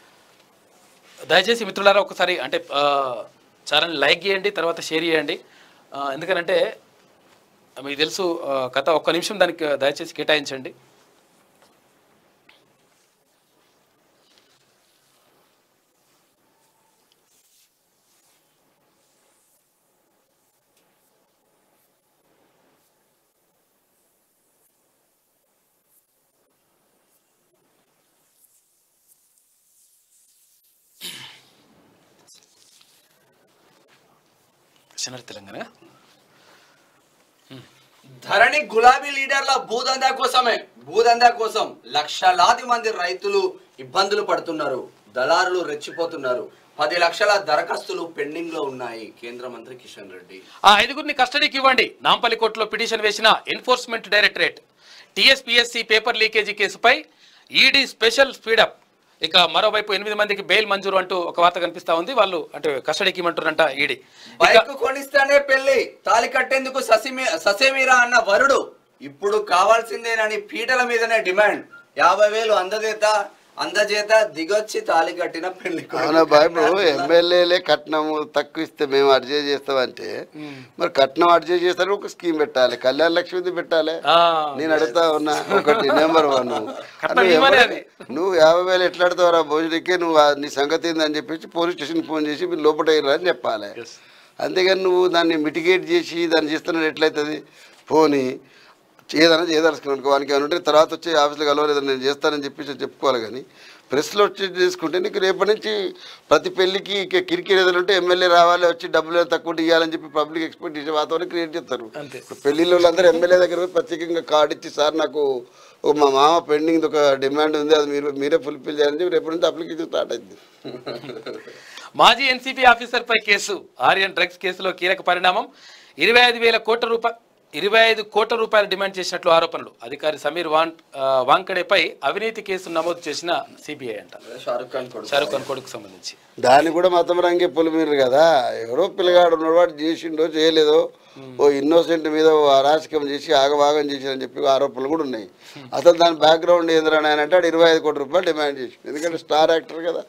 Speaker 1: దయచేసి మిత్రులారా ఒకసారి అంటే ఆ, ఛానల్ లైక్ చేయండి తర్వాత షేర్ చేయండి ఆ, ఎందుకనంటే మీకు తెలుసు ఆ, కథ ఒక్క నిమిషం దానికి దయచేసి కేటాయించండి శనర్ తెలంగాణ
Speaker 2: ధరణి గులాబీ లీడర్ల భూదందా కోసమే భూదందా కోసం లక్షలాది మంది రైతులు ఇబ్బందులు పడుతున్నారు దళారులు రెచ్చిపోతున్నారు పది లక్షల దరఖాస్తులు పెండింగ్ లో ఉన్నాయి కేంద్ర మంత్రి కిషన్ రెడ్డి
Speaker 1: ఆ ఐదుగురిని కస్టడీకి ఇవ్వండి నాంపల్లి కోర్టులో పిటిషన్ వేసిన enforcement directorate TSPSC paper leakage కేసుపై ఈడీ స్పెషల్ స్పీడప్ ఇక మరోవైపు ఎనిమిది మందికి బెయిల్ మంజూరు అంటూ ఒక వార్త కనిపిస్తా ఉంది వాళ్ళు అంటే కస్టడీకి ఇవ్వమంటారంట ఈడీ ఇక
Speaker 2: బైక్ కొనిస్తేనే పెళ్లి తాలి కట్టేందుకు ససిమి ససేమిరా అన్న వరుడు ఇప్పుడు కావాల్సిందేనని పీటల మీదనే డిమాండ్ యాభై వేలు అందజేత అందజేత దిగొచ్చి తాళి కట్టిన పెళ్లి కొడుకు.
Speaker 3: అవునా బాయ్ ఇప్పుడు ఎమ్మెల్యేలే కట్నము తక్కువ ఇస్తే మేము అడ్జస్ట్ చేస్తామంటే మరి కట్నం అడ్జస్ట్ చేస్తారు ఒక స్కీమ్ పెట్టాలి కళ్యాణ లక్ష్మిది పెట్టాలి
Speaker 1: ఆ,
Speaker 3: నేను అడుగుతా ఉన్నా ఒకటి నెంబర్ వన్
Speaker 1: కట్నం ఇవ్వనే అది.
Speaker 3: నువ్వు యాభై వేలు ఎట్లా అడుగుతావురా భోజనకే నువ్వు ఆ- నీ సంగతి ఏందని చెప్పేసి పోలీస్ స్టేషన్ ఫోన్ చేసి మీరు లోపల అయ్యారా అని చెప్పాలి
Speaker 1: Yes.
Speaker 3: అంతేగాని నువ్వు దాన్ని మిటిగేట్ చేసి దాన్ని చేస్తున్నది ఎట్లయితుంది పోనీ ఏదైనా చేయదలుచుకున్నాను వానికి ఏమైనా ఉంటే తర్వాత వచ్చి ఆఫీస్లో కలవలేదు నేను చేస్తానని చెప్పేసి చెప్పుకోవాలి కానీ ప్రెస్లో వచ్చి చేసుకుంటే నీకు రేపటి నుంచి ప్రతి పెళ్లికి ఇక కిరికిరి ఏదైనా ఉంటే ఎమ్మెల్యే రావాలి వచ్చి డబ్బులు ఏదైనా తక్కువ ఉంటే ఇవ్వాలని చెప్పి పబ్లిక్ ఎక్స్పెక్ట్ చేసే వాతావరణం క్రియేట్ చేస్తారు
Speaker 1: అంతే.
Speaker 3: ఇప్పుడు పెళ్లిలో వాళ్ళందరూ ఎమ్మెల్యే దగ్గర పోయి ప్రత్యేకంగా కార్డు ఇచ్చి సార్ నాకు ఓ మా మామ పెండింగ్ ఒక డిమాండ్ ఉంది అది మీరు మీరే ఫుల్ఫిల్ చేయాలని చెప్పి రేపటి నుంచి అప్లికేషన్ స్టార్ట్ అయింది
Speaker 1: మాజీ ఎన్సీపీ ఆఫీసర్పై కేసు ఆర్యన్ డ్రగ్స్ కేసులో కీలక పరిణామం ఇరవై ఐదు వేల కోట్ల రూపాయ ఇరవై ఐదు కోట్ల రూపాయలు డిమాండ్ చేసినట్లు ఆరోపణలు అధికారి సమీర్ వాన్ ఆ, వాంకడేపై అవినీతి కేసు నమోదు చేసిన సిబిఐ అంట
Speaker 2: షారుఖ్ ఖాన్ కొడుకు
Speaker 1: షారుఖ్ ఖాన్ కొడుకు సంబంధించి
Speaker 3: దాన్ని కూడా మతం రంగే పొలిమీరు కదా ఎవరో పిల్లగాడు ఉన్నాడు వాడు చేసిండో చేయలేదో ఓ ఇన్నోసెంట్ మీద ఓ అరాచకం చేసి ఆగవాగం చేసి చెప్పి ఆరోపణలు కూడా ఉన్నాయి అసలు దాని బ్యాక్గ్రౌండ్ ఏంద్రా అని అంటే ఆడు ఇరవై ఐదు కోట్ల రూపాయలు డిమాండ్ చేసి ఎందుకంటే స్టార్ యాక్టర్ కదా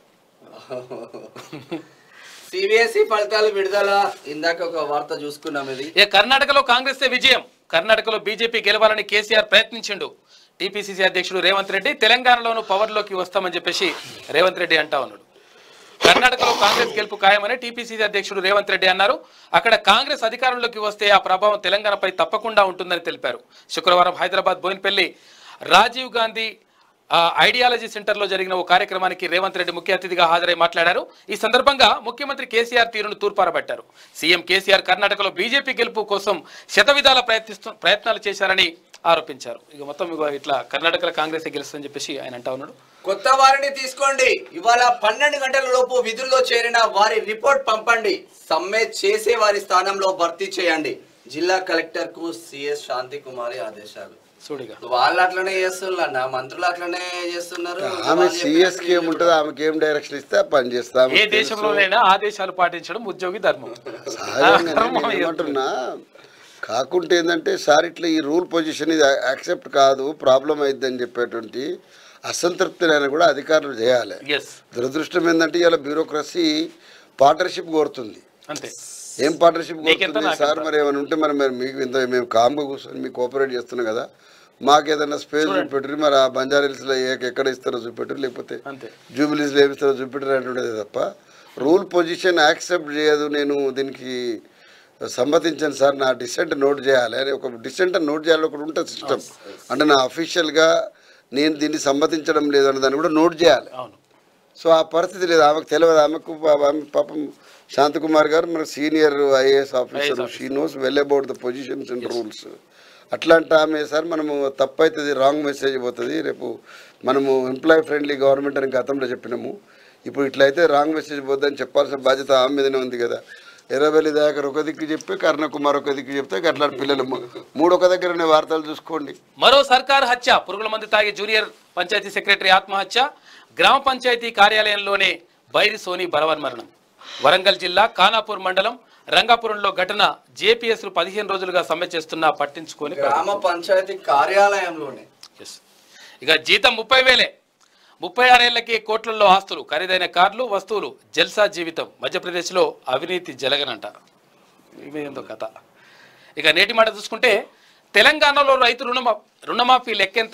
Speaker 2: సిబిఎస్ఈ ఫలితాలు విడుదల ఇందాక ఒక వార్త చూసుకున్నాం ఇది
Speaker 1: ఇక కర్ణాటకలో కాంగ్రెస్ విజయం కర్ణాటకలో బీజేపీ గెలవాలని కేసీఆర్ ప్రయత్నించిండు టీపీసీసీ అధ్యక్షుడు రేవంత్ రెడ్డి తెలంగాణలోనూ పవర్లోకి వస్తామని చెప్పేసి రేవంత్ రెడ్డి అంటా ఉన్నాడు కర్ణాటకలో కాంగ్రెస్ గెలుపు ఖాయమని టీపీసీసీ అధ్యక్షుడు రేవంత్ రెడ్డి అన్నారు అక్కడ కాంగ్రెస్ అధికారంలోకి వస్తే ఆ ప్రభావం తెలంగాణపై తప్పకుండా ఉంటుందని తెలిపారు శుక్రవారం హైదరాబాద్ బోయినపల్లి రాజీవ్ గాంధీ ఆ, ఐడియాలజీ సెంటర్లో జరిగిన ఓ కార్యక్రమానికి రేవంత్ రెడ్డి ముఖ్య అతిథిగా హాజరై మాట్లాడారు ఈ సందర్భంగా ముఖ్యమంత్రి కేసీఆర్ తీరును తూర్పారబట్టారు సీఎం కేసీఆర్ కర్ణాటకలో బీజేపీ గెలుపు కోసం శతవిధాల ప్రయత్నిస్తూ ప్రయత్నాలు చేశారని ఆరోపించారు ఇక మొత్తం ఇగో ఇట్లా కర్ణాటకలో కాంగ్రెస్ గెలుస్తుందని చెప్పేసి ఆయన అంటా ఉన్నాడు
Speaker 2: కొత్త వారిని తీసుకోండి ఇవాళ పన్నెండు గంటల లోపు విధుల్లో చేరిన వారి రిపోర్ట్ పంపండి సమ్మె చేసే వారి స్థానంలో భర్తీ చేయండి జిల్లా కలెక్టర్ కు సిఎస్ శాంతి కుమారి ఆదేశాలు
Speaker 1: చూడిగా
Speaker 2: వాళ్ళు అట్లనే చేస్తున్నారు మంత్రులు అట్లనే చేస్తున్నారు
Speaker 3: ఆమె
Speaker 2: వాళ్ళు
Speaker 3: సిఎస్కి
Speaker 2: చెప్పినట్టు
Speaker 3: ఏముంటుంది ఆమెకి ఏం డైరెక్షన్ ఇస్తే ఆ పని చేస్తాం
Speaker 1: ఏ దేశంలోనైనా ఆదేశాలు పాటించడం ఉద్యోగి ధర్మం
Speaker 3: సహజంగానే నేను ఏమంటున్నా కాకుంటే ఏంటంటే సార్ ఇట్లా ఈ రూల్ పొజిషన్ ఇది యాక్సెప్ట్ కాదు ప్రాబ్లం అయిద్దని చెప్పేటువంటి అసంతృప్తినైనా కూడా అధికారులు చేయాలి
Speaker 1: ఎస్
Speaker 3: దురదృష్టం ఏంటంటే ఇలా బ్యూరోక్రసీ పార్ట్నర్షిప్ కోరుతుంది
Speaker 1: అంతే
Speaker 3: ఏం పార్ట్నర్షిప్
Speaker 1: నీకెంత,
Speaker 3: కోరుతుంది
Speaker 1: నాకెంత?
Speaker 3: సార్ మరి ఏమైనా ఉంటే మరి మరి మీకు ఇంత మేము కామ్గా కూర్చొని మీకు కోఆపరేట్ చేస్తున్నాం కదా మాకు ఏదైనా స్పేస్ చూపెట్టరు మరి ఆ బంజారా హిల్స్లో ఏ- ఎక్కడ ఇస్తారో చూపెట్టరు లేకపోతే
Speaker 1: అంతే
Speaker 3: జూబిలీస్లో ఏమి ఇస్తారో చూపెట్టరు అంటుండేది తప్ప రూల్ పొజిషన్ యాక్సెప్ట్ చేయదు నేను దీనికి సమ్మతించాను సార్ నా డిసెంట్ నోట్ చేయాలి అని ఒక డిసెంట్ నోట్ చేయాలి ఒకటి ఉంటుంది సిస్టమ్ అంటే నా అఫీషియల్గా నేను దీన్ని సమ్మతించడం లేదు అన్న దాన్ని కూడా నోట్ చేయాలి
Speaker 1: అవును
Speaker 3: సో ఆ పరిస్థితి లేదు ఆమెకు తెలియదు ఆమెకు పా- ఆమె పాపం శాంతకుమార్ గారు మన senior IAS officer she knows well about the positions and rules అట్లాంటి ఆమె సార్ మనము తప్పు అవుతుంది రాంగ్ మెసేజ్ పోతుంది రేపు మనము ఎంప్లాయ్ ఫ్రెండ్లీ గవర్నమెంట్ అని గతంలో చెప్పినాము ఇప్పుడు ఇట్లయితే రాంగ్ మెసేజ్ పోద్దని చెప్పాల్సిన బాధ్యత ఆమె మీదనే ఉంది కదా ఎర్రబెల్లి దయాకర్ ఒక దిక్కు చెప్పి కర్ణకుమార్ ఒక దిక్కు చెప్తే అట్లా పిల్లలు మూ- మూడు ఒక దగ్గరనే వార్తలు చూసుకోండి
Speaker 1: మరో సర్కార్ హత్య పురుగుల మందు తాగి జూనియర్ పంచాయతీ సెక్రటరీ ఆత్మహత్య గ్రామ పంచాయతీ కార్యాలయంలోనే బైరి సోని బలవన్ మరణం వరంగల్ జిల్లా ఖానాపూర్ మండలం రంగాపురంలో ఘటన జేపీఎస్ పదిహేను రోజులుగా సమ్మె చేస్తున్నా పట్టించుకొని
Speaker 2: గ్రామ పంచాయతీ కార్యాలయంలోనే
Speaker 1: Yes. ఇక జీతం ముప్పై వేలే ముప్పై ఆరేళ్లకి కోట్లలో ఆస్తులు ఖరీదైన కార్లు వస్తువులు జల్సా జీవితం మధ్యప్రదేశ్లో అవినీతి జలగనంట ఇవి ఏందో కథ ఇక నేటి మాట చూసుకుంటే తెలంగాణలో రైతు రుణమా రుణమాఫీ లెక్కెంత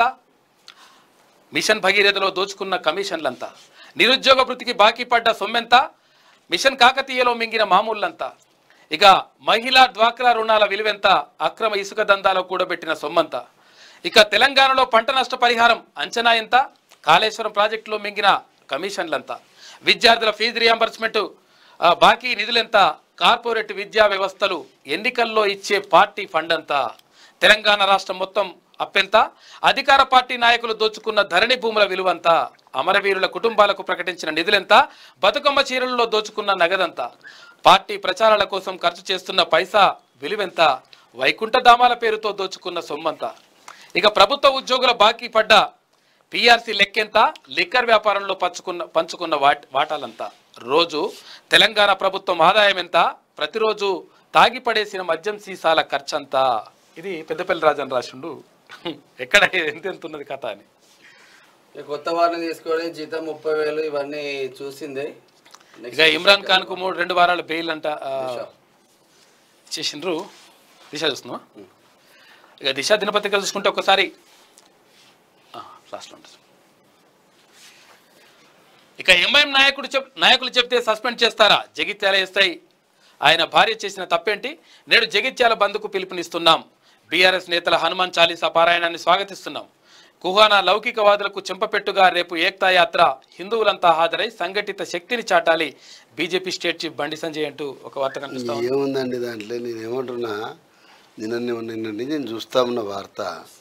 Speaker 1: మిషన్ భగీరథలో దోచుకున్న కమిషన్లంతా నిరుద్యోగ వృత్తికి బాకీ పడ్డ సొమ్మెంత మిషన్ కాకతీయలో మింగిన మామూళ్ళంతా ఇక మహిళా డ్వాక్రా రుణాల విలువెంత అక్రమ ఇసుక దందాలో కూడబెట్టిన సొమ్మంతా ఇక తెలంగాణలో పంట నష్ట పరిహారం అంచనా ఎంత కాళేశ్వరం ప్రాజెక్టులో మింగిన కమిషన్లంతా విద్యార్థుల ఫీజు రియంబర్స్మెంట్ ఆ, బాకీ నిధులెంత కార్పొరేట్ విద్యా వ్యవస్థలు ఎన్నికల్లో ఇచ్చే పార్టీ ఫండ్ అంతా తెలంగాణ రాష్ట్రం మొత్తం అప్పెంత అధికార పార్టీ నాయకులు దోచుకున్న ధరణి భూముల విలువంతా అమరవీరుల కుటుంబాలకు ప్రకటించిన నిధులెంత బతుకమ్మ చీరలలో దోచుకున్న నగదంత పార్టీ ప్రచారాల కోసం ఖర్చు చేస్తున్న పైసా విలువెంత వైకుంఠధామాల పేరుతో దోచుకున్న సొమ్మంతా ఇక ప్రభుత్వ ఉద్యోగుల బాకీ పడ్డ పిఆర్సీ లెక్కెంత లిక్కర్ వ్యాపారంలో పంచుకున్న పంచుకున్న వాట్ వాటాలంతా రోజు తెలంగాణ ప్రభుత్వం ఆదాయం ఎంత ప్రతిరోజు తాగి పడేసిన మద్యం సీసాల ఖర్చంతా ఇది పెద్దపల్లి రాజన్ రాసిండు ఎక్కడ ఎంత ఎంత ఉన్నది కథ అని
Speaker 7: ఇక కొత్త వారిని తీసుకొని జీతం ముప్పై వేలు ఇవన్నీ చూసిందే
Speaker 1: ఇక ఇమ్రాన్ ఖాన్ కు మూడు రెండు వారాల బెయిల్ అంట ఆ, చేసిండ్రు దిశ చూస్తున్నావా ఇక దిశ దినపత్రికలు చూసుకుంటే ఒకసారి ఆ, లాస్ట్లో ఉంటుంది ఇక ఎంఐఎం నాయకుడు చెప్ నాయకులు చెప్తే సస్పెండ్ చేస్తారా జగిత్యాల ఎస్ఐ ఆయన భార్య చేసిన తప్పేంటి నేడు జగిత్యాల బంద్కు పిలుపునిస్తున్నాం బీఆర్ఎస్ నేతల హనుమాన్ చాలీసా పారాయణాన్ని స్వాగతిస్తున్నాం కుహానా లౌకికవాదులకు చెంపపెట్టుగా రేపు ఏక్తా యాత్ర హిందువులంతా హాజరై సంఘటిత శక్తిని చాటాలి బీజేపీ స్టేట్ చీఫ్ బండి సంజయ్ అంటూ ఒక వార్త కనిపిస్తా ఉంది.
Speaker 3: ఏముందండి దాంట్లో నేను ఏమంటున్నా నిన్న నిన్న నేను చూస్తా ఉన్న వార్త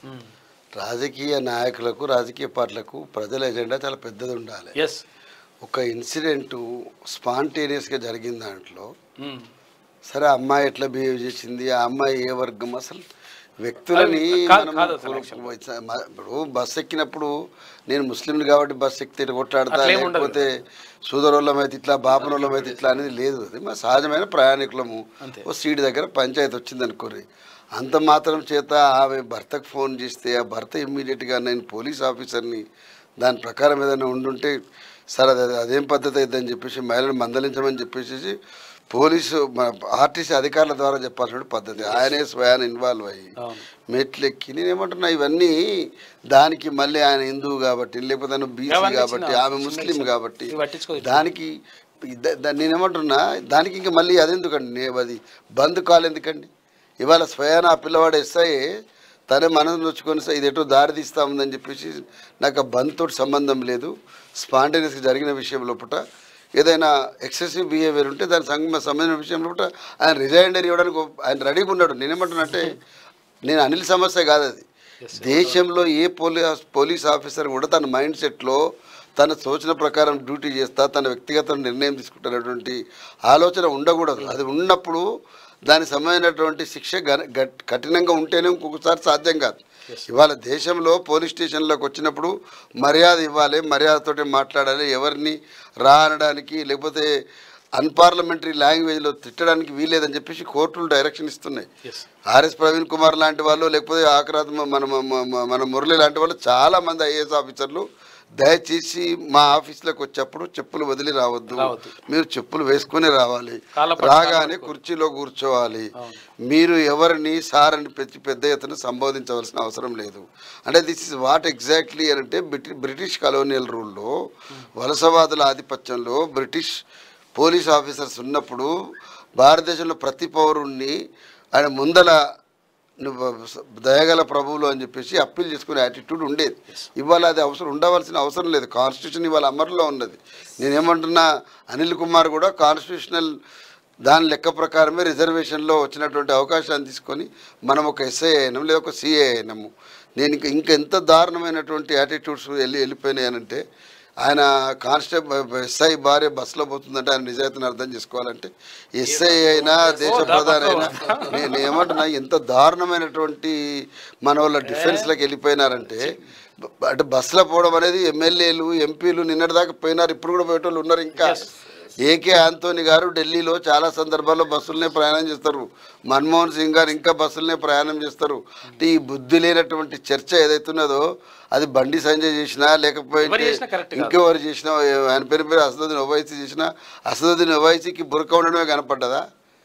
Speaker 3: రాజకీయ నాయకులకు రాజకీయ పార్టీలకు ప్రజల ఎజెండా చాలా పెద్దది ఉండాలి
Speaker 1: ఎస్
Speaker 3: ఒక ఇన్సిడెంట్ స్పాంటేనియస్గా జరిగిన దాంట్లో
Speaker 1: మ్మ్.
Speaker 3: సరే ఆ అమ్మాయి ఎట్లా బిహేవ్ చేసింది ఆ అమ్మాయి ఏ వర్గం అసలు వ్యక్తులని
Speaker 1: కాదు-
Speaker 3: మనం
Speaker 1: కాదు అసలు
Speaker 3: మ- ఇప్పుడు బస్సు ఎక్కినప్పుడు నేను ముస్లింలు కాబట్టి బస్సు ఎక్కితే ఇట్లా కొట్లాడతా
Speaker 1: అట్లేం ఉండదు.
Speaker 3: లేకపోతే సోదరులం అయితే ఇట్లా బాపనోళ్ళం అయితే ఇట్లా అనేది లేదు అది మా సహజమైన ప్రయాణికులము
Speaker 1: అంతే.
Speaker 3: ఓ సీట్ దగ్గర పంచాయతీ వచ్చింది అనుకోర్రి అంత మాత్రం చేత ఆమె భర్తకు ఫోన్ చేస్తే ఆ భర్త ఇమ్మీడియట్గా నేను పోలీస్ ఆఫీసర్ని దాని ప్రకారం ఏదైనా ఉండుంటే సార్ అది అది- అదేం పద్ధతి అయిద్దని చెప్పేసి మహిళను మందలించమని చెప్పేసి పోలీసు మన ఆర్టీసీ అధికారుల ద్వారా చెప్పాల్సిన పద్ధతి ఆయనే స్వయాన్ని ఇన్వాల్వ్ అయ్యి
Speaker 1: అవును.
Speaker 3: మెట్లెక్కి నేను ఏమంటున్నా ఇవన్నీ దానికి మళ్ళీ ఆయన హిందువు కాబట్టి లేకపోతే ఆయన బీసీ
Speaker 1: అవన్నీ
Speaker 3: కాబట్టి
Speaker 1: చిన్న-
Speaker 3: ఆమె
Speaker 1: చిన్న
Speaker 3: ముస్లిం
Speaker 1: విషయం.
Speaker 3: కాబట్టి
Speaker 1: ఇవి పట్టించుకోదు.
Speaker 3: దానికి ద- ద- నేను ఏమంటున్నా దానికి ఇంకా మళ్ళీ అదెందుకండి నేను అది బంద్ కాల్ ఎందుకండి ఇవాళ స్వయాన ఆ పిల్లవాడు ఎస్ఐ తనే మనసు నొచ్చుకొని "సార్, ఇది ఎటో దారి తీస్తా ఉందని చెప్పేసి నాకు ఆ బంద్ తోటి సంబంధం లేదు స్పాంటేనియస్గా జరిగిన విషయం లోపల ఏదైనా ఎక్సెసివ్ బిహేవియర్ ఉంటే దాని సంగ సంబంధించిన విషయం లోపల ఆయన రిజైండర్ ఇవ్వడానికి ఒప్- ఆయన రెడీగా ఉన్నాడు నేనేమంటున్నా నేను అనిల్ సమస్య కాదు అది దేశంలో ఏ పోలీస్ పోలీస్ ఆఫీసర్ కూడా తన మైండ్ సెట్లో తన సూచన ప్రకారం డ్యూటీ చేస్తా తన వ్యక్తిగత నిర్ణయం తీసుకుంటున్నటువంటి ఆలోచన ఉండకూడదు అది ఉన్నప్పుడు దానికి సంబంధించినటువంటి శిక్ష గన- గట్- కఠినంగా ఉంటేనే ఇంకొకసారి సాధ్యం కాదు ఇవాళ దేశంలో పోలీస్ స్టేషన్లోకి వచ్చినప్పుడు మర్యాద ఇవ్వాలి మర్యాదతోటి మాట్లాడాలి ఎవరిని రా అనడానికి లేకపోతే అన్పార్లమెంటరీ లాంగ్వేజ్లో తిట్టడానికి వీలేదని చెప్పేసి కోర్టులు డైరెక్షన్ ఇస్తున్నాయి
Speaker 1: Yes.
Speaker 3: ఆర్ఎస్ ప్రవీణ్ కుమార్ లాంటి వాళ్ళు లేకపోతే ఆకరాత్ మన మన- మన- మన మురళి లాంటి వాళ్ళు చాలా మంది ఐఏఎస్ ఆఫీసర్లు దయచేసి మా ఆఫీస్లోకి వచ్చేప్పుడు చెప్పులు వదిలి రావద్దు
Speaker 1: రావద్దు.
Speaker 3: మీరు చెప్పులు వేసుకొని రావాలి
Speaker 1: కాళ్ళ
Speaker 3: రాగానే కుర్చీలో కూర్చోవాలి మీరు ఎవరిని సార్ అని పెద్ద పెద్ద ఎత్తున సంబోధించవలసిన అవసరం లేదు అంటే దిస్ ఇస్ వాట్ ఎగ్జాక్ట్లీ అని అంటే బ్రిటి- బ్రిటిష్ కలోనియల్ రూల్లో వలసవాదుల ఆధిపత్యంలో బ్రిటిష్ పోలీస్ ఆఫీసర్స్ ఉన్నప్పుడు భారతదేశంలో ప్రతి పౌరుణ్ణి ఆయన ముందల నువ్వు దయగల ప్రభువులు అని చెప్పేసి అప్పీల్ చేసుకునే యాటిట్యూడ్ ఉండేది ఇవాళ అది అవసరం ఉండవలసిన అవసరం లేదు కాన్స్టిట్యూషన్ ఇవాళ అమరులో ఉన్నది నేనేమంటున్నా అనిల్ కుమార్ కూడా కాన్స్టిట్యూషనల్ దాని లెక్క ప్రకారమే రిజర్వేషన్లో వచ్చినటువంటి అవకాశాన్ని తీసుకొని మనం ఒక ఎస్ఐ అయినాం లేదా ఒక సిఏ అయినాము నేను ఇంకా ఇంకా ఎంత దారుణమైనటువంటి యాటిట్యూడ్స్ వెళ్ళి వెళ్ళిపోయినాయనంటే ఆయన కానిస్టేబుల్ ఎస్ఐ భార్య బస్సులో పోతుందంటే ఆయన నిజాయితీని అర్థం చేసుకోవాలంటే ఎస్ఐ అయినా దేశ ప్రధాని అయినా నేను ఏమంటున్నా ఎంత దారుణమైనటువంటి మన వాళ్ళ డిఫెన్స్లోకి వెళ్ళిపోయినారంటే బ- అంటే బస్సులో పోవడం అనేది ఎమ్మెల్యేలు ఎంపీలు నిన్నటిదాకా పోయినారు ఇప్పుడు కూడా పోయేటోళ్ళు ఉన్నారు ఇంకా ఏకే ఆంటోని గారు ఢిల్లీలో చాలా సందర్భాల్లో బస్సులనే ప్రయాణం చేస్తారు మన్మోహన్ సింగ్ గారు ఇంకా బస్సులనే ప్రయాణం చేస్తారు అంటే ఈ బుద్ధి లేనటువంటి చర్చ ఏదైతే ఉన్నదో అది బండి సంజయ్ చేసినా
Speaker 1: ఎవరు
Speaker 3: లేకపోతే
Speaker 1: చేసినా correct కాదు.
Speaker 3: ఇంకెవరు చేసినా ఆయన పేరు పేరు అసదుద్దీన్ ఓవైసీ చేసినా అసదుద్దీన్ ఓవైసీకి బురక ఉండడమే కనపడ్డదా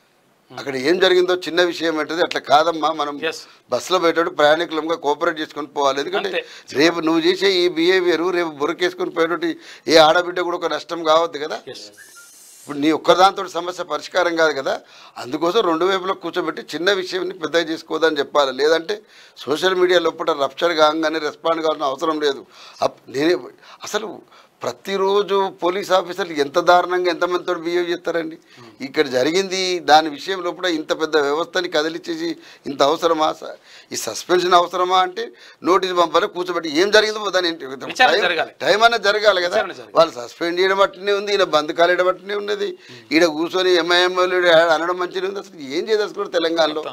Speaker 3: అక్కడ ఏం జరిగిందో చిన్న విషయం ఏంటది అట్లా కాదమ్మా మనం
Speaker 1: Yes.
Speaker 3: బస్సులో పోయేటప్పుడు ప్రయాణికులంగా కోఆపరేట్ చేసుకొని పోవాలి ఎందుకంటే
Speaker 1: అంతే.
Speaker 3: రేపు నువ్వు చేసే ఈ బిహేవియర్ రేపు బురకేసుకొని పోయేటోటి ఏ ఆడబిడ్డ కూడా ఒక నష్టం కావద్దు కదా
Speaker 1: ఎస్
Speaker 3: ఇప్పుడు నీ ఒక్కదాంతో సమస్య పరిష్కారం కాదు కదా అందుకోసం రెండు వైపులా కూర్చోబెట్టి చిన్న విషయాన్ని పెద్దగా చేసుకోదని చెప్పాలి లేదంటే సోషల్ మీడియా లోపల రప్చర్ కాగానే రెస్పాండ్ కావాల్సిన అవసరం లేదు అప్- నేనే అసలు ప్రతిరోజు పోలీస్ ఆఫీసర్లు ఎంత దారుణంగా ఎంతమందితో బిహేవ్ చేస్తారండి ఇక్కడ జరిగింది దాని విషయం లోపల ఇంత పెద్ద వ్యవస్థని కదిలిచ్చేసి ఇంత అవసరమా స- ఈ సస్పెన్షన్ అవసరమా అంటే నోటీస్ పంపాలి కూర్చోబెట్టి ఏం జరిగిందో దాని
Speaker 1: విచారణ
Speaker 3: టైం-
Speaker 1: జరగాలి.
Speaker 3: టైం అన్నది జరగాలి కదా
Speaker 1: విచారణ జరగాలి.
Speaker 3: వాళ్ళు సస్పెండ్ చేయడం బట్టినే ఉంది ఈయన బంద్ కాలేయడం బట్టినే ఉన్నది ఈడ కూర్చొని ఎంఐఎం అనడం మంచిగా ఉంది అసలు ఏం చేసేసుకోరు తెలంగాణలో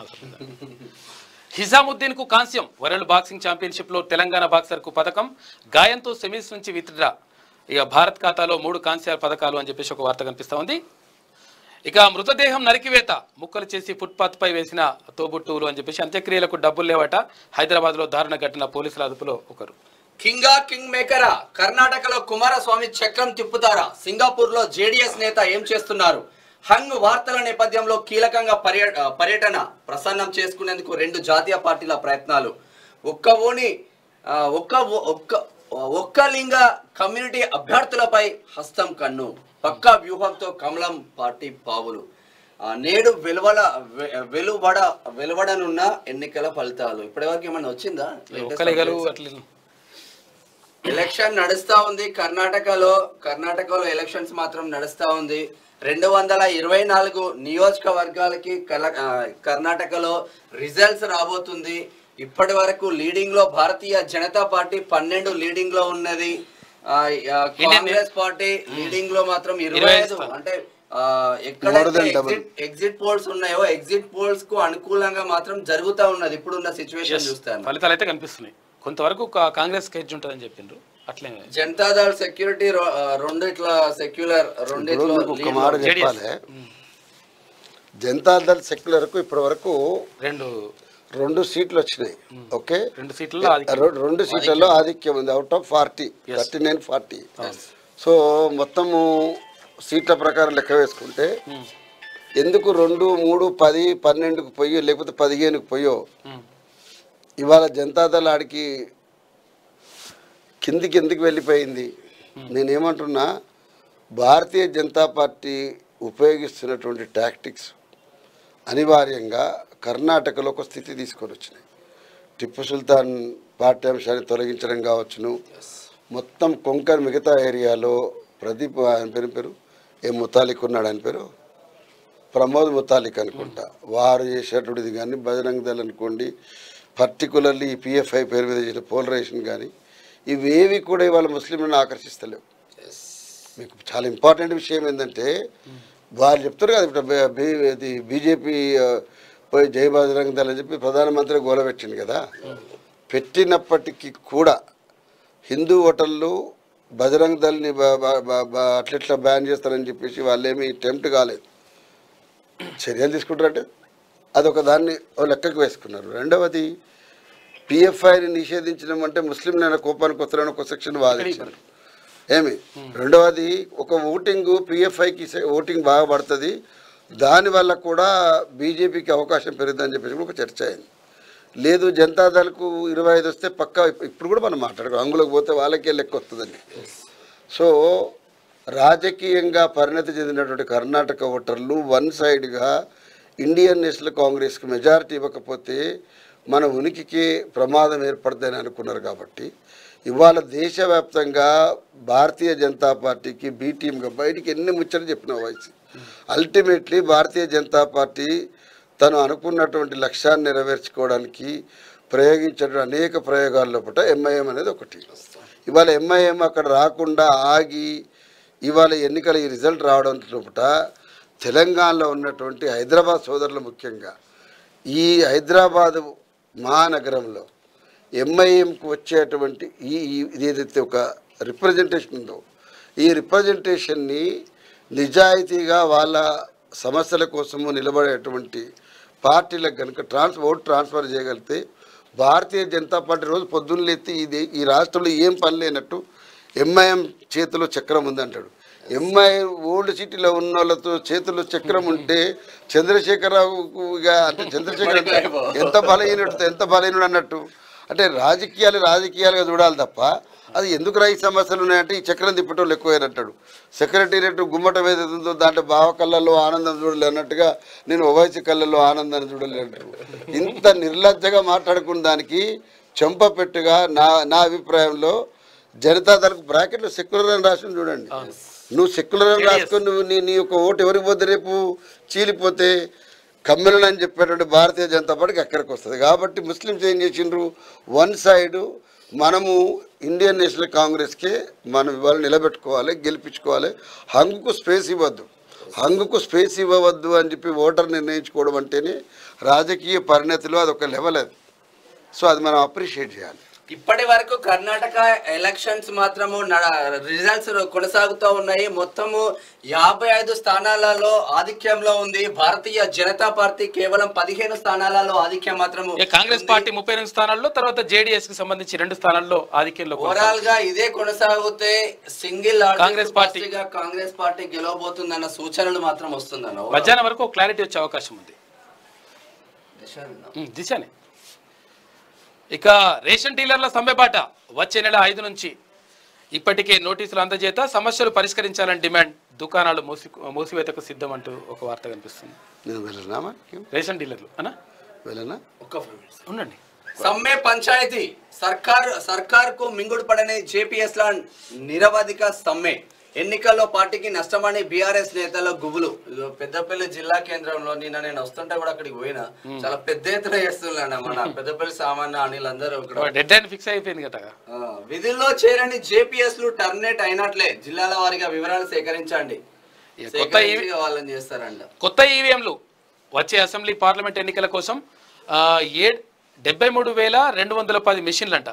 Speaker 1: హిజాముద్దీన్ కు కాంస్యం వరల్డ్ బాక్సింగ్ ఛాంపియన్షిప్ లో తెలంగాణ బాక్సర్ కు పథకం గాయంతో సెమీస్ నుంచి విత్డ్రా ఇక భారత్ ఖాతాలో మూడు కాంస్య పథకాలు అని చెప్పేసి ఒక వార్త కనిపిస్తా ఉంది ఇక మృతదేహం నరికివేత ముక్కలు చేసి ఫుట్పాత్ పై వేసిన తోబుట్టువులు అని చెప్పేసి అంత్యక్రియలకు డబ్బులు లేవట హైదరాబాద్ లో దారుణ ఘటన పోలీసుల అదుపులో ఒకరు
Speaker 7: కింగా కింగ్ మేకరా కర్ణాటకలో కుమారస్వామి చక్రం తిప్పుతారా సింగపూర్ లో జేడీఎస్ నేత ఏం చేస్తున్నారు హంగ్ వార్తల నేపథ్యంలో కీలకంగా పర్య పర్యటన ప్రసన్నం చేసుకునేందుకు రెండు జాతీయ పార్టీల ప్రయత్నాలు ఒక్క ఓని ఆ, ఒక్క ఓ- ఒక్క ఒక్క లింగ కమ్యూనిటీ అభ్యర్థులపై హస్తం కన్ను పక్కా వ్యూహంతో కమలం పార్టీ పావులు ఆ, నేడు వెలువడ వె- వెలువడ వెలువడనున్న ఎన్నికల ఫలితాలు ఇప్పటివరకు ఏమైనా వచ్చిందా
Speaker 1: ఒక్కలిగలు అట్లా
Speaker 7: ఎలక్షన్ నడుస్తా ఉంది కర్ణాటకలో కర్ణాటకలో ఎలక్షన్స్ మాత్రం నడుస్తా ఉంది రెండు వందల ఇరవై నాలుగు నియోజకవర్గాలకి కల- ఆ, కర్ణాటకలో రిజల్ట్స్ రాబోతుంది ఇప్పటి వరకు లీడింగ్ లో భారతీయ జనతా పార్టీ పన్నెండు లీడింగ్ లో ఉన్నది ఆ, ఆ, కాంగ్రెస్ పార్టీ లీడింగ్ లో మాత్రం ఇరవై
Speaker 1: ఇరవై
Speaker 7: ఐదు
Speaker 1: స్థానాలు.
Speaker 7: అంటే ఆ, ఎక్కడైతే
Speaker 3: More than double.
Speaker 7: Exit exit polls ఉన్నాయో ఎగ్జిట్ పోల్స్ కు అనుకూలంగా మాత్రం జరుగుతా ఉన్నది ఇప్పుడున్న సిచ్యువేషన్ చూస్తాను
Speaker 1: ఫలితాలు అయితే కనిపిస్తున్నాయి కొంతవరకు కా- కాంగ్రెస్ కేజ్ ఉంటుందని చెప్పిండ్రు అట్లే
Speaker 7: జనతాదళ్ సెక్యూరిటీ రొ- ఆ, రెండిట్ల సెక్యులర్
Speaker 3: ఇప్పుడు
Speaker 7: రెండిట్లో
Speaker 3: మీకు ఒక
Speaker 7: lead
Speaker 3: మాట
Speaker 7: లో-
Speaker 3: చెప్పాలి జనతాదళ్ సెక్యులర్కు ఇప్పటి వరకు
Speaker 1: రెండు
Speaker 3: రెండు సీట్లు వచ్చినాయి ఓకే
Speaker 1: రెండు సీట్లలో ఆధిక్యం.
Speaker 3: రె- రెండు సీట్లలో ఆధిక్యం ఉంది out of forty thirty nine forty so మొత్తము సీట్ల ప్రకారం లెక్క వేసుకుంటే ఎందుకు రెండు మూడు పది పన్నెండుకు పోయో లేకపోతే పదిహేనుకు పోయో
Speaker 1: ఉమ్.
Speaker 3: ఇవాళ జనతాదళ్ ఆడికి కిందికి ఎందుకు వెళ్ళిపోయింది నేనేమంటున్నా భారతీయ జనతా పార్టీ ఉపయోగిస్తున్నటువంటి టాక్టిక్స్ అనివార్యంగా కర్ణాటకలో ఒక స్థితి తీసుకొని వచ్చినాయి టిప్పు సుల్తాన్ పాఠ్యాంశాన్ని తొలగించడం కావచ్చును మొత్తం కొంకర్ మిగతా ఏరియాలో ప్రదీప్ ఆయన పేరు పేరు ఏ ముతాలిక్ ఉన్నాడు ఆయన పేరు ప్రమోద్ ముతాలిక్ అనుకుంటా వారు చేసేటువంటిది కానీ బజరంగ్ దళ్ అనుకోండి పర్టికులర్లీ పిఎఫ్ఐ పేరు మీద చేసిన పోలరైజేషన్ కానీ ఇవేవి కూడా ఇవాళ ముస్లింలను ఆకర్షిస్తలేవు మీకు చాలా ఇంపార్టెంట్ విషయం ఏంటంటే వాళ్ళు చెప్తారు కదా ఇప్పుడు బి- బి- ఇది బీజేపీ ఆ, పోయి జై బజరంగ్ దళ్ అని చెప్పి ప్రధానమంత్రి గోల పెట్టింది కదా పెట్టినప్పటికీ కూడా హిందూ ఓటర్లు బజరంగ్ దళని బ- బ- బ- బ- అట్లెట్లా బ్యాన్ చేస్తారని చెప్పేసి వాళ్ళేమీ టెంప్ట్ కాలేదు చర్యలు తీసుకుంటారంటే అదొక దాన్ని ఓ లెక్కకు వేసుకున్నారు రెండవది పిఎఫ్ఐని నిషేధించడం అంటే ముస్లింలైన కోపానికి వస్తారని ఒక సెక్షన్ వాదించారు ఏమి రెండవది ఒక ఓటింగ్ పిఎఫ్ఐకి ఓటింగ్ బాగా పడుతుంది దానివల్ల కూడా బీజేపీకి అవకాశం పెరుగుతుందని చెప్పేసి కూడా ఒక చర్చ అయింది లేదు జనతాదళకు ఇరవై ఐదు వస్తే పక్కా ఇప్పుడు కూడా మనం మాట్లాడుకో అంగులకు పోతే వాళ్ళకే లెక్క వస్తుందని సో రాజకీయంగా పరిణతి చెందినటువంటి కర్ణాటక ఓటర్లు వన్ సైడ్గా ఇండియన్ నేషనల్ కాంగ్రెస్కి మెజారిటీ ఇవ్వకపోతే మన ఉనికికి ప్రమాదం ఏర్పడుతుందని అనుకున్నారు కాబట్టి ఇవాళ దేశవ్యాప్తంగా భారతీయ జనతా పార్టీకి బీ టీమ్గా బయటికి ఎన్ని ముచ్చట చెప్పిన వయసు అల్టిమేట్లీ భారతీయ జనతా పార్టీ తను అనుకున్నటువంటి లక్ష్యాన్ని నెరవేర్చుకోవడానికి ప్రయోగించిన అనేక ప్రయోగాల లోపల ఎంఐఎం అనేది ఒకటి ఇవాళ ఎంఐఎం అక్కడ రాకుండా ఆగి ఇవాళ ఎన్నికల ఈ రిజల్ట్ రావడం లోపల తెలంగాణలో ఉన్నటువంటి హైదరాబాద్ సోదరులు ముఖ్యంగా ఈ హైదరాబాదు మహానగరంలో ఎంఐఎంకు వచ్చేటువంటి ఈ ఈ- ఇది ఏదైతే ఒక రిప్రజెంటేషన్ ఉందో ఈ రిప్రజెంటేషన్ని నిజాయితీగా వాళ్ళ సమస్యల కోసము నిలబడేటువంటి పార్టీలకు కనుక ట్రాన్స్ ఓట్ ట్రాన్స్ఫర్ చేయగలిగితే భారతీయ జనతా పార్టీ రోజు పొద్దున్న లేచి ఇది ఈ రాష్ట్రంలో ఏం పని లేనట్టు ఎంఐఎం చేతిలో చక్రం ఉందంటాడు ఎంఐ ఓల్డ్ సిటీలో ఉన్న వాళ్ళతో చేతిలో చక్రం ఉంటే చంద్రశేఖరరావుకు ఇక అంటే చంద్రశేఖర్ అంటే ఎంత బలహీనుడు ఎంత బలహీనుడు అన్నట్టు అంటే రాజకీయాలు రాజకీయాలుగా చూడాలి తప్ప అది ఎందుకు రైతు సమస్యలు ఉన్నాయంటే ఈ చక్రం తిప్పటం ఎక్కువైనట్టాడు సెక్రటేరియట్ గుమ్మటం ఏదైతే ఉందో దాంట్లో బావ కళ్ళల్లో ఆనందం చూడలే అన్నట్టుగా నేను ఓవైసీ కళ్ళల్లో ఆనందాన్ని చూడలే అంటారు ఇంత నిర్లజ్జగా మాట్లాడుకున్న దానికి చెంపపెట్టుగా నా నా అభిప్రాయంలో జనతాదళకు బ్రాకెట్లో సెక్యులర్ అని రాసి ఉంది చూడండి నువ్వు సెక్యులర్ అని రాసుకొని నువ్వు నీ నీ యొక్క ఓటు ఎవరికి పోతే రేపు చీలిపోతే కమ్యూనల్ అని చెప్పేటువంటి భారతీయ జనతా పార్టీకి అక్కడికి వస్తుంది కాబట్టి ముస్లిమ్స్ ఏం చేసిండ్రు వన్ సైడ్ మనము ఇండియన్ నేషనల్ కాంగ్రెస్కి మనం ఇవాళ నిలబెట్టుకోవాలి గెలిపించుకోవాలి హంగుకు స్పేస్ ఇవ్వద్దు హంగుకు స్పేస్ ఇవ్వవద్దు అని చెప్పి ఓటర్ నిర్ణయించుకోవడం అంటేనే రాజకీయ పరిణతిలో అదొక లెవెల్ అది సో అది మనం అప్రిషియేట్ చేయాలి
Speaker 7: ఇప్పటి వరకు కర్ణాటక ఎలక్షన్స్ మాత్రము రిజల్ట్స్ కొనసాగుతూ ఉన్నాయి మొత్తము యాభై ఐదు స్థానాలలో ఆధిక్యంలో ఉంది భారతీయ జనతా పార్టీ కేవలం పదిహేను స్థానాలలో ఆధిక్యం మాత్రము
Speaker 1: ఇక కాంగ్రెస్
Speaker 7: ఉంది.
Speaker 1: పార్టీ ముప్పై ఎనిమిది స్థానాల్లో తర్వాత జేడీఎస్ కి సంబంధించి రెండు స్థానాల్లో ఆధిక్యంలో
Speaker 7: ఓవరాల్ గా ఇదే కొనసాగితే single
Speaker 1: Congress party.
Speaker 7: Congress party గెలవబోతుందన్న సూచనలు మాత్రం వస్తుందన్న overall.
Speaker 1: మధ్యాహ్నం వరకు ఒక క్లారిటీ వచ్చే అవకాశం ఉంది
Speaker 7: దిశారణ.
Speaker 1: ఉమ్, దిశనే ఇక రేషన్ డీలర్ల సమ్మెబాట వచ్చే నెల ఐదు నుంచి ఇప్పటికే నోటీసులు అందజేత సమస్యలు పరిష్కరించాలని డిమాండ్ దుకాణాలు మూసి మూసివేతకు సిద్ధం అంటూ ఒక వార్త కనిపిస్తుంది
Speaker 3: నేను వెళ్ళనా
Speaker 1: రేషన్ డీలర్లు అనా
Speaker 3: వెళ్ళనా
Speaker 7: ఒక్క five minutes.
Speaker 1: ఉండండి
Speaker 7: సమ్మె పంచాయతీ సర్కార్ సర్కార్ కు మింగుడు పడని జేపీఎస్ లా నిరవధిక సమ్మె ఎన్నికల్లో పార్టీకి నష్టమని బీఆర్ఎస్ నేతల గుబులు ఇదిగో పెద్దపల్లి జిల్లా కేంద్రంలో నిన్న నేను వస్తుంటే కూడా అక్కడికి పోయినా చాలా పెద్ద ఎత్తున చేస్తున్నాను మన పెద్దపల్లి సామాన్య అనిల్ అందరూ ఇక్కడ
Speaker 1: డెడ్ లైన్ ఫిక్స్ అయిపోయింది కదా
Speaker 7: ఆ, విధుల్లో చేరని జేపీఎస్ లు టర్మినేట్ అయినట్లే జిల్లాల వారీగా వివరాలు సేకరించండి
Speaker 1: ఇక కొత్త ఈ-
Speaker 7: సేకరించి వాళ్ళని చేస్తారంట
Speaker 1: కొత్త ఈవీఎంలు వచ్చే అసెంబ్లీ పార్లమెంట్ ఎన్నికల కోసం ఆ, ఏ డెబ్బై మూడు వేల రెండు వందల పది మిషన్లంట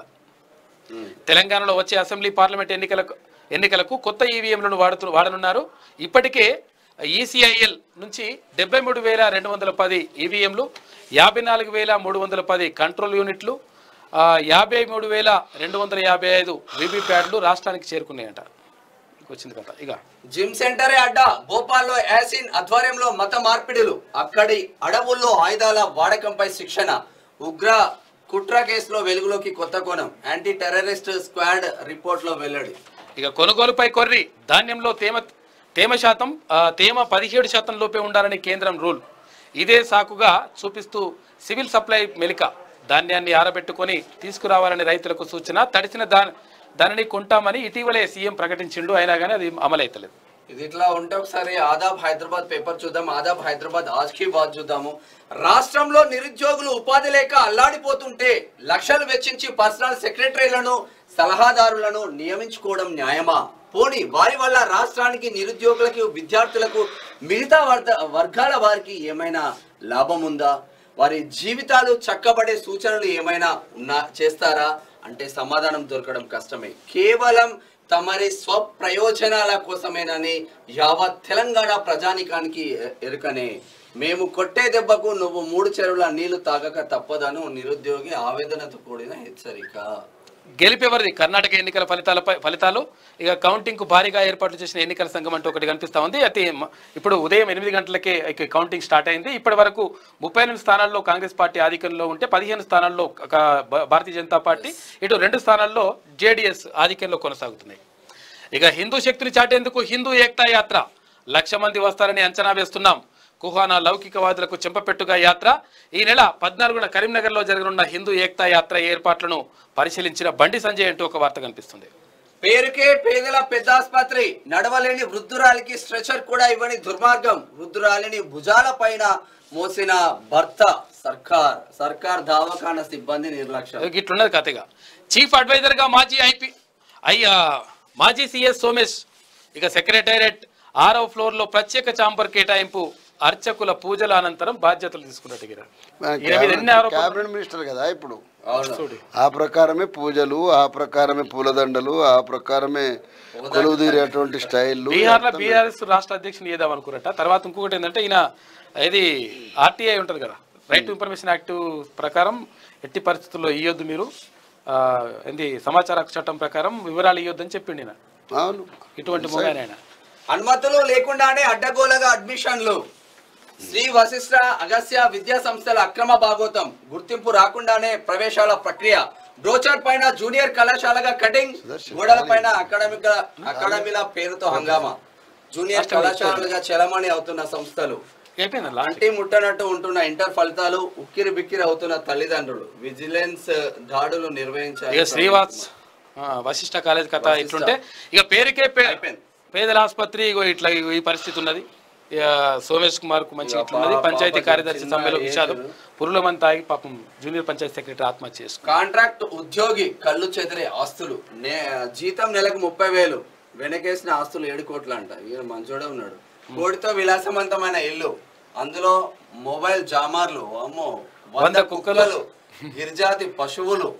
Speaker 1: తెలంగాణలో వచ్చే అసెంబ్లీ పార్లమెంట్ ఎన్నికలకు ఎన్నికలకు కొత్త ఈవీఎంలను వాడుతూ వాడనున్నారు ఇప్పటికే ఈసీఐఎల్ నుంచి డెబ్బై మూడు వేల రెండు వందల పది ఈవీఎంలు యాభై నాలుగు వేల మూడు వందల పది కంట్రోల్ యూనిట్లు ఆ, యాభై మూడు వేల రెండు వందల యాభై ఐదు వీవీప్యాడ్లు రాష్ట్రానికి చేరుకున్నాయంట వచ్చింది కదా ఇక
Speaker 7: జిమ్ సెంటరే అడ్డా భోపాల్లో యాసిన్ ఆధ్వర్యంలో మత మార్పిడులు అక్కడి అడవుల్లో ఆయుధాల వాడకంపై శిక్షణ ఉగ్ర కుట్ర కేసులో వెలుగులోకి కొత్త కోణం యాంటీ టెర్రరిస్ట్ స్క్వాడ్ రిపోర్ట్ లో వెల్లడి
Speaker 1: ఇక కొనుగోలుపై కొర్రి ధాన్యంలో తేమ తేమ శాతం ఆ, తేమ పదిహేడు శాతం లోపే ఉండాలని కేంద్రం రూల్ ఇదే సాకుగా చూపిస్తూ సివిల్ సప్లై మెలిక ధాన్యాన్ని ఆరబెట్టుకొని తీసుకురావాలని రైతులకు సూచన తడిసిన దా దానిని కొంటామని ఇటీవలే సీఎం ప్రకటించిండు అయినా కానీ అది అమలైతలేదు
Speaker 7: ఇది ఇట్లా ఉంటే ఒకసారి ఆదాబ్ హైదరాబాద్ పేపర్ చూద్దాం ఆదాబ్ హైదరాబాద్ ఆజ్కి బాద్ చూద్దాము రాష్ట్రంలో నిరుద్యోగులు ఉపాధి లేక అల్లాడిపోతుంటే లక్షలు వెచ్చించి పర్సనల్ సెక్రటరీలను సలహాదారులను నియమించుకోవడం న్యాయమా పోనీ వారి వల్ల రాష్ట్రానికి నిరుద్యోగులకు విద్యార్థులకు మిగతా వర్గ వర్గాల వారికి ఏమైనా లాభం ఉందా వారి జీవితాలు చక్కబడే సూచనలు ఏమైనా ఉన్నా చేస్తారా అంటే సమాధానం దొరకడం కష్టమే కేవలం తమరి స్వప్రయోజనాల కోసమేనని యావత్ తెలంగాణ ప్రజానికానికి ఎ- ఎరుకనే మేము కొట్టే దెబ్బకు నువ్వు మూడు చెరువుల నీళ్లు తాగక తప్పదను నిరుద్యోగి ఆవేదనతో కూడిన హెచ్చరిక
Speaker 1: గెలిపేవరిది కర్ణాటక ఎన్నికల ఫలితాలపై ఫలితాలు ఇక కౌంటింగ్ కు భారీగా ఏర్పాటు చేసిన ఎన్నికల సంఘం అంటూ ఒకటి కనిపిస్తా ఉంది అయితే మ- ఇప్పుడు ఉదయం ఎనిమిది గంటలకే ఇక కౌంటింగ్ స్టార్ట్ అయింది ఇప్పటి వరకు ముప్పై ఎనిమిది స్థానాల్లో కాంగ్రెస్ పార్టీ ఆధిక్యంలో ఉంటే పదిహేను స్థానాల్లో ఒక భా- భారతీయ జనతా పార్టీ ఇటు రెండు స్థానాల్లో జేడీఎస్ ఆధిక్యంలో కొనసాగుతున్నాయి ఇక హిందూ శక్తిని చాటేందుకు హిందూ ఏక్తా యాత్ర లక్ష మంది వస్తారని అంచనా వేస్తున్నాం కుహానా లౌకికవాదులకు చెంపపెట్టుగా యాత్ర ఈ నెల పద్నాలుగున కరీంనగర్లో జరగనున్న హిందూ ఏక్తా యాత్ర ఏర్పాట్లను పరిశీలించిన బండి సంజయ్ అంటూ ఒక వార్త కనిపిస్తుంది
Speaker 7: పేరుకే పేదల పెద్ద ఆసుపత్రి నడవలేని వృద్ధురాలికి స్ట్రెచర్ కూడా ఇవ్వని దుర్మార్గం వృద్ధురాలిని భుజాల పైన మోసిన భర్త సర్కార్ సర్కార్ దవాఖాన సిబ్బంది నిర్లక్ష్యం
Speaker 1: ఇట్లున్నది కథగా చీఫ్ అడ్వైజర్ గా మాజీ ఐపీ అయ్యా మాజీ సిఎస్ సోమేష్ ఇక సెక్రటేరియట్ ఆరో ఫ్లోర్ లో ప్రత్యేక చాంబర్ కేటాయింపు అర్చకుల పూజల అనంతరం బాధ్యతలు తీసుకున్నట్టు గిరా. ఈయన మీద ఎన్ని ఆరోపణలు
Speaker 3: క్యాబినెట్ మినిస్టర్ కదా ఇప్పుడు
Speaker 7: అవును
Speaker 3: ఆ ప్రకారమే పూజలు ఆ ప్రకారమే పూలదండలు ఆ ప్రకారమే కొలువు తీరేటువంటి స్టైళ్ళు
Speaker 1: బీహార్ లో బీఆర్ఎస్ రాష్ట్ర అధ్యక్షుని ఏదాం అనుకున్నట్ట తర్వాత ఇంకొకటి ఏంటంటే ఈయన ఇది ఆర్టీఐ ఉంటుంది కదా రైట్ టు ఇన్ఫర్మేషన్ యాక్ట్ ప్రకారం ఎట్టి పరిస్థితుల్లో ఇవ్వద్దు మీరు ఆ, ఏంది సమాచార హక్కు చట్టం ప్రకారం వివరాలు ఇవ్వద్దని చెప్పిండు ఈయన
Speaker 3: అవును
Speaker 1: ఇటువంటి మొగాయన ఆయన
Speaker 7: అనుమతులు లేకుండానే అడ్డగోలగా అడ్మిషన్లు శ్రీ వశిష్ఠ అగస్య విద్యా సంస్థల అక్రమ భాగోతం గుర్తింపు రాకుండానే ప్రవేశాల ప్రక్రియ బ్రోచర్ పైన జూనియర్ కళాశాలగా కటింగ్ గోడల పైన అకాడమిక అకాడమీల పేరుతో హంగామా జూనియర్ కళాశాలలుగా చెలమణి అవుతున్న సంస్థలు
Speaker 1: అయిపోయింది లాస్ట్
Speaker 7: అంటి ముట్టనట్టు ఉంటున్న ఇంటర్ ఫలితాలు ఉక్కిరి బిక్కిరి అవుతున్న తల్లిదండ్రులు విజిలెన్స్ దాడులు
Speaker 1: ఇక
Speaker 7: నిర్వహించారు
Speaker 1: శ్రీవాస్ ఆ, వశిష్ఠ కాలేజ్ కథ ఇట్లుంటే ఇక పేరుకే పే-
Speaker 7: అయిపోయింది.
Speaker 1: పేదల ఆసుపత్రి ఇగో ఇట్లా ఇగో ఈ పరిస్థితి ఉన్నది ఇక సోమేష్ కుమార్ కు మంచి
Speaker 7: ఇక
Speaker 1: ఇట్లున్నది
Speaker 7: పాప-
Speaker 1: పంచాయతీ
Speaker 7: పాపకి
Speaker 1: కార్యదర్శి
Speaker 7: చిన్న
Speaker 1: సమ్మెలో
Speaker 7: ఏజ్
Speaker 1: విషాదం పురుగుల మంది తాగి పాపం జూనియర్ పంచాయతీ సెక్రటరీ ఆత్మహత్య చేసుకున్నారు
Speaker 7: కాంట్రాక్ట్ ఉద్యోగి కళ్ళు చెదిరే ఆస్తులు నే జీతం నెలకు ముప్పై వేలు వెనకేసిన ఆస్తులు ఏడు కోట్లు అంట ఈయన మంచోడే ఉన్నాడు కోడితో విలాసవంతమైన ఇల్లు అందులో మొబైల్ జామార్లు అమ్మో వంద
Speaker 1: వంద కుక్కలు.
Speaker 7: కుక్కలు గిరిజాతి పశువులు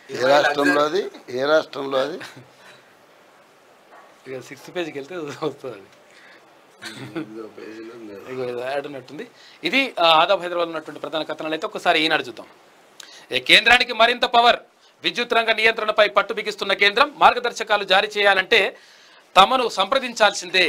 Speaker 3: ఏ రాష్ట్రంలో అది ఏ రాష్ట్రంలో అది
Speaker 1: ఇక సిక్స్త్ పేజ్కి వెళ్తే వస్తుంది అది ఇగో ఇది యాడ్ ఉన్నట్టుంది ఇది ఆ, ఆదాబ్ హైదరాబాద్ ఉన్నటువంటి ప్రధాన కథనాలు అయితే ఒకసారి ఈనాడు చూద్దాం ఏ కేంద్రానికి మరింత పవర్ విద్యుత్ రంగ నియంత్రణపై పట్టు బిగిస్తున్న కేంద్రం మార్గదర్శకాలు జారీ చేయాలంటే తమను సంప్రదించాల్సిందే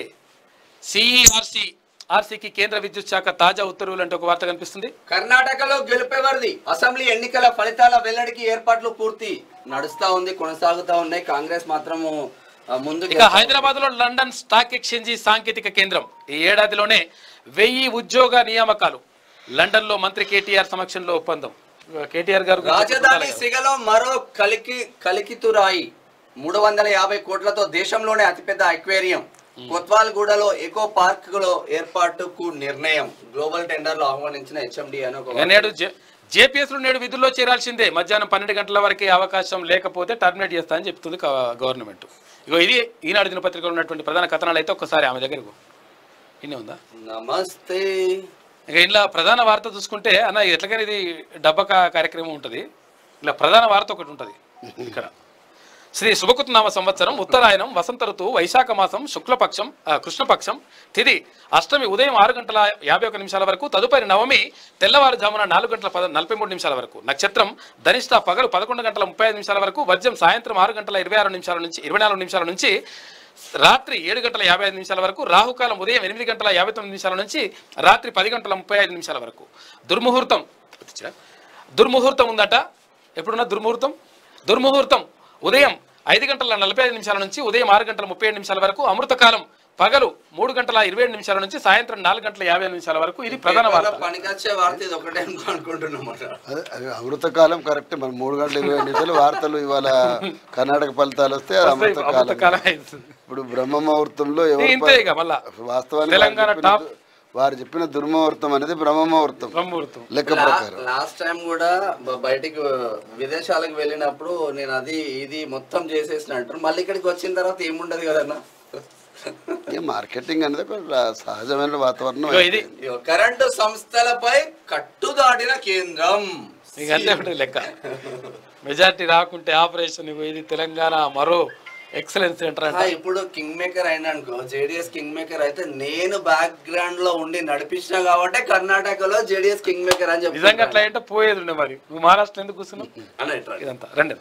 Speaker 1: సిఈఆర్సి ఆర్సీకి కేంద్ర విద్యుత్ శాఖ తాజా ఉత్తర్వులు అంటే ఒక వార్త కనిపిస్తుంది
Speaker 7: కర్ణాటకలో గెలుపేవారిది అసెంబ్లీ ఎన్నికల ఫలితాల వెల్లడికి ఏర్పాట్లు పూర్తి నడుస్తా ఉంది కొనసాగుతా ఉన్నాయి కాంగ్రెస్ మాత్రము ఆ, ముందుకు
Speaker 1: ఇక హైదరాబాద్ లో లండన్ స్టాక్ ఎక్స్చేంజి సాంకేతిక కేంద్రం ఈ ఏడాదిలోనే వెయ్యి ఉద్యోగ నియామకాలు లండన్ లో మంత్రి కేటీఆర్ సమక్షంలో ఒప్పందం కేటీఆర్ గారు గురించి
Speaker 7: రాజధాని
Speaker 1: చెప్పాలి కదా.
Speaker 7: సిగలో మరో కలికి కలికితురాయి మూడు వందల యాభై కోట్లతో దేశంలోనే అతిపెద్ద అక్వేరియం కొత్వాల్గూడలో ఎకో పార్క్ లో ఏర్పాటుకు నిర్ణయం గ్లోబల్ టెండర్ లో ఆహ్వానించిన హెచ్ఎండి అని ఒక
Speaker 1: ఇక నేడు జేపీఎస్ లో నేడు విధుల్లో చేరాల్సిందే మధ్యాహ్నం పన్నెండు గంటల వరకే అవకాశం లేకపోతే టర్మినేట్ చేస్తా అని చెప్తుంది క- గవర్నమెంట్ ఇగో ఇది ఈనాడు దినపత్రికలో ఉన్నటువంటి ప్రధాన కథనాలు అయితే ఒక్కసారి ఆమె దగ్గరకు ఇన్ని ఉందా
Speaker 7: నమస్తే
Speaker 1: ఇక ఇలా ప్రధాన వార్త చూసుకుంటే అన్న ఇది ఎట్లకైనా ఇది డబ్బా కా- కార్యక్రమం ఉంటుంది ఇలా ప్రధాన వార్త ఒకటి ఉంటుంది ఇక్కడ శ్రీ శుభకృతనామ సంవత్సరం ఉత్తరాయణం వసంత ఋతువు వైశాఖ మాసం శుక్లపక్షం ఆ, కృష్ణపక్షం తిది అష్టమి ఉదయం ఆరు గంటల యాభై ఒక నిమిషాల వరకు తదుపరి నవమి తెల్లవారుజామున నాలుగు గంటల పద నలభై మూడు నిమిషాల వరకు నక్షత్రం ధనిష్ట పగలు పదకొండు గంటల ముప్పై ఐదు నిమిషాల వరకు వర్జం సాయంత్రం ఆరు గంటల ఇరవై ఆరు నిమిషాల నుంచి ఇరవై నాలుగు నిమిషాల నుంచి రాత్రి ఏడు గంటల యాభై ఐదు నిమిషాల వరకు రాహుకాలం ఉదయం ఎనిమిది గంటల యాభై తొమ్మిది నిమిషాల నుంచి రాత్రి పది గంటల ముప్పై ఐదు నిమిషాల వరకు దుర్ముహూర్తం దుర్ముహూర్తం ఉందట ఎప్పుడున్న దుర్ముహూర్తం దుర్ముహూర్తం ఉదయం ఐదు గంటల నలభై ఐదు నిమిషాల నుంచి ఉదయం ఆరు గంటల ముప్పై ఏడు నిమిషాల వరకు అమృతకాలం పగలు మూడు గంటల ఇరవై ఏడు నిమిషాల నుంచి సాయంత్రం నాలుగు గంటల యాభై ఐదు నిమిషాల వరకు ఇది ప్రధాన వార్త
Speaker 7: పనికొచ్చే వార్త ఇది ఒకటే అనుకుంటున్నాం
Speaker 3: అదే అది అమృతకాలం కరెక్ట్ మరి మూడు గంటల ఇరవై నిమిషాలు వార్తలు ఇవాళ కర్ణాటక ఫలితాలు వస్తే అది అమృతకాలం
Speaker 1: అమృతకాలం అవుతుంది.
Speaker 3: ఇప్పుడు బ్రహ్మ ముహూర్తంలో ఎవరు
Speaker 1: ఇంతే ఇక మళ్ళా
Speaker 3: వాస్తవానికి
Speaker 1: తెలంగాణ
Speaker 3: వారు చెప్పిన
Speaker 1: టాప్.
Speaker 3: దు- వారు చెప్పిన దుర్ముహూర్తం అనేది బ్రహ్మ ముహూర్తం
Speaker 1: బ్రహ్మముహూర్తం
Speaker 3: లెక్క ప్రకారం
Speaker 7: లాస్ట్ టైం కూడా బ- బయటికి విదేశాలకు వెళ్ళినప్పుడు నేను అది ఇది మొత్తం చేసేసిన అంటారు మళ్ళీ ఇక్కడికి వచ్చిన తర్వాత ఏముండదు కదన్నా
Speaker 3: ఇక మార్కెటింగ్ అనేది ఒక రా- సహజమైన వాతావరణం
Speaker 1: ఇగో ఇది
Speaker 7: ఇగో కరెంటు సంస్థలపై కట్టుదాటిన కేంద్రం
Speaker 1: ఇక అంతే ఉంటుంది లెక్క మెజార్టీ రాకుంటే ఆపరేషన్ ఇగో ఇది తెలంగాణ మరో ఎక్సలెన్స్ సెంటర్
Speaker 7: ఆ,
Speaker 1: అంట
Speaker 7: ఇప్పుడు కింగ్ మేకర్ అయినా అనుకో జేడిఎస్ కింగ్ మేకర్ అయితే నేను బ్యాక్ గ్రౌండ్ లో ఉండి నడిపించిన కాబట్టి కర్ణాటకలో జేడిఎస్ కింగ్ మేకర్ అని చెప్పి
Speaker 1: నిజంగా అట్లా అంటే పోయేది ఉండే మరి నువ్వు మహారాష్ట్ర ఎందుకు కూర్చున్నావు
Speaker 7: అన్నట్టు
Speaker 1: ఇదంతా రండి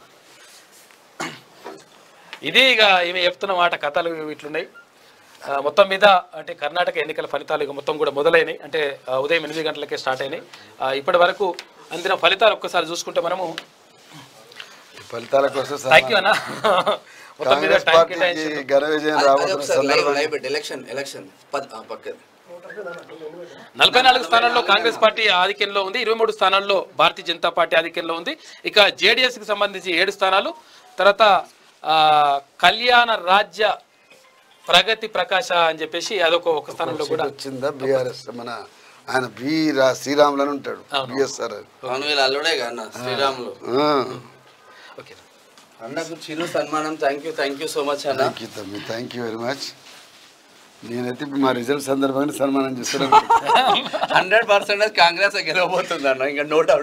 Speaker 1: ఇది ఇక ఇవి చెప్తున్న మాట కథలు ఇట్లున్నాయి ఆ, మొత్తం మీద అంటే కర్ణాటక ఎన్నికల ఫలితాలు ఇక మొత్తం కూడా మొదలైనాయి అంటే ఆ, ఉదయం ఎనిమిది గంటలకే స్టార్ట్ అయినాయి ఆ, ఇప్పటి వరకు అందిన ఫలితాలు ఒక్కసారి చూసుకుంటే మనము
Speaker 3: ఈ ఫలితాల కోసం సహా-
Speaker 1: థ్యాంక్ యూ అన్న మొత్తం మీద
Speaker 3: కాంగ్రెస్
Speaker 1: టైం
Speaker 3: పార్టీకి
Speaker 1: కేటాయించారు
Speaker 3: ఘన విజయం
Speaker 7: అది- అది
Speaker 3: రాబోతున్న
Speaker 7: ఒకసారి లైవ్
Speaker 3: సందర్భంగా
Speaker 7: లైవ్ పెట్టి ఎలక్షన్ ఎలక్షన్ పద- ఆ, పక్కది
Speaker 1: నలభై నాలుగు స్థానాల్లో కాంగ్రెస్ పార్టీ ఆధిక్యంలో ఉంది ఇరవై మూడు స్థానాల్లో భారతీయ జనతా పార్టీ ఆధిక్యంలో ఉంది ఇక జేడిఎస్ కి సంబంధించి ఏడు స్థానాలు తర్వాత ఆ, కళ్యాణ రాజ్య ప్రగతి ప్రకాశ అని చెప్పేసి అదొక ఒక స్థానంలో కూడా
Speaker 3: వచ్చిందా బీఆర్ఎస్ మన ఆయన బి రా శ్రీరాములు అని ఉంటాడు
Speaker 1: అవును.
Speaker 3: బిఎస్ఆర్
Speaker 7: అవును వీళ్ళు అల్లుడే కదా అన్న శ్రీరాములు
Speaker 1: ఓకే
Speaker 7: అన్నకు చిరు సన్మానం thank you thank you so much అన్న
Speaker 3: థ్యాంక్ యూ తమ్మి థ్యాంక్ యూ వెరీ మచ్ నేనైతే ఇప్పుడు మా రిజల్ట్ సందర్భంగా సన్మానం చేస్తున్నాను
Speaker 7: హండ్రెడ్ పర్సెంట్ కాంగ్రెస్ గెలవబోతుంది అన్న ఇంకా నో డౌట్